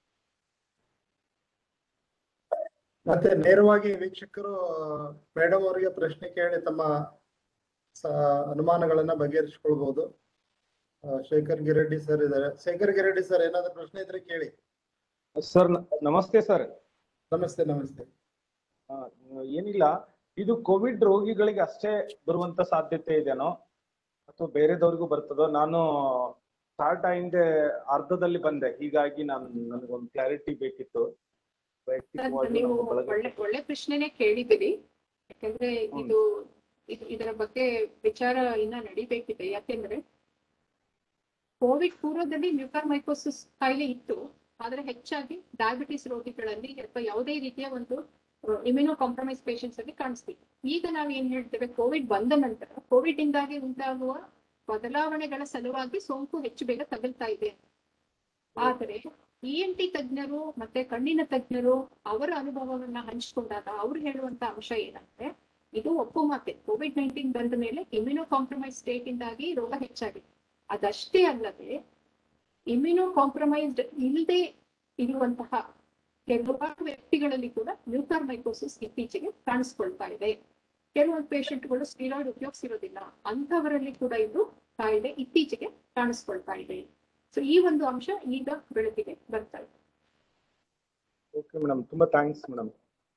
ಮತ್ತೆ ನೇರವಾಗಿ ವೀಕ್ಷಕರು ಮೇಡಮ್ ಅವರಿಗೆ ಪ್ರಶ್ನೆ ಕೇಳಿ ತಮ್ಮ ಸ- ಅನುಮಾನಗಳನ್ನ ಬಗೆಹರಿಸಿಕೊಳ್ಬಹುದು ಆ, ಶೇಖರ್ ಗಿರೆಡ್ಡಿ ಸರ್ ಇದ್ದಾರೆ ಶೇಖರ್ ಗಿರೆಡ್ಡಿ ಸರ್ ಏನಾದ್ರು ಪ್ರಶ್ನೆ ಇದ್ರೆ ಕೇಳಿ ಸರ್ ನ- ನಮಸ್ತೆ ಸರ್ ನಮಸ್ತೆ ನಮಸ್ತೆ ಆ, ಏನಿಲ್ಲ ಇದು ಕೋವಿಡ್ ರೋಗಿಗಳಿಗೆ ಅಷ್ಟೇ ಬರುವಂತ ಸಾಧ್ಯತೆ ಇದೆನೋ ಅಥವಾ ಬೇರೆದವ್ರಿಗೂ ಬರ್ತದೋ ನಾನು ಸ್ಟಾರ್ಟ್ ಆಯಿಂದ ಅರ್ಧದಲ್ಲಿ ಬಂದೆ ಹೀಗಾಗಿ ನಾನು ನನಗೊಂದು ಕ್ಲಾರಿಟಿ ಬೇಕಿತ್ತು ಸರ್, ವೈಯಕ್ತಿಕವಾಗಿ ನೀವು ನಮ್ಮ ಬಳಗ ಒಳ್ಳೆ ಒಳ್ಳೆ ಪ್ರಶ್ನೆನೇ ಕೇಳಿದಿರಿ ಯಾಕಂದ್ರೆ ಇದು ಇದು- ಇದರ ಬಗ್ಗೆ ವಿಚಾರ ಇನ್ನ ನಡಿಬೇಕಿದೆ ಯಾಕೆಂದ್ರೆ ಕೋವಿಡ್ ಪೂರ್ವದಲ್ಲಿ ಮ್ಯೂಕರ್ಮೈಕೋಸಿಸ್ ಕಾಯಿಲೆ ಇತ್ತು ಆದ್ರೆ ಹೆಚ್ಚಾಗಿ ಡಯಾಬಿಟಿಸ್ ರೋಗಿಗಳಲ್ಲಿ ಅಥವಾ ಯಾವುದೇ ರೀತಿಯ ಒಂದು ಇಮ್ಯುನೋ ಕಾಂಪ್ರಮೈಸ್ ಪೇಷಂಟ್ಸ್ ಅಲ್ಲಿ ಕಾಣಿಸ್ತೀವಿ ಈಗ ನಾವು ಏನ್ ಹೇಳ್ತೇವೆ ಕೋವಿಡ್ ಬಂದ ನಂತರ ಕೋವಿಡ್ ಇಂದಾಗಿ ಉಂಟಾಗುವ ಬದಲಾವಣೆಗಳ ಸಲುವಾಗಿ ಸೋಂಕು ಹೆಚ್ಚು ಬೇಗ ತಗುಲ್ತಾ ಇದೆ ಆದರೆ ಇ ಎನ್ ಟಿ ತಜ್ಞರು ಮತ್ತೆ ಕಣ್ಣಿನ ತಜ್ಞರು ಅವರ ಅನುಭವವನ್ನ ಹಂಚಿಕೊಂಡಾಗ ಅವ್ರು ಹೇಳುವಂತ ಅಂಶ ಏನಂದ್ರೆ ಇದು ಒಪ್ಪು ಮಾತೆ ಕೋವಿಡ್ ನೈನ್ಟೀನ್ ಬಂದ ಮೇಲೆ ಇಮ್ಯುನೋ ಕಾಂಪ್ರಮೈಸ್ ಸ್ಟೇಟ್ ಇಂದಾಗಿ ರೋಗ ಹೆಚ್ಚಾಗಿದೆ ಅದಷ್ಟೇ ಅಲ್ಲದೆ ಇಮ್ಯುನೋ ಕಾಂಪ್ರಮೈಸ್ಡ್ ಇಲ್ಲದೆ ಇರುವಂತಹ ಕೆಲವಾರು ವ್ಯಕ್ತಿಗಳಲ್ಲಿ ಕೂಡ ಮ್ಯೂಕರ್ಮೈಕೋಸಿಸ್ ಇತ್ತೀಚೆಗೆ ಕಾಣಿಸ್ಕೊಳ್ತಾ ಇದೆ ಕೆಲವೊಂದು ಪೇಷಂಟ್ಗಳು ಸ್ಟೀರಾಯ್ಡ್ ಉಪಯೋಗಿಸಿರೋದಿಲ್ಲ ಅಂಥವರಲ್ಲಿ ಕೂಡ ಇದು ಕಾಯಿಲೆ ಇತ್ತೀಚೆಗೆ ಕಾಣಿಸ್ಕೊಳ್ತಾ ಇದೆ ಸೊ ಈ ಒಂದು ಅಂಶ ಈಗ ಬೆಳಕಿಗೆ ಬರ್ತಾ ಇದೆ ಓಕೆ ಮೇಡಮ್ ತುಂಬಾ ಥ್ಯಾಂಕ್ಸ್ ಮೇಡಮ್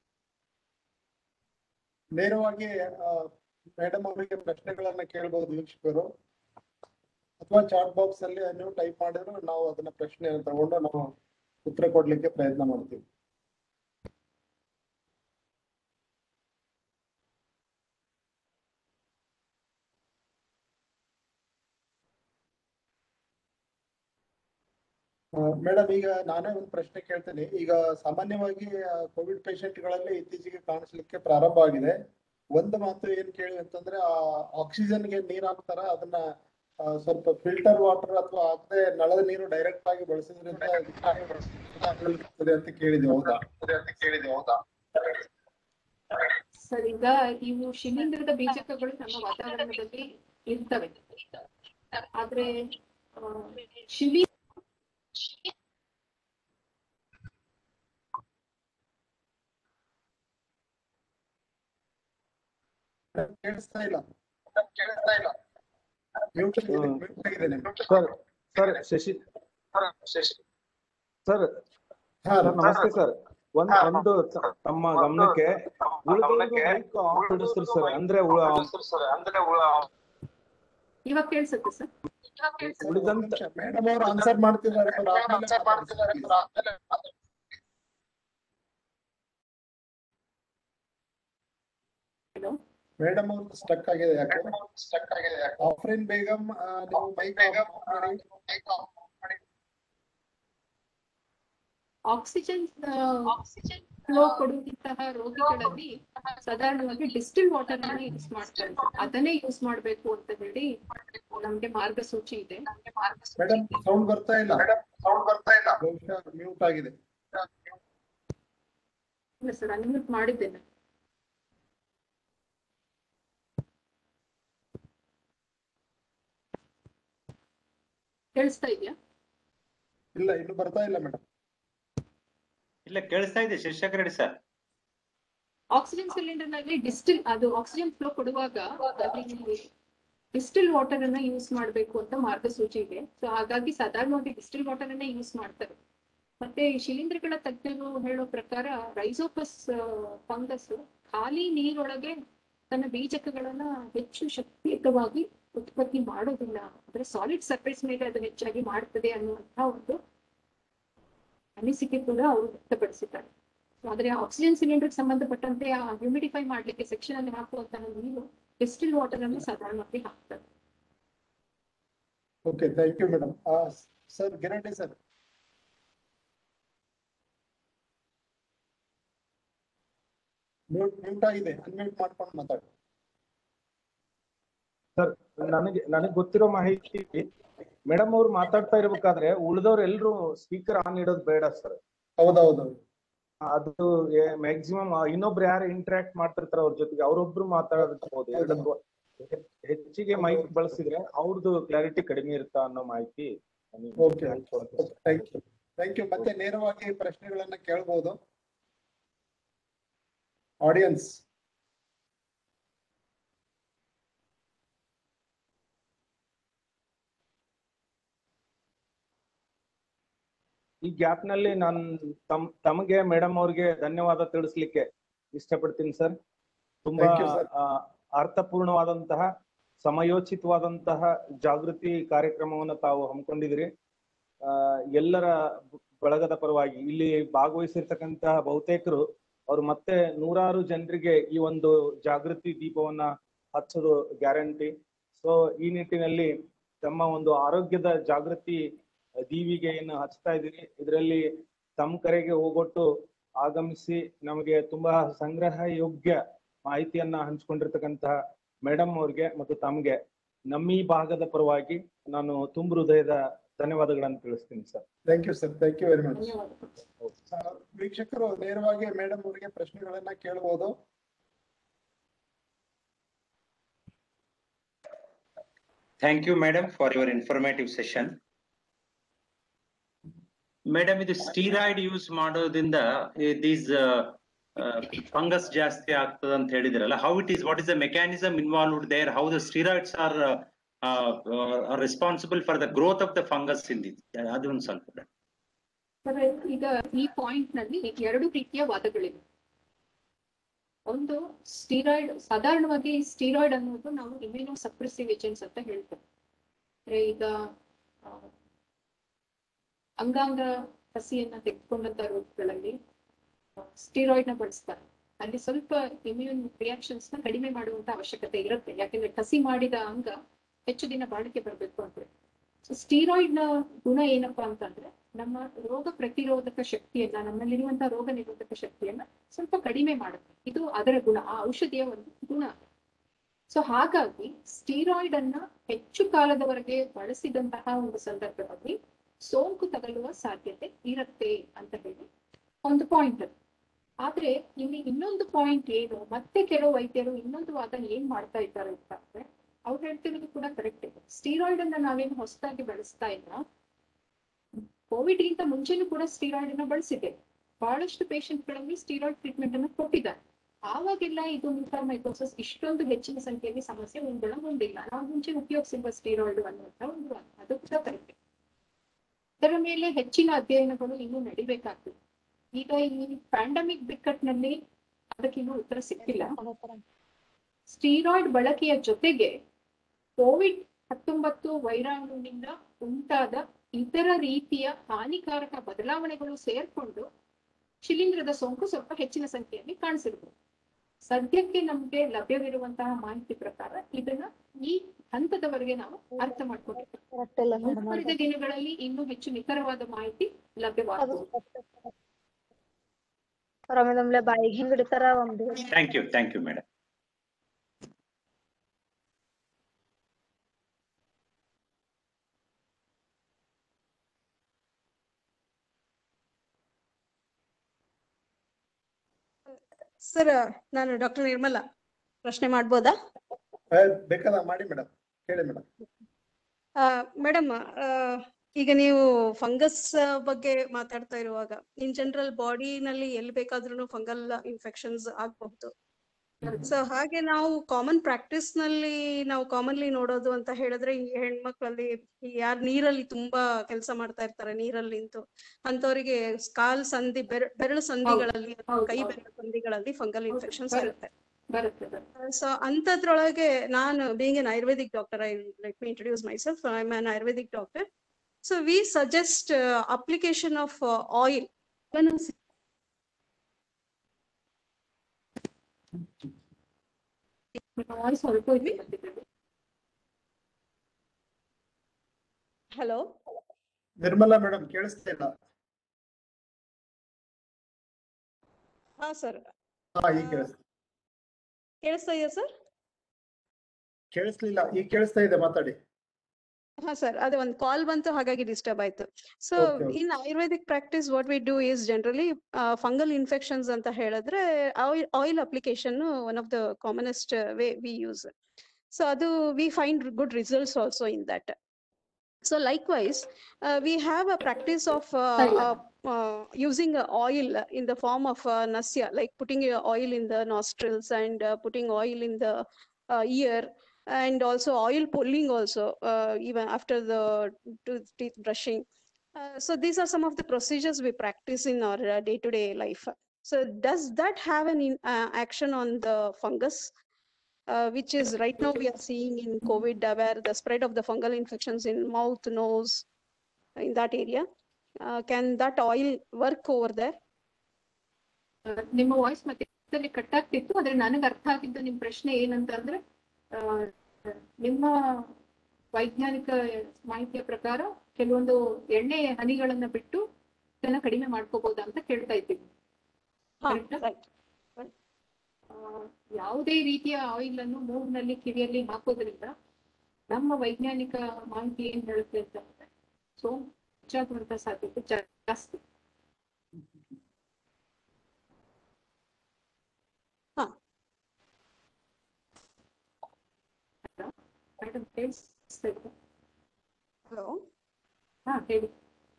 ನೇರವಾಗಿ ಮೇಡಮ್ ಅವರಿಗೆ ಪ್ರಶ್ನೆಗಳನ್ನ ಕೇಳಬಹುದು ವೀಕ್ಷಕರು ಅಥವಾ ಚಾಟ್ ಬಾಕ್ಸ್ ಅಲ್ಲಿ ನೀವು ಟೈಪ್ ಮಾಡಿದ್ರು ನಾವು ಅದನ್ನ ಪ್ರಶ್ನೆ ತಗೊಂಡು ನಾವು ಉತ್ತರ ಕೊಡ್ಲಿಕ್ಕೆ ಪ್ರಯತ್ನ ಮಾಡ್ತೀವಿ ಮೇಡಮ್ ಈಗ ನಾನೇ ಒಂದು ಪ್ರಶ್ನೆ ಕೇಳ್ತೇನೆ ಈಗ ಸಾಮಾನ್ಯವಾಗಿ ಕೋವಿಡ್ ಗಳಲ್ಲಿ ಇತ್ತೀಚೆಗೆ ಕಾಣಿಸ್ಲಿಕ್ಕೆ ಪ್ರಾರಂಭ ಆಗಿದೆ ಒಂದು ಮಾತು ಏನ್ ಕೇಳಿ ಅಂತಂದ್ರೆ ಆ ಆಕ್ಸಿಜನ್ಗೆ ನೀರ್ ಹಾಕ್ತಾರ ಅದನ್ನ ಆ, ಸ್ವಲ್ಪ ಫಿಲ್ಟರ್ ವಾಟರ್ ಅಥವಾ ಆಗದೆ ನಳದ ನೀರು ಡೈರೆಕ್ಟ್ ಆಗಿ ಬಳಸೋದ್ರಿಂದ ಆಗ್ತದೆ ಅಂತ ಕೇಳಿದೆ ಹೌದಾ ಸರ್ ಈಗ ಇವು ಶಿಲೀಂಧ್ರದ ಬೀಜಕಗಳು ನಮ್ಮ ವಾತಾವರಣದಲ್ಲಿ ಇರ್ತವೆ ಆದ್ರೆ ಆ, ಶಿಲೀ ಕೇಳಿಸ್ತಾ ಇಲ್ಲ ಕೇಳಿಸ್ತಾ ಇಲ್ಲ ಮ್ಯೂಟ್ ಆಗಿದೆ ಹ್ಮ್. ಮ್ಯೂಟ್ ಆಗಿದೆ ನಿಮ್ದು. ಸರ್ ಸರ್ ಶಶಿ ಸರ್ ಹಾ ಸರ್ ನಮಸ್ತೆ ಸರ್ ಒಂದ್ ಒಂದು ತ- ತಮ್ಮ ಗಮನಕ್ಕೆ ಉಳಿದವ್ರಿಗೆ mic off ಇಡಿಸ್ರಿ ಸರ್ ಅಂದ್ರೆ ಉಳ- ಇವಾಗ ಕೇಳಿಸುತ್ತೆ ಸರ್ ಉಳಿದಂತ ಮೇಡಮ್ ಅವರು ಆನ್ಸರ್ ಮಾಡ್ತಿದ್ದಾರೆ ಅವ್ರು ಆದ್ಮೇಲೆ ಮಾತಾಡ್ತಾರೆ. ಹಲೋ ಮೇಡಮ್ ಅವ್ರದ್ದು ಸ್ಟಕ್ ಆಗಿದೆ ಯಾಕೆ ಸ್ಟಕ್ ಆಗಿದೆ ಆಫ್ರಿನ್ ಬೇಗಂ ಆ, ನೀವು ಮೈಕ್ ಆಕ್ಸಿಜನ್ ಫ್ಲೋ ಕೊಡುವಂತಹ ರೋಗಿಗಳಲ್ಲಿ ಸಾಧಾರಣವಾಗಿ ಡಿಸ್ಟಿಲ್ ವಾಟರ್ ಅನ್ನ ಯೂಸ್ ಮಾಡ್ತಾರೆ ಅದನ್ನೇ ಯೂಸ್ ಮಾಡ್ಬೇಕು ಅಂತ ಹೇಳಿ ನಮ್ಗೆ ಮಾರ್ಗಸೂಚಿ ಇದೆ ಮೇಡಮ್ ಸೌಂಡ್ ಬರ್ತಾ ಇಲ್ಲ ಸೌಂಡ್ ಬರ್ತಾ ಇಲ್ಲ ಬಹುಶಃ ಮ್ಯೂಟ್ ಆಗಿದೆ ಇಲ್ಲ ಸರ್ ಅನ್ಮ್ಯೂಟ್ ಮಾಡಿದ್ದೇನೆ ಕೇಳಿಸ್ತಾ ಇದೆಯಾ ಇಲ್ಲ ಇನ್ನು ಬರ್ತಾ ಇಲ್ಲ ಮೇಡಮ್ ಇಲ್ಲ ಕೇಳಿಸ್ತಾ ಇದೆ Shirshak Reddy sir oxygen cylinder ನಲ್ಲಿ ಡಿಸ್ಟಿಲ್ ಅದು ಆಕ್ಸಿಜನ್ ಫ್ಲೋ ಕೊಡುವಾಗ ಡಿಸ್ಟಿಲ್ ವಾಟರ್ ಅನ್ನ ಯೂಸ್ ಮಾಡಬೇಕು ಅಂತ ಮಾರ್ಗಸೂಚಿ ಇದೆ ಸೊ ಹಾಗಾಗಿ ಸಾಧಾರಣವಾಗಿ ಡಿಸ್ಟಿಲ್ ವಾಟರ್ ಅನ್ನೇ ಯೂಸ್ ಮಾಡ್ತಾರೆ ಮತ್ತೆ ಈ ಶಿಲೀಂಧ್ರಗಳ ತಜ್ಞರು ಹೇಳೋ ಪ್ರಕಾರ ರೈಸೋಪಸ್ ಫಂಗಸ್ ಖಾಲಿ ನೀರೊಳಗೆ ತನ್ನ ಬೀಜಕಗಳನ್ನ ಹೆಚ್ಚು ಶಕ್ತಿಯುತವಾಗಿ ಉತ್ಪತ್ತಿ ಮಾಡೋದಿಲ್ಲ ಅಂದ್ರೆ ಸಾಲಿಡ್ ಸರ್ಫೇಸ್ ಮೇಲೆ ಅದು ಹೆಚ್ಚಾಗಿ ಮಾಡ್ತದೆ ಅನ್ನುವಂತಹ ಒಂದು ಅನಿಸಿಕೆ ಕೂಡ ಅವರು ವ್ಯಕ್ತಪಡಿಸಿದ್ದಾರೆ ಆದ್ರೆ ಆಕ್ಸಿಜನ್ ಸಿಲಿಂಡರ್ ಸಂಬಂಧಪಟ್ಟಂತೆ ಆ ಹ್ಯೂಮಿಡಿಫೈ ಮಾಡ್ಲಿಕ್ಕೆ ಸೆಕ್ಷನ್ ಅಲ್ಲಿ ಹಾಕುವಂತಹ ನೀರು ಡಿಸ್ಟಿಲ್ ವಾಟರ್ ಅನ್ನು ಸಾಧಾರಣವಾಗಿ ಹಾಕ್ತಾರೆ okay thank you madam sir ಗಿರಟಿ ಸರ್ ಮ್ಯೂಟ್ ಮ್ಯೂಟ್ ಆಗಿದೆ ಅನ್ಮ್ಯೂಟ್ ಮಾಡ್ಕೊಂಡು ಮಾತಾಡಿ ಸರ್ ನನಗೆ ನನಗೆ ಗೊತ್ತಿರೋ ಮಾಹಿತಿ ಮೇಡಮ್ ಅವ್ರು ಮಾತಾಡ್ತಾ ಇರ್ಬೇಕಾದ್ರೆ ಉಳಿದವ್ರು ಎಲ್ರು ಸ್ಪೀಕರ್ ಆನ್ ಇಡೋದು ಬೇಡ ಸರ್ ಹೌದೌದು ಅದು ಮ್ಯಾಕ್ಸಿಮಮ್ ಇನ್ನೊಬ್ರು ಯಾರು ಇಂಟರಾಕ್ಟ್ ಮಾಡ್ತಿರ್ತಾರ ಅವ್ರ ಜೊತೆಗೆ ಅವ್ರೊಬ್ರು ಮಾತಾಡಬಹುದು ಎರಡಕ್ಕೂ ಹೆ- ಹೆಚ್ಚಿಗೆ ಮೈಕ್ ಬಳಸಿದ್ರೆ ಅವ್ರದ್ದು ಕ್ಲಾರಿಟಿ ಕಡಿಮೆ ಇರುತ್ತಾ ಅನ್ನೋ ಮಾಹಿತಿ ನನಗೆ okay thank you thank you ಮತ್ತೆ ನೇರವಾಗಿ ಪ್ರಶ್ನೆಗಳನ್ನ ಕೇಳ್ಬೋದು ಆಡಿಯನ್ಸ್ ಈ ಗ್ಯಾಪ್ ನಲ್ಲಿ ನಾನು ತಮ್ ತಮಗೆ ಮೇಡಮ್ ಅವ್ರಿಗೆ ಧನ್ಯವಾದ ತಿಳಿಸ್ಲಿಕ್ಕೆ ಇಷ್ಟಪಡ್ತೀನಿ ಸರ್ ತುಂಬಾ Thank you, sir. ಆ, ಅರ್ಥಪೂರ್ಣವಾದಂತಹ ಸಮಯೋಚಿತವಾದಂತಹ ಜಾಗೃತಿ ಕಾರ್ಯಕ್ರಮವನ್ನು ತಾವು ಹಮ್ಮಿಕೊಂಡಿದಿರಿ ಆ ಎಲ್ಲರ ಬಳಗದ ಪರವಾಗಿ ಇಲ್ಲಿ ಭಾಗವಹಿಸಿರ್ತಕ್ಕಂತಹ ಬಹುತೇಕರು ಅವ್ರು ಮತ್ತೆ ನೂರಾರು ಜನರಿಗೆ ಈ ಒಂದು ಜಾಗೃತಿ ದೀಪವನ್ನ ಹಚ್ಚೋದು ಗ್ಯಾರಂಟಿ ಸೊ ಈ ನಿಟ್ಟಿನಲ್ಲಿ ತಮ್ಮ ಒಂದು ಆರೋಗ್ಯದ ಜಾಗೃತಿ ದೀವಿಗೆಯನ್ನು ಹಚ್ತಾ ಇದ್ದೀರಿ ಇದರಲ್ಲಿ ತಮ್ಮ ಕರೆಗೆ ಹೋಗೊಟ್ಟು ಆಗಮಿಸಿ ನಮಗೆ ತುಂಬಾ ಸಂಗ್ರಹ ಯೋಗ್ಯ ಮಾಹಿತಿಯನ್ನ ಹಂಚ್ಕೊಂಡಿರ್ತಕ್ಕಂತಹ ಮೇಡಮ್ ಅವ್ರಿಗೆ ಮತ್ತು ತಮಗೆ ನಮ್ಮ ಈ ಭಾಗದ ಪರವಾಗಿ ನಾನು ತುಂಬ ಹೃದಯದ ಧನ್ಯವಾದಗಳನ್ನು ತಿಳಿಸ್ತೀನಿ sir thank you sir thank you very much ಧನ್ಯವಾದಗಳು ವೀಕ್ಷಕರು ನೇರವಾಗಿ ಮೇಡಮ್ ಅವರಿಗೆ ಪ್ರಶ್ನೆಗಳನ್ನ ಕೇಳ್ಬೋದು Thank you, madam, for your informative session. Madam ಇದು ಸ್ಟೀರಾಯ್ಡ್ ಯೂಸ್ ಮಾಡೋದ್ರಿಂದ ದೀಸ್ ಫಂಗಸ್ ಜಾಸ್ತಿ ಆಗ್ತದ ಅಂತ ಹೇಳಿದ್ರಲ್ಲ how it is what is the mechanism involved there how the steroids are responsible for the growth of the fungus in this ಅದೊಂದು ಸ್ವಲ್ಪ ಸರ್ ಈಗ ಈ ಪಾಯಿಂಟ್ ನಲ್ಲಿ ಎರಡು ರೀತಿಯ ವಾದಗಳಿವೆ ಒಂದು ಸ್ಟೀರಾಯ್ಡ್ ಸಾಧಾರಣವಾಗಿ ಸ್ಟೀರಾಯ್ಡ್ ಅನ್ನೋದು ನಾವು ಇಮ್ಯುನೋ ಸಪ್ರೆಸಿವ್ ಏಜೆಂಟ್ಸ್ ಅಂತ ಹೇಳ್ತೇವೆ ಅಂದ್ರೆ ಈಗ ಆ, ಅಂಗಾಂಗ ಕಸಿಯನ್ನ ತೆಗೆದುಕೊಂಡಂತ ರೋಗಗಳಲ್ಲಿ ಸ್ಟೀರಾಯ್ಡ್ ನ ಬಳಸ್ತಾರೆ ಅಲ್ಲಿ ಸ್ವಲ್ಪ ಇಮ್ಯೂನ್ ರಿಯಾಕ್ಷನ್ಸ್ ನ ಕಡಿಮೆ ಮಾಡುವಂತ ಅವಶ್ಯಕತೆ ಇರುತ್ತೆ ಯಾಕಂದ್ರೆ ಕಸಿ ಮಾಡಿದ ಅಂಗ ಹೆಚ್ಚು ದಿನ ಬಾಳಿಕೆ ಬರಬೇಕು ಅಂತ ಸೊ ಸ್ಟೀರಾಯ್ಡ್ ನ ಗುಣ ಏನಪ್ಪಾ ಅಂತಂದ್ರೆ ನಮ್ಮ ರೋಗ ಪ್ರತಿರೋಧಕ ಶಕ್ತಿಯನ್ನ ನಮ್ಮಲ್ಲಿರುವಂತಹ ರೋಗ ನಿರೋಧಕ ಶಕ್ತಿಯನ್ನ ಸ್ವಲ್ಪ ಕಡಿಮೆ ಮಾಡುತ್ತೆ ಇದು ಅದರ ಗುಣ ಆ ಔಷಧಿಯ ಒಂದು ಗುಣ ಸೊ ಹಾಗಾಗಿ ಸ್ಟೀರಾಯ್ಡ್ ಅನ್ನ ಹೆಚ್ಚು ಕಾಲದವರೆಗೆ ಬಳಸಿದಂತಹ ಒಂದು ಸಂದರ್ಭದಲ್ಲಿ ಸೋಂಕು ತಗಲುವ ಸಾಧ್ಯತೆ ಇರುತ್ತೆ ಅಂತ ಹೇಳಿ ಒಂದು ಪಾಯಿಂಟ್ ಅದು ಆದ್ರೆ ಇಲ್ಲಿ ಇನ್ನೊಂದು ಪಾಯಿಂಟ್ ಏನು ಮತ್ತೆ ಕೆಲವು ವೈದ್ಯರು ಇನ್ನೊಂದು ವಾದ ಏನ್ ಮಾಡ್ತಾ ಇದ್ದಾರೆ ಅಂತ ಅಂದ್ರೆ ಅವ್ರು ಹೇಳ್ತಿರೋದು ಕೂಡ ಕರೆಕ್ಟ್ ಇದೆ ಸ್ಟೀರಾಯ್ಡ್ ಅನ್ನ ನಾವೇನು ಹೊಸದಾಗಿ ಬಳಸ್ತಾ ಇಲ್ಲ ಕೋವಿಡ್ ಗಿಂತ ಮುಂಚೆನೂ ಕೂಡ ಸ್ಟೀರಾಯ್ಡ್ ಅನ್ನ ಬಳಸಿದೆ ಬಹಳಷ್ಟು ಪೇಷಂಟ್ ಗಳಲ್ಲಿ ಸ್ಟೀರಾಯ್ಡ್ ಟ್ರೀಟ್ಮೆಂಟ್ ಅನ್ನು ಕೊಟ್ಟಿದ್ದಾರೆ ಆವಾಗೆಲ್ಲ ಇದು ಮ್ಯೂಕರ್ಮೈಕೋಸಿಸ್ ಇಷ್ಟೊಂದು ಹೆಚ್ಚಿನ ಸಂಖ್ಯೆಯಲ್ಲಿ ಸಮಸ್ಯೆ ಉಂಟೊಳಗೊಂಡಿಲ್ಲ ನಾವು ಮುಂಚೆ ಉಪಯೋಗಿಸಿರುವ ಸ್ಟೀರಾಯ್ಡ್ ಅನ್ನುವಂತ ಒಂದು ವಾದ. ಅದು ಕೂಡ ಕರೆಕ್ಟ್ ಇದರ ಮೇಲೆ ಹೆಚ್ಚಿನ ಅಧ್ಯಯನಗಳು ಇನ್ನೂ ನಡಿಬೇಕಾಗ್ತದೆ ಈಗ ಈ ಪ್ಯಾಂಡಮಿಕ್ ಬಿಕ್ಕಟ್ನಲ್ಲಿ ಅದಕ್ಕಿನ್ನೂ ಉತ್ತರ ಸಿಕ್ಕಿಲ್ಲ ಸ್ಟೀರಾಯ್ಡ್ ಬಳಕೆಯ ಜೊತೆಗೆ ಕೋವಿಡ್ ಹತ್ತೊಂಬತ್ತು ವೈರಾಣುವಿನಿಂದ ಉಂಟಾದ ಇತರ ರೀತಿಯ ಹಾನಿಕಾರಕ ಬದಲಾವಣೆಗಳು ಸೇರ್ಕೊಂಡು ಶಿಲೀಂಧ್ರದ ಸೋಂಕು ಸ್ವಲ್ಪ ಹೆಚ್ಚಿನ ಸಂಖ್ಯೆಯಲ್ಲಿ ಕಾಣಿಸಿರ್ಬೋದು ಸದ್ಯಕ್ಕೆ ನಮ್ಗೆ ಲಭ್ಯವಿರುವಂತಹ ಮಾಹಿತಿ ಪ್ರಕಾರ ಇದನ್ನ ಈ ಹಂತದವರೆಗೆ ನಾವು ಅರ್ಥ ಮಾಡ್ಕೊಂಡಿದ್ದೇವೆ ಮುಂದುವರಿದ ದಿನಗಳಲ್ಲಿ ಇನ್ನೂ ಹೆಚ್ಚು ನಿಖರವಾದ ಮಾಹಿತಿ ಲಭ್ಯವಾಗಬಹುದು ಆಮೇಲೆ ಬಾಯಿಗೆ ಹಿಂಗ್ ಹಿಡಿತಾರ ಒಂದು thank you thank you madam sir ನಾನು ಡಾಕ್ಟರ್ ನಿರ್ಮಲಾ ಪ್ರಶ್ನೆ ಮಾಡ್ಬೋದಾ ಬೇಕಾದ ಮಾಡಿ ಮೇಡಮ್ ಕೇಳಿ ಮೇಡಮ್ ಮೇಡಮ್ ಈಗ ನೀವು ಫಂಗಸ್ ಬಗ್ಗೆ ಮಾತಾಡ್ತಾ ಇರುವಾಗ ಇನ್ ಜನರಲ್ ಬಾಡಿನಲ್ಲಿ ಎಲ್ಲಿ ಬೇಕಾದ್ರೂ ಫಂಗಲ್ ಇನ್ಫೆಕ್ಷನ್ಸ್ ಆಗಬಹುದು ಸೊ ಹಾಗೆ ನಾವು ಕಾಮನ್ ಪ್ರಾಕ್ಟೀಸ್ ನಲ್ಲಿ ನಾವು ಕಾಮನ್ಲಿ ನೋಡೋದು ಅಂತ ಹೇಳಿದ್ರೆ ಈ ಹೆಣ್ಮಕ್ಳಲ್ಲಿ ಯಾರು ನೀರಲ್ಲಿ ತುಂಬಾ ಕೆಲಸ ಮಾಡ್ತಾ ಇರ್ತಾರೆ ನೀರಲ್ಲಿ ನಿಂತು ಅಂತವರಿಗೆ ಕಾಲ್ ಸಂಧಿ ಬೆರ- ಬೆರಳು ಸಂಧಿಗಳಲ್ಲಿ ಅಥವಾ ಹೌದು, ಕೈ ಹೌದು. ಬೆರಳು ಸಂಧಿಗಳಲ್ಲಿ ಫಂಗಲ್ ಇನ್ಫೆಕ್ಷನ್ಸ್ ಬರುತ್ತೆ. ಇರುತ್ತೆ ಬರುತ್ತೆ ಬರುತ್ತೆ. ಸೊ ಅಂತದ್ರೊಳಗೆ ನಾನು being an ayurvedic doctor I let me introduce myself I am an ayurvedic doctor so we suggest application of oil ನಿಮ್ಮ ವಾಯ್ಸ್ ಸ್ವಲ್ಪ ಇದೆ ಬಂದಿದೆ. ಹಲೋ ನಿರ್ಮಲಾ ಮೇಡಮ್ ಕೇಳಿಸ್ತಾ ಇಲ್ಲ ಹಾ ಸರ್ ಹಾ ಈಗ ಕೇಳಿಸ್ತಾ ಕೇಳಿಸ್ತಾ ಇದೆಯಾ ಸರ್ ಕೇಳಿಸ್ಲಿಲ್ಲ ಈಗ ಕೇಳಿಸ್ತಾ ಇದೆ ಮಾತಾಡಿ ಹಾ ಸರ್ ಅದೇ ಒಂದು ಕಾಲ್ ಬಂತು ಹಾಗಾಗಿ ಡಿಸ್ಟರ್ಬ್ ಆಯ್ತು so Okay, okay. In ayurvedic practice what we do is generally fungal infections ಅಂತ ಹೇಳಿದ್ರೆ oil oil application one of the commonest way we use so ಅದು we find good results also in that so likewise we have a practice of using uh, oil in the form of uh, nasya, like putting uh, oil in the nostrils and uh, putting oil in the uh, ear and also oil pulling also uh, even after the tooth teeth brushing. Uh, so these are some of the procedures we practice in our uh, day-to-day life. So does that have an in, uh, action on the fungus? Uh, which is right now we are seeing in COVID uh, where the spread of the fungal infections in mouth, nose, in that area. Uh, can that oil work over there? ಆ, ನಿಮ್ಮ ವಾಯ್ಸ್ ಮತ್ತೆ ಕಟ್ ಆಗ್ತಿತ್ತು ಆದ್ರೆ ನನಗೆ ಅರ್ಥ ಆಗಿದ್ದು ನಿಮ್ ಪ್ರಶ್ನೆ ಏನಂತ ಅಂದ್ರೆ ಆ, ನಿಮ್ಮ ವೈಜ್ಞಾನಿಕ ಮಾಹಿತಿಯ ಪ್ರಕಾರ ಕೆಲವೊಂದು ಎಣ್ಣೆ ಹನಿಗಳನ್ನ ಬಿಟ್ಟು ಇದನ್ನ ಕಡಿಮೆ ಮಾಡ್ಕೋಬಹುದಾ ಅಂತ ಕೇಳ್ತಾ ಇದ್ದೀವಿ Ha, Correct ಆ? right. ಆ, ಯಾವುದೇ ರೀತಿಯ ಆಯಿಲ್ ಅನ್ನು ಮೂಗ್ನಲ್ಲಿ ಕಿವಿಯಲ್ಲಿ ಹಾಕೋದ್ರಿಂದ ನಮ್ಮ ವೈಜ್ಞಾನಿಕ ಮಾಹಿತಿ ಏನ್ ಹೇಳುತ್ತೆ ಅಂತ ಅಂದ್ರೆ ಸೊ ಹೆಚ್ಚಾಗುವಂತ ಸಾಧ್ಯತೆ ಜಾ- ಜಾಸ್ತಿ ಹಾ. ಮೇಡಮ್ ಕೇಳಿಸ್ತಾ ಇದೆಯಾ? Hello. ಹಾ ಹೇಳಿ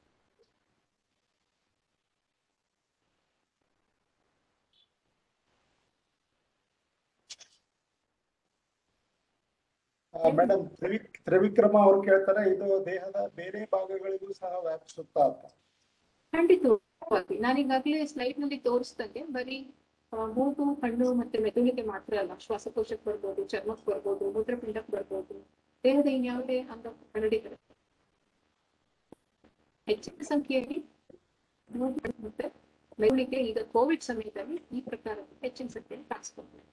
ಮೇಡಮ್ ತ್ರಿವಿಕ್ ತ್ರಿವಿಕ್ರಮ ಅವ್ರು ಕೇಳ್ತಾರೆ ಇದು ದೇಹದ ಬೇರೆ ಭಾಗಗಳಿಗೂ ಸಹ ವ್ಯಾಪಿಸುತ್ತಾ ಅಂತ ಖಂಡಿತವಾಗಿ ನಾನೀಗಾಗ್ಲೇ ಸ್ಲೈಡ್ ನಲ್ಲಿ ತೋರಿಸ್ದಂಗೆ ಬರೀ ಆ, ಮೂಗು ಕಣ್ಣು ಮತ್ತೆ ಮೆದುಳಿಗೆ ಮಾತ್ರ ಅಲ್ಲ ಶ್ವಾಸಕೋಶಕ್ಕೆ ಬರ್ಬೋದು ಚರ್ಮಕ್ಕೆ ಬರ್ಬೋದು ಮೂತ್ರಪಿಂಡಕ್ಕೆ ಬರ್ಬೋದು ದೇಹದ ಇನ್ಯಾವುದೇ ಅಂಗ ಕರಡಿಗಳು ಹೆಚ್ಚಿನ ಸಂಖ್ಯೆಯಲ್ಲಿ ಮೂಗು ಮತ್ತೆ ಮೆದುಳಿಗೆ ಈಗ ಕೋವಿಡ್ ಸಮಯದಲ್ಲಿ ಈ ಪ್ರಕಾರ ಹೆಚ್ಚಿನ ಸಂಖ್ಯೆಯಲ್ಲಿ ಕಾಣಿಸ್ಕೊಂಡ್ರೆ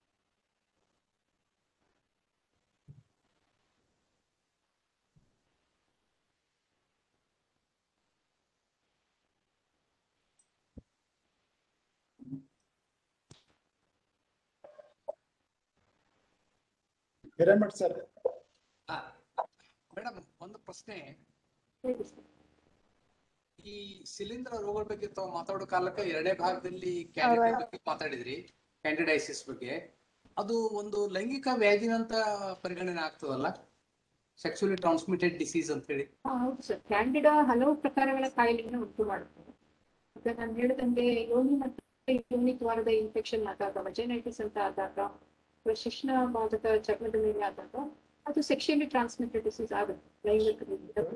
ಪಿರಮಿಡ್ ಸರ್ ಮೇಡಮ್ ಒಂದು ಪ್ರಶ್ನೆ ಹೇಳಿ ಸರ್. ಈ ಶಿಲೀಂಧ್ರ ರೋಗಗಳ ಬಗ್ಗೆ ತಾವು ಮಾತಾಡೋ ಕಾಲಕ್ಕೆ ಎರಡನೇ ಭಾಗದಲ್ಲಿ ಕ್ಯಾಂಡಿಡೇಟ್ ಬಗ್ಗೆ ಮಾತಾಡಿದ್ರಿ ಕ್ಯಾಂಡಿಡೈಸಿಸ್ ಬಗ್ಗೆ ಅದು ಒಂದು ಲೈಂಗಿಕ ವ್ಯಾಧಿನಂತ ಪರಿಗಣನೆ ಆಗ್ತದಲ್ಲ ಸೆಕ್ಸುಲಿ ಟ್ರಾನ್ಸ್ಮಿಟೆಡ್ ಡಿಸೀಸ್ ಅಂತ ಹೇಳಿ ಹಾ, ಹೌದು ಸರ್ ಕ್ಯಾಂಡಿಡಾ ಹಲವು ಪ್ರಕಾರಗಳ ಕಾಯಿಲೆಯನ್ನು ಉಂಟು ಮಾಡುತ್ತದೆ ಈಗ ನಾನು ಹೇಳಿದಂಗೆ ಯೋನಿ ಮತ್ತೆ ಯೋನಿ ದ್ವಾರದ ಇನ್ಫೆಕ್ಷನ್ ಆದಾಗ ವಜೈನೈಟಿಸ್ ಅಂತ ಆದಾಗ ಅಥವಾ ಶಿಶ್ನ ಭಾಗದ ಚರ್ಮದ ಮೇಲೆ ಆದಾಗ ಅದು ಸೆಕ್ಷುಯಲಿ ಟ್ರಾನ್ಸ್ಮಿಟೆಡ್ ಡಿಸೀಸ್ ಆಗುತ್ತೆ ಲೈಂಗಿಕ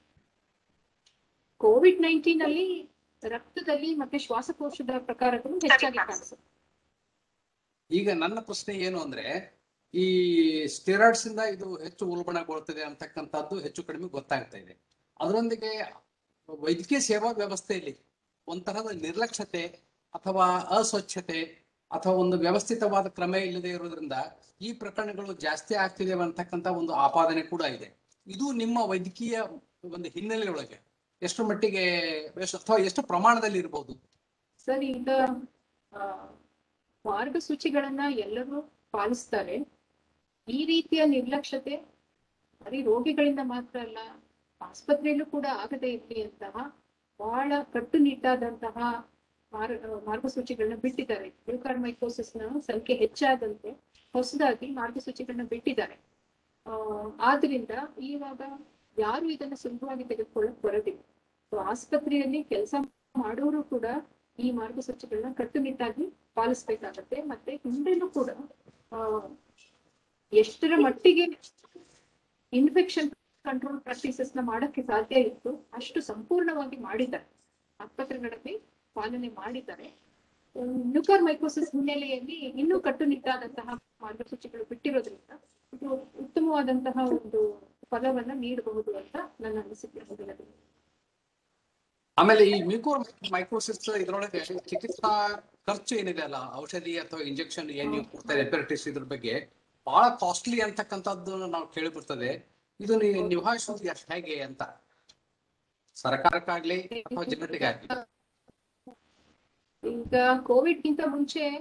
ಕೋವಿಡ್ ನೈನ್ಟೀನ್ ಅಲ್ಲಿ ರಕ್ತದಲ್ಲಿ ಮತ್ತೆ ಶ್ವಾಸಕೋಶದ ಪ್ರಕಾರಗಳು ಹೆಚ್ಚಾಗಿ ಕಾಣಿಸುತ್ತೆ ಈಗ ನನ್ನ ಪ್ರಶ್ನೆ ಏನು ಅಂದ್ರೆ ಈ ಸ್ಟೆರಾಯ್ಡ್ಸ್ ಇಂದ ಇದು ಹೆಚ್ಚು ಉಲ್ಬಣಗೊಳ್ತದೆ ಅಂತಕ್ಕಂಥದ್ದು ಹೆಚ್ಚು ಕಡಿಮೆ ಗೊತ್ತಾಗ್ತಾ ಇದೆ ಅದರೊಂದಿಗೆ ವೈದ್ಯಕೀಯ ಸೇವಾ ವ್ಯವಸ್ಥೆಯಲ್ಲಿ ಒಂತರಹದ ನಿರ್ಲಕ್ಷ್ಯತೆ ಅಥವಾ ಅಸ್ವಚ್ಛತೆ ಅಥವಾ ಒಂದು ವ್ಯವಸ್ಥಿತವಾದ ಕ್ರಮ ಇಲ್ಲದೆ ಇರೋದ್ರಿಂದ ಈ ಪ್ರಕರಣಗಳು ಜಾಸ್ತಿ ಆಗ್ತಿದೆ ಅಂತಕ್ಕಂಥ ಒಂದು ಆಪಾದನೆ ಕೂಡ ಇದೆ ಇದು ನಿಮ್ಮ ವೈದ್ಯಕೀಯ ಒಂದು ಹಿನ್ನೆಲೆಯೊಳಗೆ ಎಷ್ಟು ಮಟ್ಟಿಗೆ ಎಷ್ಟು- ಅಥವಾ ಎಷ್ಟು ಪ್ರಮಾಣದಲ್ಲಿ ಇರಬಹುದು ಸರ್ ಈಗ ಆ, ಮಾರ್ಗಸೂಚಿಗಳನ್ನ ಎಲ್ಲರೂ ಪಾಲಿಸ್ತಾರೆ ಈ ರೀತಿಯ ನಿರ್ಲಕ್ಷ್ಯತೆ ಬರೀ ರೋಗಿಗಳಿಂದ ಮಾತ್ರ ಅಲ್ಲ ಆಸ್ಪತ್ರೆಯಲ್ಲೂ ಕೂಡ ಆಗದೇ ಇರಲಿ ಅಂತಹ ಬಹಳ ಕಟ್ಟುನಿಟ್ಟಾದಂತಹ ಮಾರ್ ಮಾರ್ಗಸೂಚಿಗಳನ್ನ ಬಿಟ್ಟಿದ್ದಾರೆ ಮ್ಯೂಕಾರ್ಮೈಕೋಸಿಸ್ ನ ಸಂಖ್ಯೆ ಹೆಚ್ಚಾದಂತೆ ಹೊಸದಾಗಿ ಮಾರ್ಗಸೂಚಿಗಳನ್ನ ಬಿಟ್ಟಿದ್ದಾರೆ ಆ ಆದ್ರಿಂದ ಇವಾಗ ಯಾರು ಇದನ್ನ ಸುಲಭವಾಗಿ ತೆಗೆದುಕೊಳ್ಳಕ್ ಬರೋದಿಲ್ಲ ಸೊ ಆಸ್ಪತ್ರೆಯಲ್ಲಿ ಕೆಲಸ ಮಾಡೋರು ಕೂಡ ಈ ಮಾರ್ಗಸೂಚಿಗಳನ್ನ ಕಟ್ಟುನಿಟ್ಟಾಗಿ ಪಾಲಿಸ್ಬೇಕಾಗತ್ತೆ ಮತ್ತೆ ಹಿಂದೆನೂ ಕೂಡ ಆ ಎಷ್ಟರ ಮಟ್ಟಿಗೆ ಇನ್ಫೆಕ್ಷನ್ ಕಂಟ್ರೋಲ್ ಪ್ರಾಕ್ಟೀಸಸ್ ನ ಮಾಡಕ್ಕೆ ಸಾಧ್ಯ ಇತ್ತು ಅಷ್ಟು ಸಂಪೂರ್ಣವಾಗಿ ಮಾಡಿದ್ದಾರೆ ಆಸ್ಪತ್ರೆಗಳಲ್ಲಿ ಪಾಲನೆ ಮಾಡಿದ್ದಾರೆ ನ್ಯೂಕರ್ ಮೈಕೋಸಿಸ್ ಹಿನ್ನೆಲೆಯಲ್ಲಿ ಇನ್ನೂ ಕಟ್ಟುನಿಟ್ಟಾದಂತಹ ಮಾರ್ಗಸೂಚಿಗಳು ಬಿಟ್ಟಿರೋದ್ರಿಂದ ಇದು ಉತ್ತಮವಾದಂತಹ ಒಂದು ಫಲವನ್ನ ನೀಡಬಹುದು ಅಂತ ನನ್ನ ಅನಿಸಿಕೆ ಮೊದಲನೇದು. ಆಮೇಲೆ ಈ ಮ್ಯೂಕೋರ್ ಮೈಕ್ರೋಸಿಸ್ ಇದರೊಳಗೆ ಚಿಕಿತ್ಸಾ ಖರ್ಚು ಏನಿದೆ ಅಲ್ಲ ಔಷಧಿ ಅಥವಾ ಇಂಜೆಕ್ಷನ್ ಏನ್ ನೀವು ಕೊಡ್ತಾರೆ ಎಪರಟಿಸ್ ಇದ್ರ ಬಗ್ಗೆ ಬಹಳ ಕಾಸ್ಟ್ಲಿ ಅಂತಕ್ಕಂಥದ್ದು ನಾವು ಕೇಳಿಬಿಡ್ತದೆ ಇದು ನೀವು ನಿಭಾಯಿಸೋದು ಎಷ್ಟು ಹೇಗೆ ಅಂತ ಸರ್ಕಾರಕ್ಕಾಗ್ಲಿ ಅಥವಾ ಜನತೆಗಾಗ್ಲಿ ಈಗ ಕೋವಿಡ್ ಗಿಂತ ಮುಂಚೆ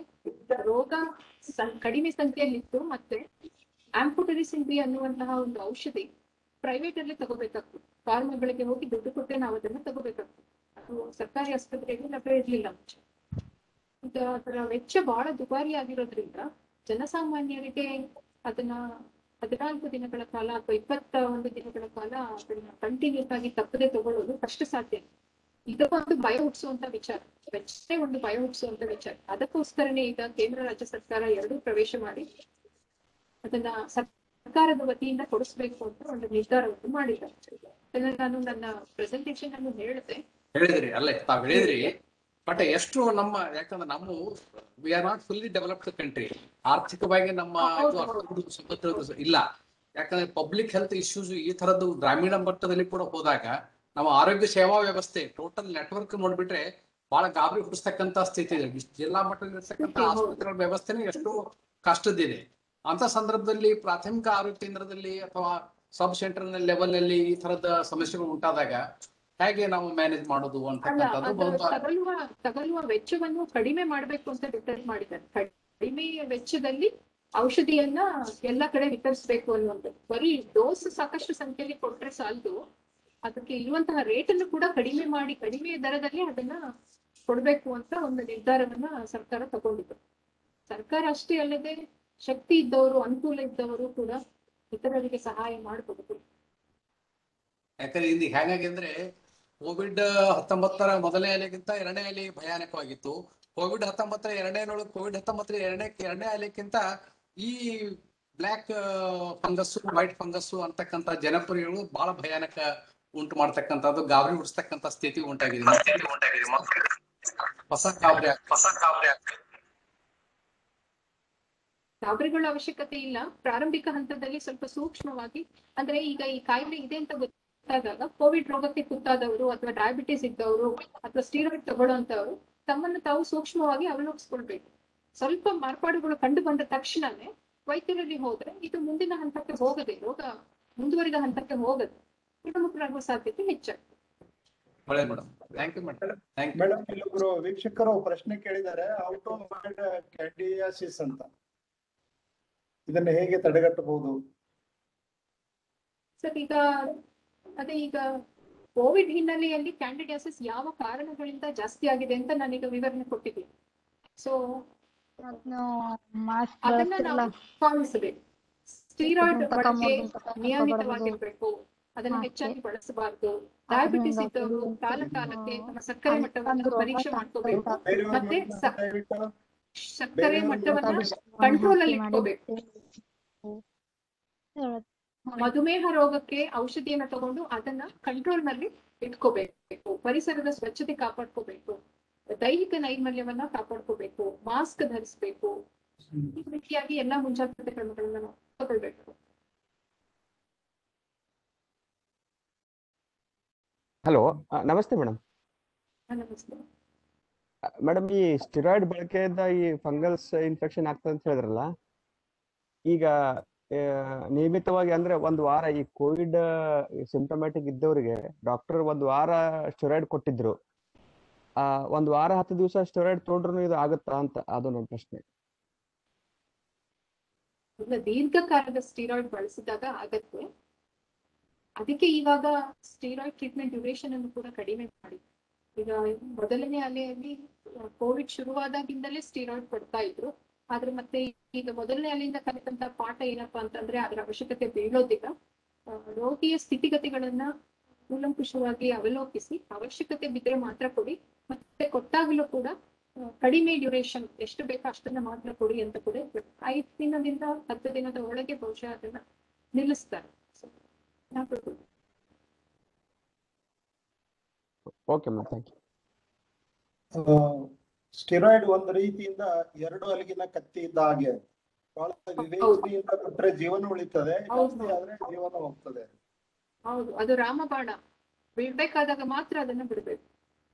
ರೋಗ ಸಂ- ಕಡಿಮೆ ಸಂಖ್ಯೆಯಲ್ಲಿತ್ತು ಮತ್ತೆ ಆಂಪುಟರಿಸಿಂಬಿ ಅನ್ನುವಂತಹ ಒಂದು ಔಷಧಿ ಪ್ರೈವೇಟ್ ಅಲ್ಲಿ ತಗೋಬೇಕಾಗ್ತದೆ ಫಾರ್ಮಗಳಿಗೆ ಹೋಗಿ ದುಡ್ಡು ಕೊಟ್ಟೆ ನಾವು ಅದನ್ನ ತಗೋಬೇಕಾಗ್ತದೆ ಅದು ಸರ್ಕಾರಿ ಆಸ್ಪತ್ರೆಯಲ್ಲಿ ಲಭ್ಯ ಇರ್ಲಿಲ್ಲ ಮುಂಚೆ ಈಗ ಅದರ ವೆಚ್ಚ ಬಹಳ ದುಬಾರಿ ಆಗಿರೋದ್ರಿಂದ ಜನಸಾಮಾನ್ಯರಿಗೆ ಅದನ್ನ ಹದಿನಾಲ್ಕು ದಿನಗಳ ಕಾಲ ಅಥವಾ ಇಪ್ಪತ್ತ ಒಂದು ದಿನಗಳ ಕಾಲ ಅದನ್ನ ಕಂಟಿನ್ಯೂಸ್ ಆಗಿ ತಪ್ಪದೆ ತಗೊಳ್ಳೋದು ಕಷ್ಟ ಸಾಧ್ಯ ಇದು ಒಂದು ಭಯ ಹುಟ್ಟಿಸುವಂತ ವಿಚಾರ ವೆಚ್ಚನೇ ಒಂದು ಭಯ ಹುಟ್ಟಿಸುವಂತ ವಿಚಾರ ಅದಕ್ಕೋಸ್ಕರನೇ ಈಗ ಕೇಂದ್ರ ರಾಜ್ಯ ಸರ್ಕಾರ ಎರಡೂ ಪ್ರವೇಶ ಮಾಡಿ ಅದನ್ನ ಸರ್ಕಾರದ ವತಿಯಿಂದ ಕೊಡಿಸ್ಬೇಕು ಅಂತ ಒಂದು ನಿರ್ಧಾರವನ್ನು ಮಾಡಿದ್ದಾರೆ ಅದನ್ನ ನಾನು ನನ್ನ ಪ್ರೆಸೆಂಟೇಶನ್ ಅನ್ನು ಹೇಳಿದೆ ಹೇಳಿದ್ರಿ ಅಲ್ಲೇ ತಾವ್ ಹೇಳಿದ್ರಿ ಬಟ್ ಎಷ್ಟು ನಮ್ಮ ಯಾಕಂದ್ರೆ ನಮ್ಮ we are not fully developed country ಆರ್ಥಿಕವಾಗಿ ನಮ್ಮ ಇದು ಅಷ್ಟೊಂದು ಸಮೃದ್ಧ ಇಲ್ಲ ಯಾಕಂದ್ರೆ ಪಬ್ಲಿಕ್ ಹೆಲ್ತ್ ಇಶ್ಯೂಸ್ ಈ ತರದ್ದು ಗ್ರಾಮೀಣ ಮಟ್ಟದಲ್ಲಿ ಕೂಡ ಹೋದಾಗ ನಮ್ಮ ಆರೋಗ್ಯ ಸೇವಾ ವ್ಯವಸ್ಥೆ ಟೋಟಲ್ ನೆಟ್ವರ್ಕ್ ನೋಡ್ಬಿಟ್ರೆ ಬಹಳ ಗಾಬರಿ ಹುಟ್ಟಿಸ್ತಕ್ಕಂತ ಸ್ಥಿತಿ ಇದೆ ಇಷ್ಟ್ ಜಿಲ್ಲಾ ಮಟ್ಟದಲ್ಲಿ ಇರ್ತಕ್ಕಂಥ ಹೌದು. ಆಸ್ಪತ್ರೆಗಳ ವ್ಯವಸ್ಥೆನೇ ಎಷ್ಟು ಕಷ್ಟದಿದೆ ಅಂತ ಸಂದರ್ಭದಲ್ಲಿ ಪ್ರಾಥಮಿಕ ಆರೋಗ್ಯ ಕೇಂದ್ರದಲ್ಲಿ ಅಥವಾ ಸಬ್ ಸೆಂಟರ್ ಲೆವೆಲ್ ನಲ್ಲಿ ಈ ತರದ ಸಮಸ್ಯೆಗಳು ಉಂಟಾದಾಗ ಹೇಗೆ ನಾವು ಮ್ಯಾನೇಜ್ ಮಾಡೋದು ಅಲ್ಲ ಅಂತಕ್ಕಂಥದ್ದು ಅದು ಬಹುತೇಕ ತಗಲುವ ತಗಲುವ ವೆಚ್ಚವನ್ನು ಕಡಿಮೆ ಮಾಡಬೇಕು ಅಂತ ಡಿಸೈಡ್ ಮಾಡಿದ್ದಾರೆ ಕಡಿಮೆ ವೆಚ್ಚದಲ್ಲಿ ಔಷಧಿಯನ್ನ ಎಲ್ಲ ಕಡೆ ವಿತರಿಸಬೇಕು ಅನ್ನುವಂಥದ್ದು ಬರೀ ಡೋಸ್ ಸಾಕಷ್ಟು ಸಂಖ್ಯೆಯಲ್ಲಿ ಕೊಟ್ರೆ ಸಾಲದು ಅದಕ್ಕೆ ಇರುವಂತಹ ರೇಟ್ ಅನ್ನು ಕೂಡ ಕಡಿಮೆ ಮಾಡಿ ಕಡಿಮೆ ದರದಲ್ಲಿ ಅದನ್ನ ಕೊಡ್ಬೇಕು ಅಂತ ಒಂದು ನಿರ್ಧಾರವನ್ನ ಸರ್ಕಾರ ತಗೊಂಡಿದೆ ಸರ್ಕಾರ ಅಷ್ಟೇ ಅಲ್ಲದೆ ಶಕ್ತಿ ಇದ್ದವರು ಅನುಕೂಲ ಇದ್ದವರು ಕೂಡ ಇತರರಿಗೆ ಸಹಾಯ ಮಾಡಬಹುದು ಯಾಕಂದ್ರೆ ಇಲ್ಲಿ ಹೇಗಾಗಿ ಅಂದ್ರೆ ಕೋವಿಡ್ ಹತ್ತೊಂಬತ್ತರ ಮೊದಲನೇ ಅಲೆಗಿಂತ ಎರಡನೇ ಅಲೆ ಭಯಾನಕವಾಗಿತ್ತು ಕೋವಿಡ್ ಹತ್ತೊಂಬತ್ತರ ಎರಡನೇ ನೋಡು ಕೋವಿಡ್ ಹತ್ತೊಂಬತ್ತರ ಎರಡನೇ ಎರಡನೇ ಅಲೆಕ್ಕಿಂತ ಈ ಬ್ಲ್ಯಾಕ್ ಫಂಗಸ್ ವೈಟ್ ಫಂಗಸ್ ಅಂತಕ್ಕಂತ ಜನಪ್ರಿಯಗಳು ಬಹಳ ಭಯಾನಕ ಉಂಟು ಮಾಡ್ತಕ್ಕಂಥದ್ದು ಗಾಬರಿ ಹುಟ್ಟಿಸ್ತಕ್ಕಂಥ ಸ್ಥಿತಿ ಉಂಟಾಗಿದೆ ಹೊಸ ಗಾಬರಿ ಹೊಸ ಗಾಬರಿ ಗಾಬರಿಗಳ ಅವಶ್ಯಕತೆ ಇಲ್ಲ ಪ್ರಾರಂಭಿಕ ಹಂತದಲ್ಲಿ ಸ್ವಲ್ಪ ಸೂಕ್ಷ್ಮವಾಗಿ ಅಂದ್ರೆ ಈಗ ಈ ಕಾಯಿಲೆ ಇದೆ ಅಂತ ಗೊತ್ತಾದಾಗ ಕೋವಿಡ್ ರೋಗಕ್ಕೆ ತುತ್ತಾದವರು ಅಥವಾ ಡಯಾಬಿಟಿಸ್ ಇದ್ದವರು ಅಥವಾ ಸ್ಟೀರಾಯ್ಡ್ ತಗೊಳ್ಳೋಂಥವ್ರು ತಮ್ಮನ್ನು ತಾವು ಸೂಕ್ಷ್ಮವಾಗಿ ಅವಲೋಕಿಸ್ಕೊಳ್ಬೇಕು ಸ್ವಲ್ಪ ಮಾರ್ಪಾಡುಗಳು ಕಂಡು ಬಂದ ತಕ್ಷಣನೇ ವೈದ್ಯರಲ್ಲಿ ಹೋದ್ರೆ ಇದು ಮುಂದಿನ ಹಂತಕ್ಕೆ ಹೋಗದೆ ರೋಗ ಮುಂದುವರಿದ ಹಂತಕ್ಕೆ ಹೋಗದೆ ಗುಣಮುಖರಾಗುವ ಸಾಧ್ಯತೆ ಹೆಚ್ಚಾಗ್ತದೆ ಒಳ್ಳೆ madam thank you madam thank you madam ಇಲ್ಲೊಬ್ರು ವೀಕ್ಷಕರು ಪ್ರಶ್ನೆ ಕೇಳಿದ್ದಾರೆ ಔಟ್ ಕ್ಯಾಂಡಿಯಾಸಿಸ್ ಅಂತ ಇದನ್ನ ಹೇಗೆ ತಡೆಗಟ್ಟಬಹುದು ಸರ್ ಈಗ ಅದೇ ಈಗ ಕೋವಿಡ್ ಹಿನ್ನೆಲೆಯಲ್ಲಿ ಕ್ಯಾಂಡಿಡಿಯಾಸಿಸ್ ಯಾವ ಕಾರಣಗಳಿಂದ ಜಾಸ್ತಿ ಆಗಿದೆ ಅಂತ ನಾನೀಗ ವಿವರಣೆ ಕೊಟ್ಟಿದ್ದೀನಿ ಸೊ ಮಾಸ್ಕ್ ಅದನ್ನ ನಾವು ಪಾಲಿಸಬೇಕು ಸ್ಟೀರಾಯ್ಡ್ ಬಳಕೆ ನಿಯಮಿತವಾಗಿರ್ಬೇಕು ಅದನ್ನ ಹೆಚ್ಚಾಗಿ ಬಳಸಬಾರ್ದು ಡಯಾಬಿಟಿಸ್ ಇದ್ದವರು ಕಾಲ ಕಾಲಕ್ಕೆ ನಮ್ಮ ಸಕ್ಕರೆ ಮಟ್ಟವನ್ನು ಪರೀಕ್ಷೆ ಮಾಡ್ಕೋಬೇಕು ಮತ್ತೆ ಸ- ದಯವಿಟ್ಟು ಸಕ್ಕರೆ ಮಟ್ಟವನ್ನ ಕಂಟ್ರೋಲ್ ಅಲ್ಲಿ ಇಟ್ಕೋಬೇಕು ಮಧುಮೇಹ ರೋಗಕ್ಕೆ ಔಷಧಿಯನ್ನ ತಗೊಂಡು ಅದನ್ನ ಕಂಟ್ರೋಲ್ ನಲ್ಲಿ ಇಟ್ಕೋಬೇಕು ಪರಿಸರದ ಸ್ವಚ್ಛತೆ ಕಾಪಾಡ್ಕೋಬೇಕು ದೈಹಿಕ ನೈರ್ಮಲ್ಯವನ್ನ ಕಾಪಾಡ್ಕೋಬೇಕು ಮಾಸ್ಕ್ ಧರಿಸ್ಬೇಕು ಈ ರೀತಿಯಾಗಿ ಎಲ್ಲಾ ಮುಂಜಾಗ್ರತೆ ಕ್ರಮಗಳನ್ನ ನಾವು ತಗೊಳ್ಬೇಕು ಹಲೋ ನಮಸ್ತೆ ಮೇಡಮ್ ನಮಸ್ತೆ ಮೇಡಮ್ ಈ ಸ್ಟಿರಾಯ್ಡ್ ಬಳಕೆಯಿಂದ ಈ ಫಂಗಲ್ಸ್ ಇನ್ಫೆಕ್ಷನ್ ಆಗ್ತದೆ ಅಂತ ಹೇಳಿದ್ರಲ್ಲ ಈಗ ಆ, ನಿಯಮಿತವಾಗಿ ಅಂದ್ರೆ ಒಂದು ವಾರ ಈ ಕೋವಿಡ್ ಸಿಂಪ್ಟಮ್ಯಾಟಿಕ್ ಇದ್ದವರಿಗೆ ಡಾಕ್ಟರ್ ಒಂದು ವಾರ ಸ್ಟೆರಾಯ್ಡ್ ಕೊಟ್ಟಿದ್ರು ಆ ಒಂದು ವಾರ ಹತ್ತು ದಿವಸ ಸ್ಟೆರಾಯ್ಡ್ ತೊಗೊಂಡ್ರು ಇದು ಆಗುತ್ತಾ ಅಂತ ಅದು ನನ್ನ ಪ್ರಶ್ನೆ ಈಗ ದೀರ್ಘಕಾಲದ ಸ್ಟೀರಾಯ್ಡ್ ಬಳಸಿದಾಗ ಆಗತ್ತೆ ಅದಕ್ಕೆ ಇವಾಗ ಸ್ಟೀರಾಯ್ಡ್ ಟ್ರೀಟ್ಮೆಂಟ್ ಡ್ಯೂರೇಷನ್ ಅನ್ನು ಕೂಡ ಕಡಿಮೆ ಮಾಡಿ ಈಗ ಮೊದಲನೇ ಅಲೆಯಲ್ಲಿ ಕೋವಿಡ್ ಶುರುವಾದಾಗಿಂದಲೇ ಸ್ಟೀರಾಯ್ಡ್ ಕೊಡ್ತಾ ಇದ್ರು ಆದ್ರೆ ಮತ್ತೆ ಈಗ ಮೊದಲನೇ ಅಲೆಯಿಂದ ಕಲಿತಂತ ಪಾಠ ಏನಪ್ಪಾ ಅಂತಂದ್ರೆ ಅದರ ಅವಶ್ಯಕತೆ ಬೀಳೋದಿಲ್ಲ ಆ, ರೋಗಿಯ ಸ್ಥಿತಿಗತಿಗಳನ್ನ ಕೂಲಂಕುಷವಾಗಿ ಅವಲೋಕಿಸಿ ಅವಶ್ಯಕತೆ ಬಿದ್ದರೆ ಮಾತ್ರ ಕೊಡಿ ಮತ್ತೆ ಕೊಟ್ಟಾಗಲೂ ಕೂಡ ಆ, ಕಡಿಮೆ ಡ್ಯೂರೇಷನ್ ಎಷ್ಟು ಬೇಕೋ ಅಷ್ಟನ್ನ ಮಾತ್ರ ಕೊಡಿ ಅಂತ ಕೂಡ ಹೇಳ್ಬೇಕು. ಐದು ದಿನದಿಂದ ಹತ್ತು ದಿನದ ಒಳಗೆ ಬಹುಶಃ ಅದನ್ನ ನಿಲ್ಲಿಸ್ತಾರೆ So, ನಾಲ್ಕು okay ma'am thank you steroid ಒಂದು ರೀತಿಯಿಂದ ಎರಡು ಅಲಗಿನ ಕತ್ತಿ ಇದ್ದ ಹಾಗೆ ಬಹಳ ವಿವೇಚನೆಯಿಂದ ಕೊಟ್ರೆ ಜೀವನ ಉಳಿತದೆ ಹೌದು. ಜಾಸ್ತಿ ಆದ್ರೆ ಜೀವನ ಹೋಗ್ತದೆ ಹೌದು ಅದು ರಾಮಬಾಣ ಬಿಡ್ಬೇಕಾದಾಗ ಮಾತ್ರ ಅದನ್ನ ಬಿಡ್ಬೇಕು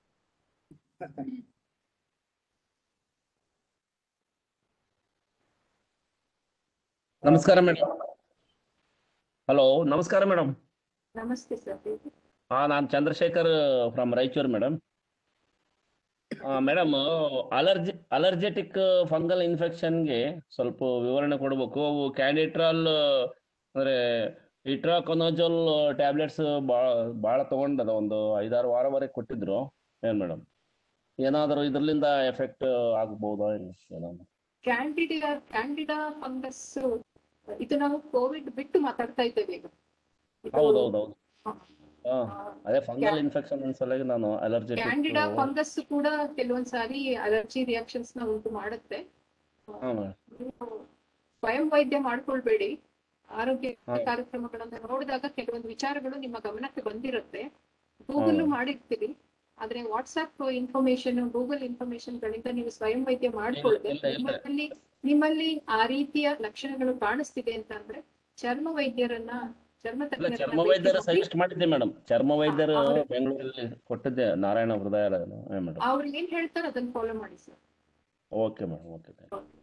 ನಮಸ್ಕಾರ ಮೇಡಮ್ ಹಲೋ ನಮಸ್ಕಾರ ಮೇಡಮ್ ನಮಸ್ತೆ ಸರ್ ಹಾ ನಾನು Chandrashekhar from Raichur madam madam allergy allergetic fungal ಇನ್ಫೆಕ್ಷನ್ಗೆ ಸ್ವಲ್ಪ ವಿವರಣೆ ಕೊಡ್ಬೇಕು ಅವು ಕ್ಯಾಂಡಿಟ್ರಾಲ್ ಅಂದ್ರೆ ಇಟ್ರಾಕೊನಜೋಲ್ ಟ್ಯಾಬ್ಲೆಟ್ಸ್ ಭಾಳ ಭಾಳ ತಗೊಂಡದ ಒಂದು ಐದಾರು ವಾರವರೆಗೆ ಕೊಟ್ಟಿದ್ರು ಏನ್ ಮೇಡಮ್ ಏನಾದರೂ ಇದರಿಂದ ಎಫೆಕ್ಟ್ ಆಗ್ಬೋದಾ ಏನು ಏನಾದ್ರು ಕ್ಯಾಂಡಿಡಾ ಕ್ಯಾಂಡಿಡಾ ಫಂಗಸ್ ಇದು ನಾವು ಕೋವಿಡ್ ಬಿಟ್ಟು ಮಾತಾಡ್ತಾ ಇದ್ದೇವೆ ಈಗ ಇದು, ಹೌದೌದೌದು ಆ, ಹಾ ಅದೇ ಫಂಗಲ್ ಕ್ಯಾ- ಇನ್ಫೆಕ್ಷನ್ ಸಲುವಾಗಿ ನಾನು ಅಲರ್ಜೆಟಿಕ್ ಕ್ಯಾಂಡಿಡಾ ಫಂಗಸ್ ಕೂಡ ಕೆಲವೊಂದ್ ಸಾರಿ ಅಲರ್ಜಿ ರಿಯಾಕ್ಷನ್ಸ್ ನ ಉಂಟು ಮಾಡುತ್ತೆ ಹಾ ಮೇಡಮ್ ನೀವು ಸ್ವಯಂ ವೈದ್ಯ ಮಾಡ್ಕೊಳ್ಬೇಡಿ ಆರೋಗ್ಯ ಹಾ. ಕಾರ್ಯಕ್ರಮಗಳನ್ನ ನೋಡಿದಾಗ ಕೆಲವೊಂದು ವಿಚಾರಗಳು ನಿಮ್ಮ ಗಮನಕ್ಕೆ ಬಂದಿರುತ್ತೆ ಗೂಗಲ್ ಹಾ. ಮಾಡಿರ್ತೀರಿ ಆದ್ರೆ ವಾಟ್ಸ್ಆಪ್ ಇನ್ಫಾರ್ಮೇಶನ್ ಗೂಗಲ್ ಇನ್ಫಾರ್ಮೇಶನ್ ಗಳಿಂದ ನೀವು ಸ್ವಯಂ ವೈದ್ಯ ಮಾಡ್ಕೊಳ್ಳದೆ ಇಲ್ಲ, ಇಲ್ಲ. ನಿಮ್ಮಲ್ಲಿ ನಿಮ್ಮಲ್ಲಿ ಆ ರೀತಿಯ ಲಕ್ಷಣಗಳು ಕಾಣಿಸ್ತಿದೆ ಅಂತ ಅಂದ್ರೆ ಚರ್ಮ ವೈದ್ಯರನ್ನ ಚರ್ಮ ಇಲ್ಲ ತಜ್ಞರನ್ನ ಚರ್ಮ ಭೇಟಿ ವೈದ್ಯರ ಮಾಡಿ ಸಜೆಸ್ಟ್ ಮಾಡಿದ್ದೆ ಮೇಡಮ್ ಚರ್ಮ ವೈದ್ಯರು ಅವ್ರು- ಬೆಂಗಳೂರಲ್ಲಿ ಕೊಟ್ಟಿದ್ದೆ ನಾರಾಯಣ ಹೃದಯಾಲಯ ಮೇಡಮ್ ಅವ್ರು ಏನ್ ಹೇಳ್ತಾರೆ ಅದನ್ನ ಫಾಲೋ ಮಾಡಿ sir okay madam okay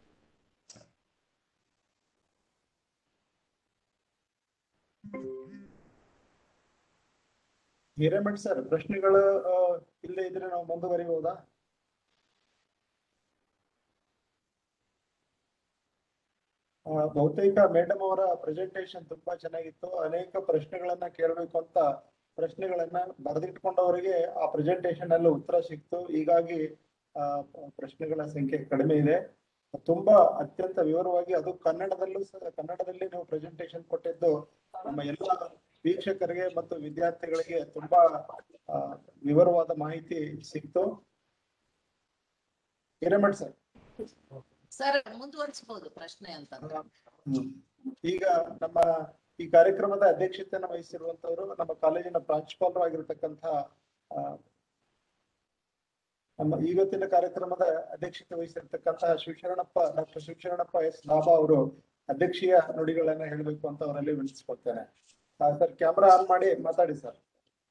Hiremath sir ಪ್ರಶ್ನೆಗಳು ಆ, ಇಲ್ಲೇ ಇದ್ರೆ ನಾವು ಮುಂದುವರಿಬಹುದಾ ಆ, ಬಹುತೇಕ ಮೇಡಮ್ ಅವರ ಪ್ರೆಸೆಂಟೇಶನ್ ತುಂಬಾ ಚೆನ್ನಾಗಿತ್ತು ಅನೇಕ ಪ್ರಶ್ನೆಗಳನ್ನ ಕೇಳಬೇಕು ಅಂತ ಪ್ರಶ್ನೆಗಳನ್ನ ಬರೆದಿಟ್ಕೊಂಡವರಿಗೆ ಆ ಪ್ರೆಸೆಂಟೇಶನ್ ಅಲ್ಲಿ ಉತ್ತರ ಸಿಕ್ತು ಹೀಗಾಗಿ ಆ ಪ್ರಶ್ನೆಗಳ ಸಂಖ್ಯೆ ಕಡಿಮೆ ಇದೆ ತುಂಬಾ ಅತ್ಯಂತ ವಿವರವಾಗಿ ಅದು ಕನ್ನಡದಲ್ಲೂ ಸಹ ಕನ್ನಡದಲ್ಲಿ ನೀವು ಪ್ರೆಸೆಂಟೇಶನ್ ಕೊಟ್ಟಿದ್ದು ನಮ್ಮ ಎಲ್ಲ ವೀಕ್ಷಕರಿಗೆ ಮತ್ತು ವಿದ್ಯಾರ್ಥಿಗಳಿಗೆ ತುಂಬಾ ಆ, ವಿವರವಾದ ಮಾಹಿತಿ ಸಿಕ್ತು ಹಿರೇಮಠ್ ಸರ್ ಸರ್ ಮುಂದುವರಿಸಬಹುದು ಪ್ರಶ್ನೆ ಅಂತ ಹ್ಮ್. ಈಗ ನಮ್ಮ ಈ ಕಾರ್ಯಕ್ರಮದ ಅಧ್ಯಕ್ಷತೆಯನ್ನು ವಹಿಸಿರುವಂತವರು ನಮ್ಮ ಕಾಲೇಜಿನ ಪ್ರಾಂಶುಪಾಲರು ಆಗಿರತಕ್ಕಂತ ಆ, ನಮ್ಮ ಇವತ್ತಿನ ಕಾರ್ಯಕ್ರಮದ ಅಧ್ಯಕ್ಷತೆ ವಹಿಸಿರ್ತಕ್ಕಂತಹ ಶಿವಶರಣಪ್ಪ ಡಾಕ್ಟರ್ ಶಿವಶರಣಪ್ಪ ಎಸ್ ಲಾಭಾ ಅವರು ಅಧ್ಯಕ್ಷೀಯ ನುಡಿಗಳನ್ನ ಹೇಳಬೇಕು ಅಂತ ಅವರಲ್ಲಿ ವಿನಿಸ್ಕೊಳ್ತೇನೆ ಸರ್ ಕ್ಯಾಮ್ರಾ ಆನ್ ಮಾಡಿ ಮಾತಾಡಿ ಸರ್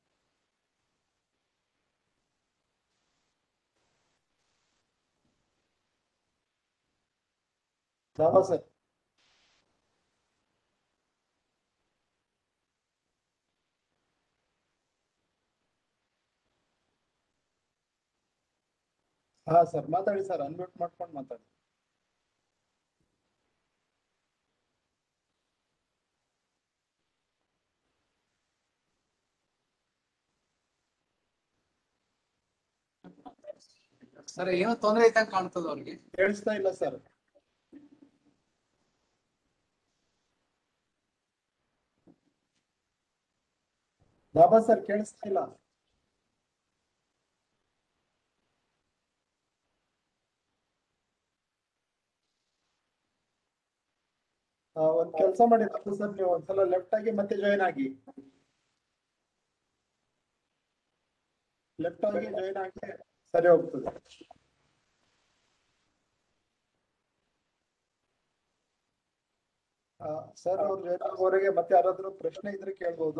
ಲಾಭಾ ಸರ್ ಹಾ ಸರ್ ಮಾತಾಡಿ ಸರ್ ಅನ್ಮ್ಯೂಟ್ ಮಾಡ್ಕೊಂಡು ಮಾತಾಡಿ ಸರ್ ಏನೋ ತೊಂದರೆ ಐತಂಗ್ ಕಾಣ್ತದ ಅವ್ರಿಗೆ ಕೇಳಿಸ್ತಾ ಇಲ್ಲ ಸರ್ ಬಾಬಾ ಸರ್ ಕೇಳಿಸ್ತಾ ಇಲ್ಲ ಆ, ಒಂದ್ ಕೆಲಸ ಮಾಡಿ ಬಾಬಾ ಸರ್ ನೀವು ಒಂದ್ಸಲ ಲೆಫ್ಟ್ ಆಗಿ ಮತ್ತೆ ಜಾಯಿನ್ ಆಗಿ ಲೆಫ್ಟ್ ಆಗಿ ಜಾಯಿನ್ ಆಗಿ ಸರಿ ಹೋಗ್ತದೆ ಸರ್ ಅವ್ರು ಜಾಯಿನ್ ಆಗೋವರೆಗೆ ಮತ್ತೆ ಯಾರಾದ್ರೂ ಪ್ರಶ್ನೆ ಇದ್ರೆ ಕೇಳ್ಬೋದು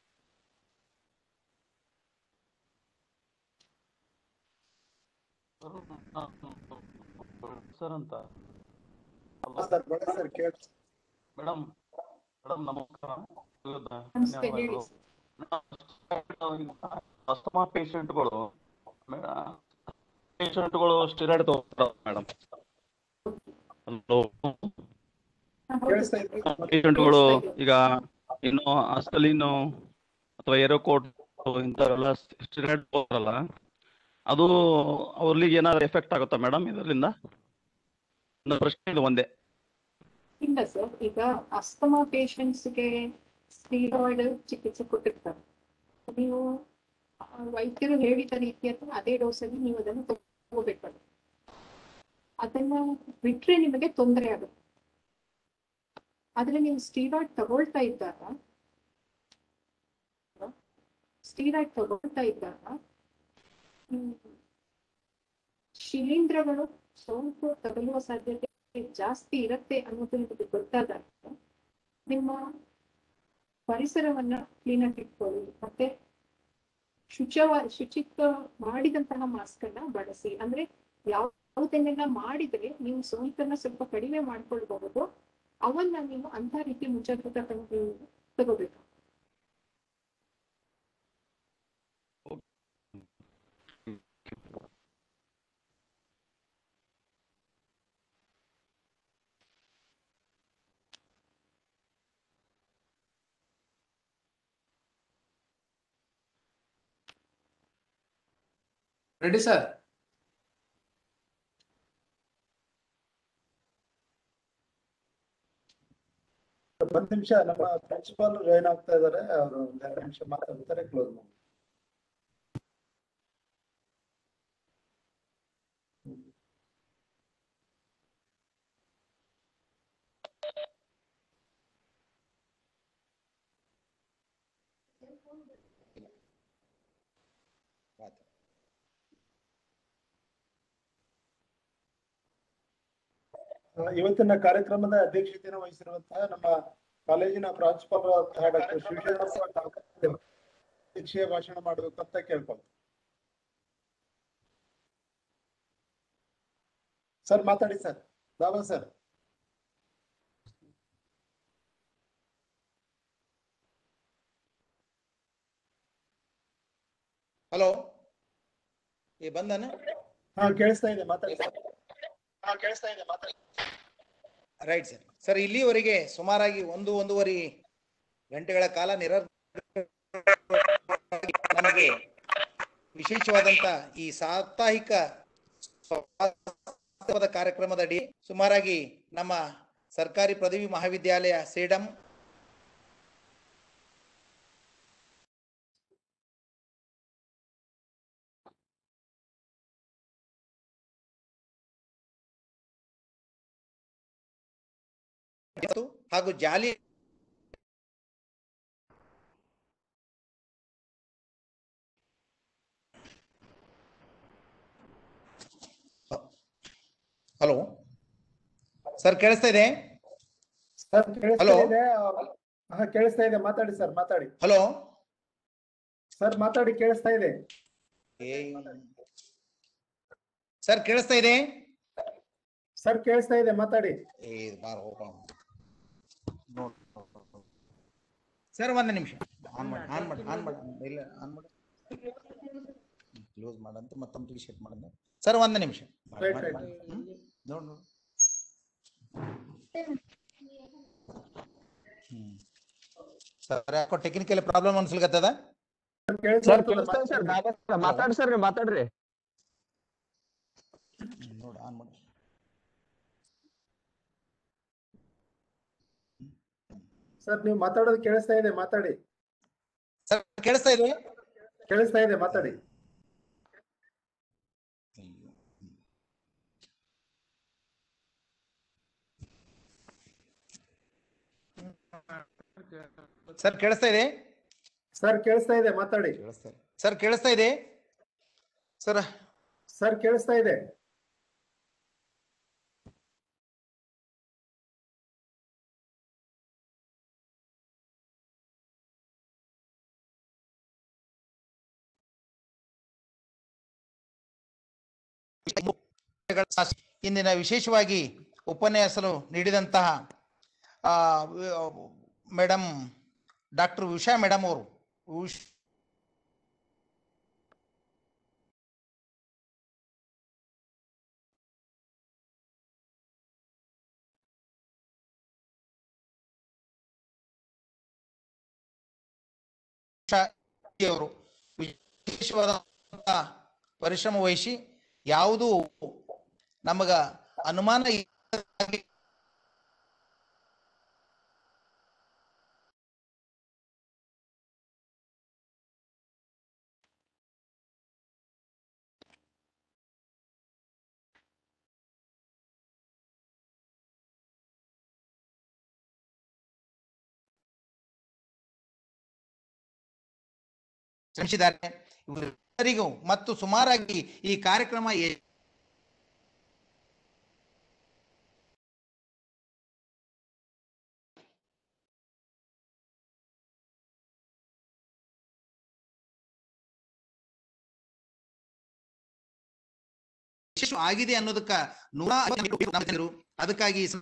ಸರ್ ಅಂತ ಸರ್ ಬೇಡ ಸರ್ ಕೇಳಿ ಮೇಡಮ್ ಮೇಡಮ್ ನಮಸ್ಕಾರ ನಮಸ್ತೆ, ಹೇಳಿ ಅಸ್ತಮಾ ಪೇಷಂಟ್ಗಳು ಪೇಷಂಟ್ಗಳು ಸ್ಟಿರಾಯ್ಡ್ ತಗೋತಾರೆ ಮೇಡಮ್ ಕೇಳಿಸ್ತಾ ಇದ್ರಿ ಪೇಷಂಟ್ಗಳು ಈಗ ಇನ್ನು ಅಸ್ತಲಿನು ಅಥವಾ ಏರೋಕೋಟ್ ಇಂಥವೆಲ್ಲ ಸ್ಟಿರಾಯ್ಡ್ ತಗೋತಾರಲ್ಲ ಅದು ಅವ್ರಿಗೆ ಏನಾದ್ರು ಎಫೆಕ್ಟ್ ಆಗುತ್ತಾ ಮೇಡಮ್ ಇದರಿಂದ ನನ್ನ ಪ್ರಶ್ನೆ ಇದು ಒಂದೇ ಇಲ್ಲ ಸರ್ ಈಗ ಅಸ್ತಮಾ ಗೆ ಸ್ಟೀರಾಯ್ಡ್ ಚಿಕಿತ್ಸೆ ಕೊಟ್ಟಿರ್ತಾರೆ ನೀವು ಆ, ವೈದ್ಯರು ಹೇಳಿದ ರೀತಿಯಲ್ಲಿ ಅದೇ ಡೋಸಲ್ಲಿ ನೀವು ಅದನ್ನು ತಗೋಬೇಕಾಗುತ್ತೆ ಅದನ್ನ ಬಿಟ್ರೆ ನಿಮಗೆ ತೊಂದರೆ ಆಗುತ್ತೆ ಆದ್ರೆ ನೀವು ಸ್ಟೀರಾಯ್ಡ್ ತಗೊಳ್ತಾ ಇದ್ದಾಗ ಸ್ಟೀರಾಯ್ಡ್ ತಗೊಳ್ತಾ ಇದ್ದಾಗ ಹ್ಮ್, ಶಿಲೀಂಧ್ರಗಳು ಸೋಂಕು ತಗುಲುವ ಸಾಧ್ಯತೆ ಜಾಸ್ತಿ ಇರುತ್ತೆ ಅನ್ನೋದು ನಿಮಗೆ ಗೊತ್ತಾದಾಗ ನಿಮ್ಮ ಪರಿಸರವನ್ನ ಕ್ಲೀನ್ ಆಗಿ ಇಟ್ಕೊಳ್ಳಿ ಮತ್ತೆ ಶುಚವ ಶುಚಿತ್ವ ಮಾಡಿದಂತಹ ಮಾಸ್ಕ್ ಅನ್ನ ಬಳಸಿ ಅಂದ್ರೆ ಯಾವುದನ್ನೆಲ್ಲ ಮಾಡಿದ್ರೆ ನೀವು ಸೋಂಕನ್ನ ಸ್ವಲ್ಪ ಕಡಿಮೆ ಮಾಡ್ಕೊಳ್ಬಹುದು ಅವನ್ನ ನೀವು ಅಂತ ರೀತಿ ಮುಂಜಾಗ್ರತಾ ಕ್ರಮ ತಗೋಬೇಕು ರೆಡಿ ಸರ್ ಒಂದ್ ನಿಮಿಷ ನಮ್ಮ ಪ್ರಿನ್ಸಿಪಾಲ್ ಜಾಯ್ನ್ ಆಗ್ತಾ ಇದಾರೆ ಅವರು ಒಂದ್ ಎರಡು ನಿಮಿಷ ಮಾತಾಡ್ತಾರೆ ಕ್ಲೋಸ್ ಮಾಡಿ ಆ, ಇವತ್ತಿನ ಕಾರ್ಯಕ್ರಮದ ಅಧ್ಯಕ್ಷತೆಯನ್ನು ವಹಿಸಿರುವಂತಹ ನಮ್ಮ ಕಾಲೇಜಿನ ಪ್ರಾಂಶುಪಾಲರಾದಂತಹ ಡಾಕ್ಟರ್ ಶಿವಶರಣಪ್ಪ ಡಾಕ್ಟರ್ ಅಧ್ಯಕ್ಷೀಯ ಭಾಷಣ ಮಾಡಬೇಕು ಅಂತ ಕೇಳ್ಕೊಂಡು ಸರ್ ಮಾತಾಡಿ ಸರ್ ದಾವಾ ಸರ್ ಹಲೋ ಈ ಬಂದನ ಹಾ ಕೇಳಿಸ್ತಾ ಇದೆ ಮಾತಾಡಿ ಸರ್ ಹಾ ಕೇಳಿಸ್ತಾ ಇದೆ ಮಾತಾಡಿ ರೈಟ್ ಸರ್ ಸರ್ ಇಲ್ಲಿವರೆಗೆ ಸುಮಾರಾಗಿ ಒಂದು ಒಂದೂವರೆ ಗಂಟೆಗಳ ಕಾಲ ನಿರ ನಮಗೆ ವಿಶೇಷವಾದಂತ ಈ ಸಾಪ್ತಾಹಿಕ ಸ್ವಾಗತದ ಕಾರ್ಯಕ್ರಮದಡಿ ಸುಮಾರಾಗಿ ನಮ್ಮ ಸರ್ಕಾರಿ ಪದವಿ ಮಹಾವಿದ್ಯಾಲಯ ಸೇಡಂ ಹಾಗೂ ಜಾಲಿ ಹಲೋ ಸರ್ ಕೇಳಿಸ್ತಾ ಇದೆ ಸರ್ ಕೇಳಿಸ್ತಾ Hello? ಇದೆ ಹಾ ಕೇಳಿಸ್ತಾ ಇದೆ ಮಾತಾಡಿ ಸರ್ ಮಾತಾಡಿ ಹಲೋ ಸರ್ ಮಾತಾಡಿ ಕೇಳಿಸ್ತಾ ಇದೆ ಸರ್ ಕೇಳಿಸ್ತಾ ಇದೆ ಸರ್ ಕೇಳಿಸ್ತಾ ಇದೆ ಮಾತಾಡಿ ಏ ಬಾರ್ ಓಪನ್ ಸರ್ ಒಂದು ನಿಮಿಷ ಆನ್ ಮಾಡಿ ಆನ್ ಮಾಡಿ ಆನ್ ಮಾಡಿ ಇಲ್ಲ ಆನ್ ಮಾಡಿ ಕ್ಲೋಸ್ ಮಾಡಂತ ಮತ್ತೊಮ್ಮೆ ರೀಸೆಟ್ ಮಾಡಂತ ಸರ್ ಒಂದು ನಿಮಿಷ ಮಾಡಿ, Right, ಮಾಡಿ, right. ಮಾಡಿ. ಹ್ಮ್? ನೋಡ್ ನೋಡ್ ಹ್ಮ್ ಸರ್ ಯಾಕೋ ಟೆಕ್ನಿಕಲ್ ಪ್ರಾಬ್ಲಮ್ ಅನ್ಸ್ಲಿಕತ್ತದ ಸರ್ ಕೇಳಿಸ್ತಾ ಸರ್ ಮಾತಾಡ್ರಿ ಸರ್ ನೀವು ಮಾತಾಡ್ರಿ ನೋಡ್ ಆನ್ ಮಾಡಿ ಸರ್ ನೀವು ಮಾತಾಡೋದು ಕೇಳಿಸ್ತಾ ಇದೆ ಮಾತಾಡಿ ಸರ್ ಕೇಳಿಸ್ತಾ ಇದೆ ಕೇಳಿಸ್ತಾ ಇದೆ ಮಾತಾಡಿ ಸರ್ ಕೇಳಿಸ್ತಾ ಇದೆ ಸರ್ ಕೇಳಿಸ್ತಾ ಇದೆ ಮಾತಾಡಿ ಸರ್ ಕೇಳಿಸ್ತಾ ಇದೆ ಸರ್ ಸರ್ ಕೇಳಿಸ್ತಾ ಇದೆ ಇಂದಿನ ವಿಶೇಷವಾಗಿ ಉಪನ್ಯಾಸಲು ನೀಡಿದಂತಹ ಮೇಡಮ್ ಡಾಕ್ಟರ್ ಉಷಾ ಮೇಡಮ್ ಅವರು ಉಷ್ ಉಷಾ ಅವರು ವಿಶೇಷವಾದಂತಹ ಪರಿಶ್ರಮ ವಹಿಸಿ ಯಾವುದು ನಮಗ ಅನುಮಾನ ಇಲ್ಲದಾಗೆ ಶ್ರಮಿಸಿದ್ದಾರೆ ಇವರೆಲ್ಲರಿಗೂ ಮತ್ತು ಸುಮಾರಾಗಿ ಈ ಕಾರ್ಯಕ್ರಮ ಎ- ಯಶಸ್ಸು ಆಗಿದೆ ಅನ್ನೋದಕ್ಕ ನೂರ ಐವತ್ತು ನಮ್ಮ ಜನರು ಅದಕ್ಕಾಗಿ ಈ ಸ-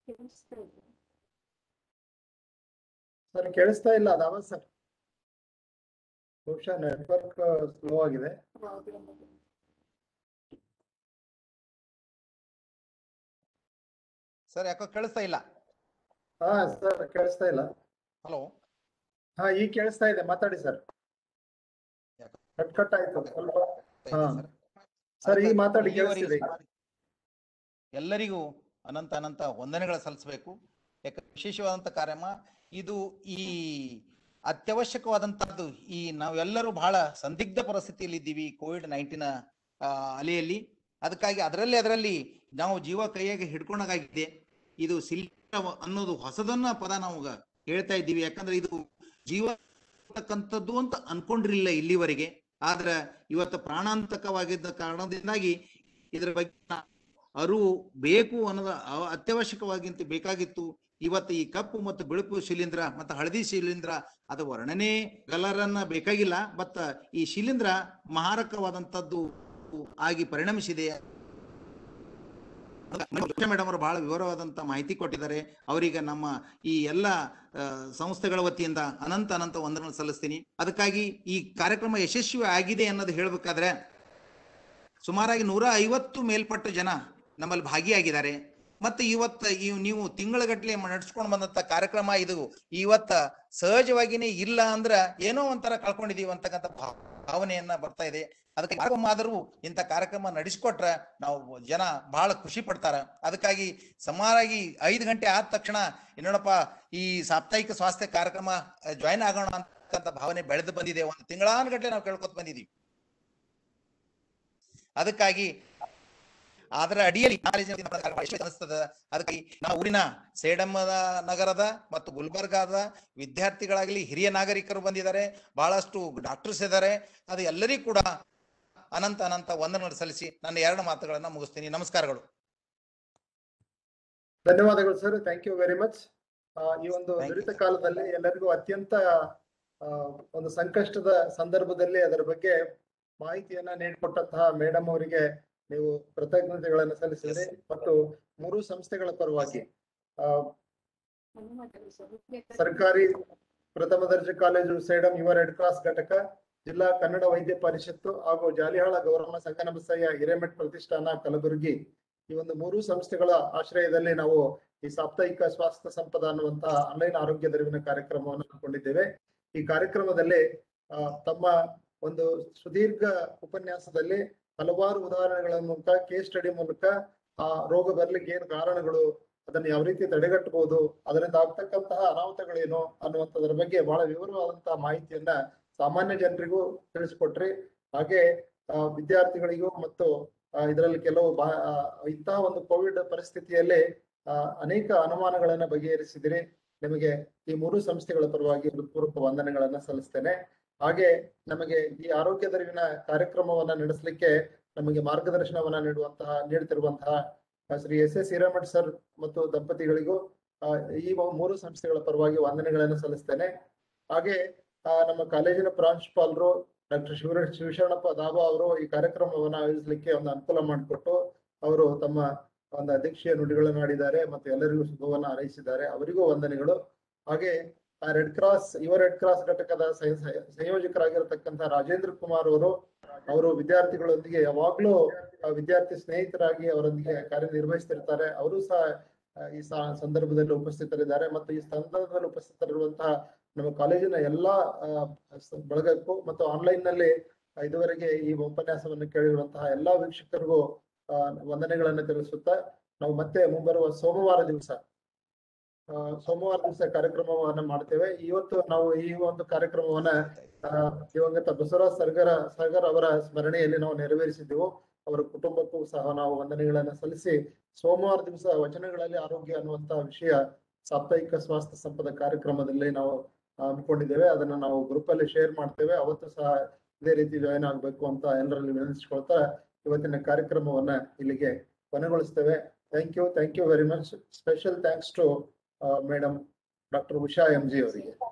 ಕೇಳಿಸ್ತಾ ಇದೆ ಸರ್ ಕೇಳಿಸ್ತಾ ಇಲ್ಲ ಅದು ಅವ ಸರ್ ಬಹುಶಃ ನೆಟ್ವರ್ಕ್ ಸ್ಲೋ ಆಗಿದೆ ಸರ್ ಯಾಕೋ ಕೇಳಿಸ್ತಾ ಇಲ್ಲ ಹಾ ಸರ್ ಕೇಳಿಸ್ತಾ ಇಲ್ಲ ಹಲೋ ಹಾ ಈಗ ಕೇಳಿಸ್ತಾ ಇದೆ ಮಾತಾಡಿ ಸರ್ ಕಟ್ ಕಟ್ ಆಯ್ತು ಸ್ವಲ್ಪ ಹಾ ಸರ್ ಈಗ ಮಾತಾಡಿ ಕೇಳಿಸ್ತಿದೆ ಈಗ. ಎಲ್ಲರಿಗೂ ಅನಂತ ಅನಂತ ವಂದನೆಗಳ ಸಲ್ಲಿಸಬೇಕು ಯಾಕೆ ವಿಶೇಷವಾದಂಥ ಕಾರ್ಯಕ್ರಮ ಇದು ಈ ಅತ್ಯವಶ್ಯಕವಾದಂತಹದ್ದು ಈ ನಾವೆಲ್ಲರೂ ಬಹಳ ಸಂದಿಗ್ಧ ಪರಿಸ್ಥಿತಿಯಲ್ಲಿ ಇದ್ದೀವಿ ಕೋವಿಡ್ ನೈನ್ಟೀನ್ ಅಲೆಯಲ್ಲಿ ಅದಕ್ಕಾಗಿ ಅದರಲ್ಲಿ ಅದರಲ್ಲಿ ನಾವು ಜೀವ ಕೈಯಾಗಿ ಹಿಡ್ಕೊಂಡಾಗಿದೆ ಇದು ಸಿಲ್ ಅನ್ನೋದು ಹೊಸದನ್ನ ಪದ ನಾವು ಈಗ ಹೇಳ್ತಾ ಇದ್ದೀವಿ ಯಾಕಂದ್ರೆ ಇದು ಜೀವ ಅಂತಕ್ಕಂಥದ್ದು ಅಂತ ಅನ್ಕೊಂಡಿರ್ಲಿಲ್ಲ ಇಲ್ಲಿವರೆಗೆ ಆದ್ರೆ ಇವತ್ತು ಪ್ರಾಣಾಂತಕವಾಗಿದ್ದ ಕಾರಣದಿಂದಾಗಿ ಇದರ ಬಗ್ಗೆ ನಾ- ಅರಿವು ಬೇಕು ಅನ್ನೋದು ಅವ- ಅತ್ಯವಶ್ಯಕವಾಗಿಂತ ಬೇಕಾಗಿತ್ತು ಇವತ್ತು ಈ ಕಪ್ಪು ಮತ್ತು ಬಿಳುಪು ಶಿಲೀಂಧ್ರ ಮತ್ತು ಹಳದಿ ಶಿಲೀಂಧ್ರ ಅದು ವರ್ಣನೆ ಕಲರನ್ನ ಬೇಕಾಗಿಲ್ಲ ಬಟ್ ಈ ಶಿಲೀಂಧ್ರ ಮಾರಕವಾದಂತದ್ದು ಆಗಿ ಪರಿಣಮಿಸಿದೆ ಮೇಡಮ್ ಅವರು ಬಹಳ ವಿವರವಾದಂತ ಮಾಹಿತಿ ಕೊಟ್ಟಿದ್ದಾರೆ ಅವರಿಗೆ ನಮ್ಮ ಈ ಎಲ್ಲ ಆ, ಸಂಸ್ಥೆಗಳ ವತಿಯಿಂದ ಅನಂತ ಅನಂತ ವಂದನೆ ಸಲ್ಲಿಸ್ತೀನಿ ಅದಕ್ಕಾಗಿ ಈ ಕಾರ್ಯಕ್ರಮ ಯಶಸ್ವಿ ಆಗಿದೆ ಅನ್ನೋದು ಹೇಳ್ಬೇಕಾದ್ರೆ ಸುಮಾರಾಗಿ ನೂರ ಐವತ್ತು ಮೇಲ್ಪಟ್ಟ ಜನ ನಮ್ಮಲ್ಲಿ ಭಾಗಿಯಾಗಿದ್ದಾರೆ ಮತ್ತೆ ಇವತ್ತ ಈ ನೀವು ತಿಂಗಳಗಟ್ಲೆ ನಡೆಸ್ಕೊಂಡು ಬಂದಂತ ಕಾರ್ಯಕ್ರಮ ಇದು ಇವತ್ತ ಸಹಜವಾಗಿನೇ ಇಲ್ಲ ಅಂದ್ರ ಏನೋ ಒಂಥರ ಕಳ್ಕೊಂಡಿದೀವಿ ಅಂತಕ್ಕಂಥ ಭಾವ- ಭಾವನೆಯನ್ನ ಬರ್ತಾ ಇದೆ ಅದಕ್ಕೆ ಕಾರ್ಯಕ್ರಮ ಆದರೂ ಇಂಥ ಕಾರ್ಯಕ್ರಮ ನಡೆಸಿಕೊಟ್ರ ನಾವು ಜನ ಬಹಳ ಖುಷಿ ಪಡ್ತಾರ ಅದಕ್ಕಾಗಿ ಸುಮಾರಾಗಿ ಐದು ಗಂಟೆ ಆದ ತಕ್ಷಣ ಏನೋಣಪ್ಪ ಈ ಸಾಪ್ತಾಹಿಕ ಸ್ವಾಸ್ಥ್ಯ ಕಾರ್ಯಕ್ರಮ ಜಾಯಿನ್ ಆಗೋಣ ಅಂತಕ್ಕಂಥ ಭಾವನೆ ಬೆಳೆದು ಬಂದಿದೆ ಒಂದು ತಿಂಗಳಾನುಗಟ್ಲೆ ನಾವು ಕೇಳ್ಕೊತ ಬಂದಿದೀವಿ ಅದಕ್ಕಾಗಿ ಅದರ ಅಡಿಯಲ್ಲಿ ಅನಿಸ್ತದ ಅದಕ್ಕಾಗಿ ನಾವು ಊರಿನ ಸೇಡಮ್ಮದ ನಗರದ ಮತ್ತು ಗುಲ್ಬರ್ಗಾದ ವಿದ್ಯಾರ್ಥಿಗಳಾಗಲಿ ಹಿರಿಯ ನಾಗರಿಕರು ಬಂದಿದ್ದಾರೆ ಬಹಳಷ್ಟು ಡಾಕ್ಟರ್ಸ್ ಇದ್ದಾರೆ ಅದು ಎಲ್ಲರಿಗೂ ಕೂಡ ಅನಂತ ಅನಂತ ವಂದನೆಗಳು ಸಲ್ಲಿಸಿ ನನ್ನ ಎರಡು ಮಾತುಗಳನ್ನ ಮುಗಿಸ್ತೀನಿ ನಮಸ್ಕಾರಗಳು ಧನ್ಯವಾದಗಳು sir thank you very much ಈ ಒಂದು ನುರಿತ ಕಾಲದಲ್ಲಿ ಎಲ್ಲರಿಗೂ ಅತ್ಯಂತ ಆ, ಒಂದು ಸಂಕಷ್ಟದ ಸಂದರ್ಭದಲ್ಲಿ ಅದರ ಬಗ್ಗೆ ಮಾಹಿತಿಯನ್ನ ನೀಡಿಕೊಟ್ಟಂತಹ ಮೇಡಮ್ ಅವರಿಗೆ ನೀವು ಕೃತಜ್ಞತೆಗಳನ್ನು ಸಲ್ಲಿಸಿದ್ರಿ ಮತ್ತು ಮೂರು ಸಂಸ್ಥೆಗಳ ಪರವಾಗಿ ಆ, ಧನ್ಯವಾದಗಳು ಸರ್ ಸರ್ಕಾರಿ ಪ್ರಥಮ ದರ್ಜೆ ಕಾಲೇಜು ಸೇಡಂ ಯುವ ರೆಡ್ ಕ್ರಾಸ್ ಘಟಕ ಜಿಲ್ಲಾ ಕನ್ನಡ ವೈದ್ಯ ಪರಿಷತ್ತು ಹಾಗೂ ಜಾಲಿಹಾಳ ಗೌರಮ್ಮ ಸಂಗನಬಸಯ್ಯ ಹಿರೇಮಠ್ ಪ್ರತಿಷ್ಠಾನ ಕಲಬುರಗಿ ಈ ಒಂದು ಮೂರು ಸಂಸ್ಥೆಗಳ ಆಶ್ರಯದಲ್ಲಿ ನಾವು ಈ ಸಾಪ್ತಾಹಿಕ ಸ್ವಾಸ್ಥ್ಯ ಸಂಪದ ಅನ್ನುವಂತಹ ಆನ್ಲೈನ್ ಆರೋಗ್ಯ ದರಿವಿನ ಕಾರ್ಯಕ್ರಮವನ್ನು ಹಮ್ಮಿಕೊಂಡಿದ್ದೇವೆ ಈ ಕಾರ್ಯಕ್ರಮದಲ್ಲಿ ಆ, ತಮ್ಮ ಒಂದು ಸುದೀರ್ಘ ಉಪನ್ಯಾಸದಲ್ಲಿ ಹಲವಾರು ಉದಾಹರಣೆಗಳ ಮೂಲಕ ಕೇಸ್ ಸ್ಟಡಿ ಮೂಲಕ ಆ ರೋಗ ಬರ್ಲಿಕ್ಕೆ ಏನು ಕಾರಣಗಳು ಅದನ್ನು ಯಾವ ರೀತಿ ತಡೆಗಟ್ಟಬಹುದು ಅದರಿಂದ ಆಗ್ತಕ್ಕಂತಹ ಅನಾಹುತಗಳೇನು ಅನ್ನುವಂಥದ್ರ ಬಗ್ಗೆ ಬಹಳ ವಿವರವಾದಂತಹ ಮಾಹಿತಿಯನ್ನ ಸಾಮಾನ್ಯ ಜನರಿಗೂ ತಿಳಿಸ್ಕೊಟ್ರಿ ಹಾಗೆ ಆ, ವಿದ್ಯಾರ್ಥಿಗಳಿಗೂ ಮತ್ತು ಆ, ಇದರಲ್ಲಿ ಕೆಲವು ಬಾ ಆ, ಇಂತಹ ಒಂದು ಕೋವಿಡ್ ಪರಿಸ್ಥಿತಿಯಲ್ಲಿ ಆ, ಅನೇಕ ಅನುಮಾನಗಳನ್ನ ಬಗೆಹರಿಸಿದಿರಿ ನಿಮಗೆ ಈ ಮೂರು ಸಂಸ್ಥೆಗಳ ಪರವಾಗಿ ಹೃತ್ಪೂರ್ವಕ ವಂದನೆಗಳನ್ನ ಸಲ್ಲಿಸ್ತೇನೆ ಹಾಗೆ ನಮಗೆ ಈ ಆರೋಗ್ಯ ದರಿವಿನ ಕಾರ್ಯಕ್ರಮವನ್ನ ನಡೆಸಲಿಕ್ಕೆ ನಮಗೆ ಮಾರ್ಗದರ್ಶನವನ್ನ ನೀಡುವಂತಹ ನೀಡುತ್ತಿರುವಂತಹ ಆ, Shri S S Hiremath sir ಮತ್ತು ದಂಪತಿಗಳಿಗೂ ಆ, ಈ ಮೂ- ಮೂರು ಸಂಸ್ಥೆಗಳ ಪರವಾಗಿ ವಂದನೆಗಳನ್ನು ಸಲ್ಲಿಸ್ತೇನೆ ಹಾಗೆ ಆ, ನಮ್ಮ ಕಾಲೇಜಿನ ಪ್ರಾಂಶುಪಾಲರು ಡಾಕ್ಟರ್ ಶಿವ ಶಿವಶರಣಪ್ಪ ದಾಬಾ ಅವರು ಈ ಕಾರ್ಯಕ್ರಮವನ್ನು ಆಯೋಜಿಸಲಿಕ್ಕೆ ಒಂದು ಅನುಕೂಲ ಮಾಡಿಕೊಟ್ಟು ಅವರು ತಮ್ಮ ಒಂದು ಅಧ್ಯಕ್ಷೀಯ ನುಡಿಗಳನ್ನು ಆಡಿದ್ದಾರೆ ಮತ್ತು ಎಲ್ಲರಿಗೂ ಶುಭವನ್ನ ಹಾರೈಸಿದ್ದಾರೆ ಅವರಿಗೂ ವಂದನೆಗಳು ಹಾಗೆ ಆ ರೆಡ್ ಕ್ರಾಸ್ ಯುವ ರೆಡ್ ಕ್ರಾಸ್ ಘಟಕದ ಸಂ- ಸಂ- ಸಂಯೋಜಕರಾಗಿರತಕ್ಕಂತ ರಾಜೇಂದ್ರ ಕುಮಾರ್ ಅವರು ಅವರು ವಿದ್ಯಾರ್ಥಿಗಳೊಂದಿಗೆ ಯಾವಾಗ್ಲೂ ಆ, ವಿದ್ಯಾರ್ಥಿ ಸ್ನೇಹಿತರಾಗಿ ಅವರೊಂದಿಗೆ ಕಾರ್ಯನಿರ್ವಹಿಸ್ತಿರ್ತಾರೆ ಅವರು ಸಹ ಆ, ಈ ಸ- ಸಂದರ್ಭದಲ್ಲಿ ಉಪಸ್ಥಿತರಿದ್ದಾರೆ ಮತ್ತು ಈ ಸಂದರ್ಭದಲ್ಲಿ ಉಪಸ್ಥಿತರಿರುವಂತಹ ನಮ್ಮ ಕಾಲೇಜಿನ ಎಲ್ಲಾ ಆ, ಸ- ಬಳಗಕ್ಕೂ ಮತ್ತು ಆನ್ಲೈನ್ ನಲ್ಲಿ ಆ, ಇದುವರೆಗೆ ಈ ಉಪನ್ಯಾಸವನ್ನು ಕೇಳಿರುವಂತಹ ಎಲ್ಲಾ ವೀಕ್ಷಕರಿಗೂ ಆ, ವಂದನೆಗಳನ್ನು ತಿಳಿಸುತ್ತಾ ನಾವು ಮತ್ತೆ ಮುಂಬರುವ ಸೋಮವಾರ ದಿವಸ ಆ, ಸೋಮವಾರ ದಿವಸ ಕಾರ್ಯಕ್ರಮವನ್ನ ಮಾಡ್ತೇವೆ ಇವತ್ತು ನಾವು ಈ ಒಂದು ಕಾರ್ಯಕ್ರಮವನ್ನ ಆ, ದಿವಂಗತ ಬಸವರಾಜ್ ಸರ್ಗರ ಸರ್ಗರ್ ಅವರ ಸ್ಮರಣೆಯಲ್ಲಿ ನಾವು ನೆರವೇರಿಸಿದ್ದೆವು ಅವರ ಕುಟುಂಬಕ್ಕೂ ಸಹ ನಾವು ವಂದನೆಗಳನ್ನ ಸಲ್ಲಿಸಿ ಸೋಮವಾರ ದಿವಸ ವಚನಗಳಲ್ಲಿ ಆರೋಗ್ಯ ಅನ್ನುವಂತ ವಿಷಯ ಸಾಪ್ತಾಹಿಕ ಸ್ವಾಸ್ಥ್ಯ ಸಂಪದ ಕಾರ್ಯಕ್ರಮದಲ್ಲಿ ನಾವು ಹಮ್ಮಿಕೊಂಡಿದ್ದೇವೆ ಅದನ್ನ ನಾವು ಗ್ರೂಪ್ ಅಲ್ಲಿ ಶೇರ್ ಮಾಡ್ತೇವೆ ಅವತ್ತು ಸಹ ಇದೇ ರೀತಿ ಜಾಯಿನ್ ಆಗ್ಬೇಕು ಅಂತ ಎಲ್ಲರಲ್ಲಿ ವಿನಂತಿಸ್ಕೊಳ್ತಾ ಇವತ್ತಿನ ಕಾರ್ಯಕ್ರಮವನ್ನ ಇಲ್ಲಿಗೆ ಕೊನೆಗೊಳಿಸ್ತೇವೆ thank you thank you very much special thanks to madam doctor Usha M G ಅವರಿಗೆ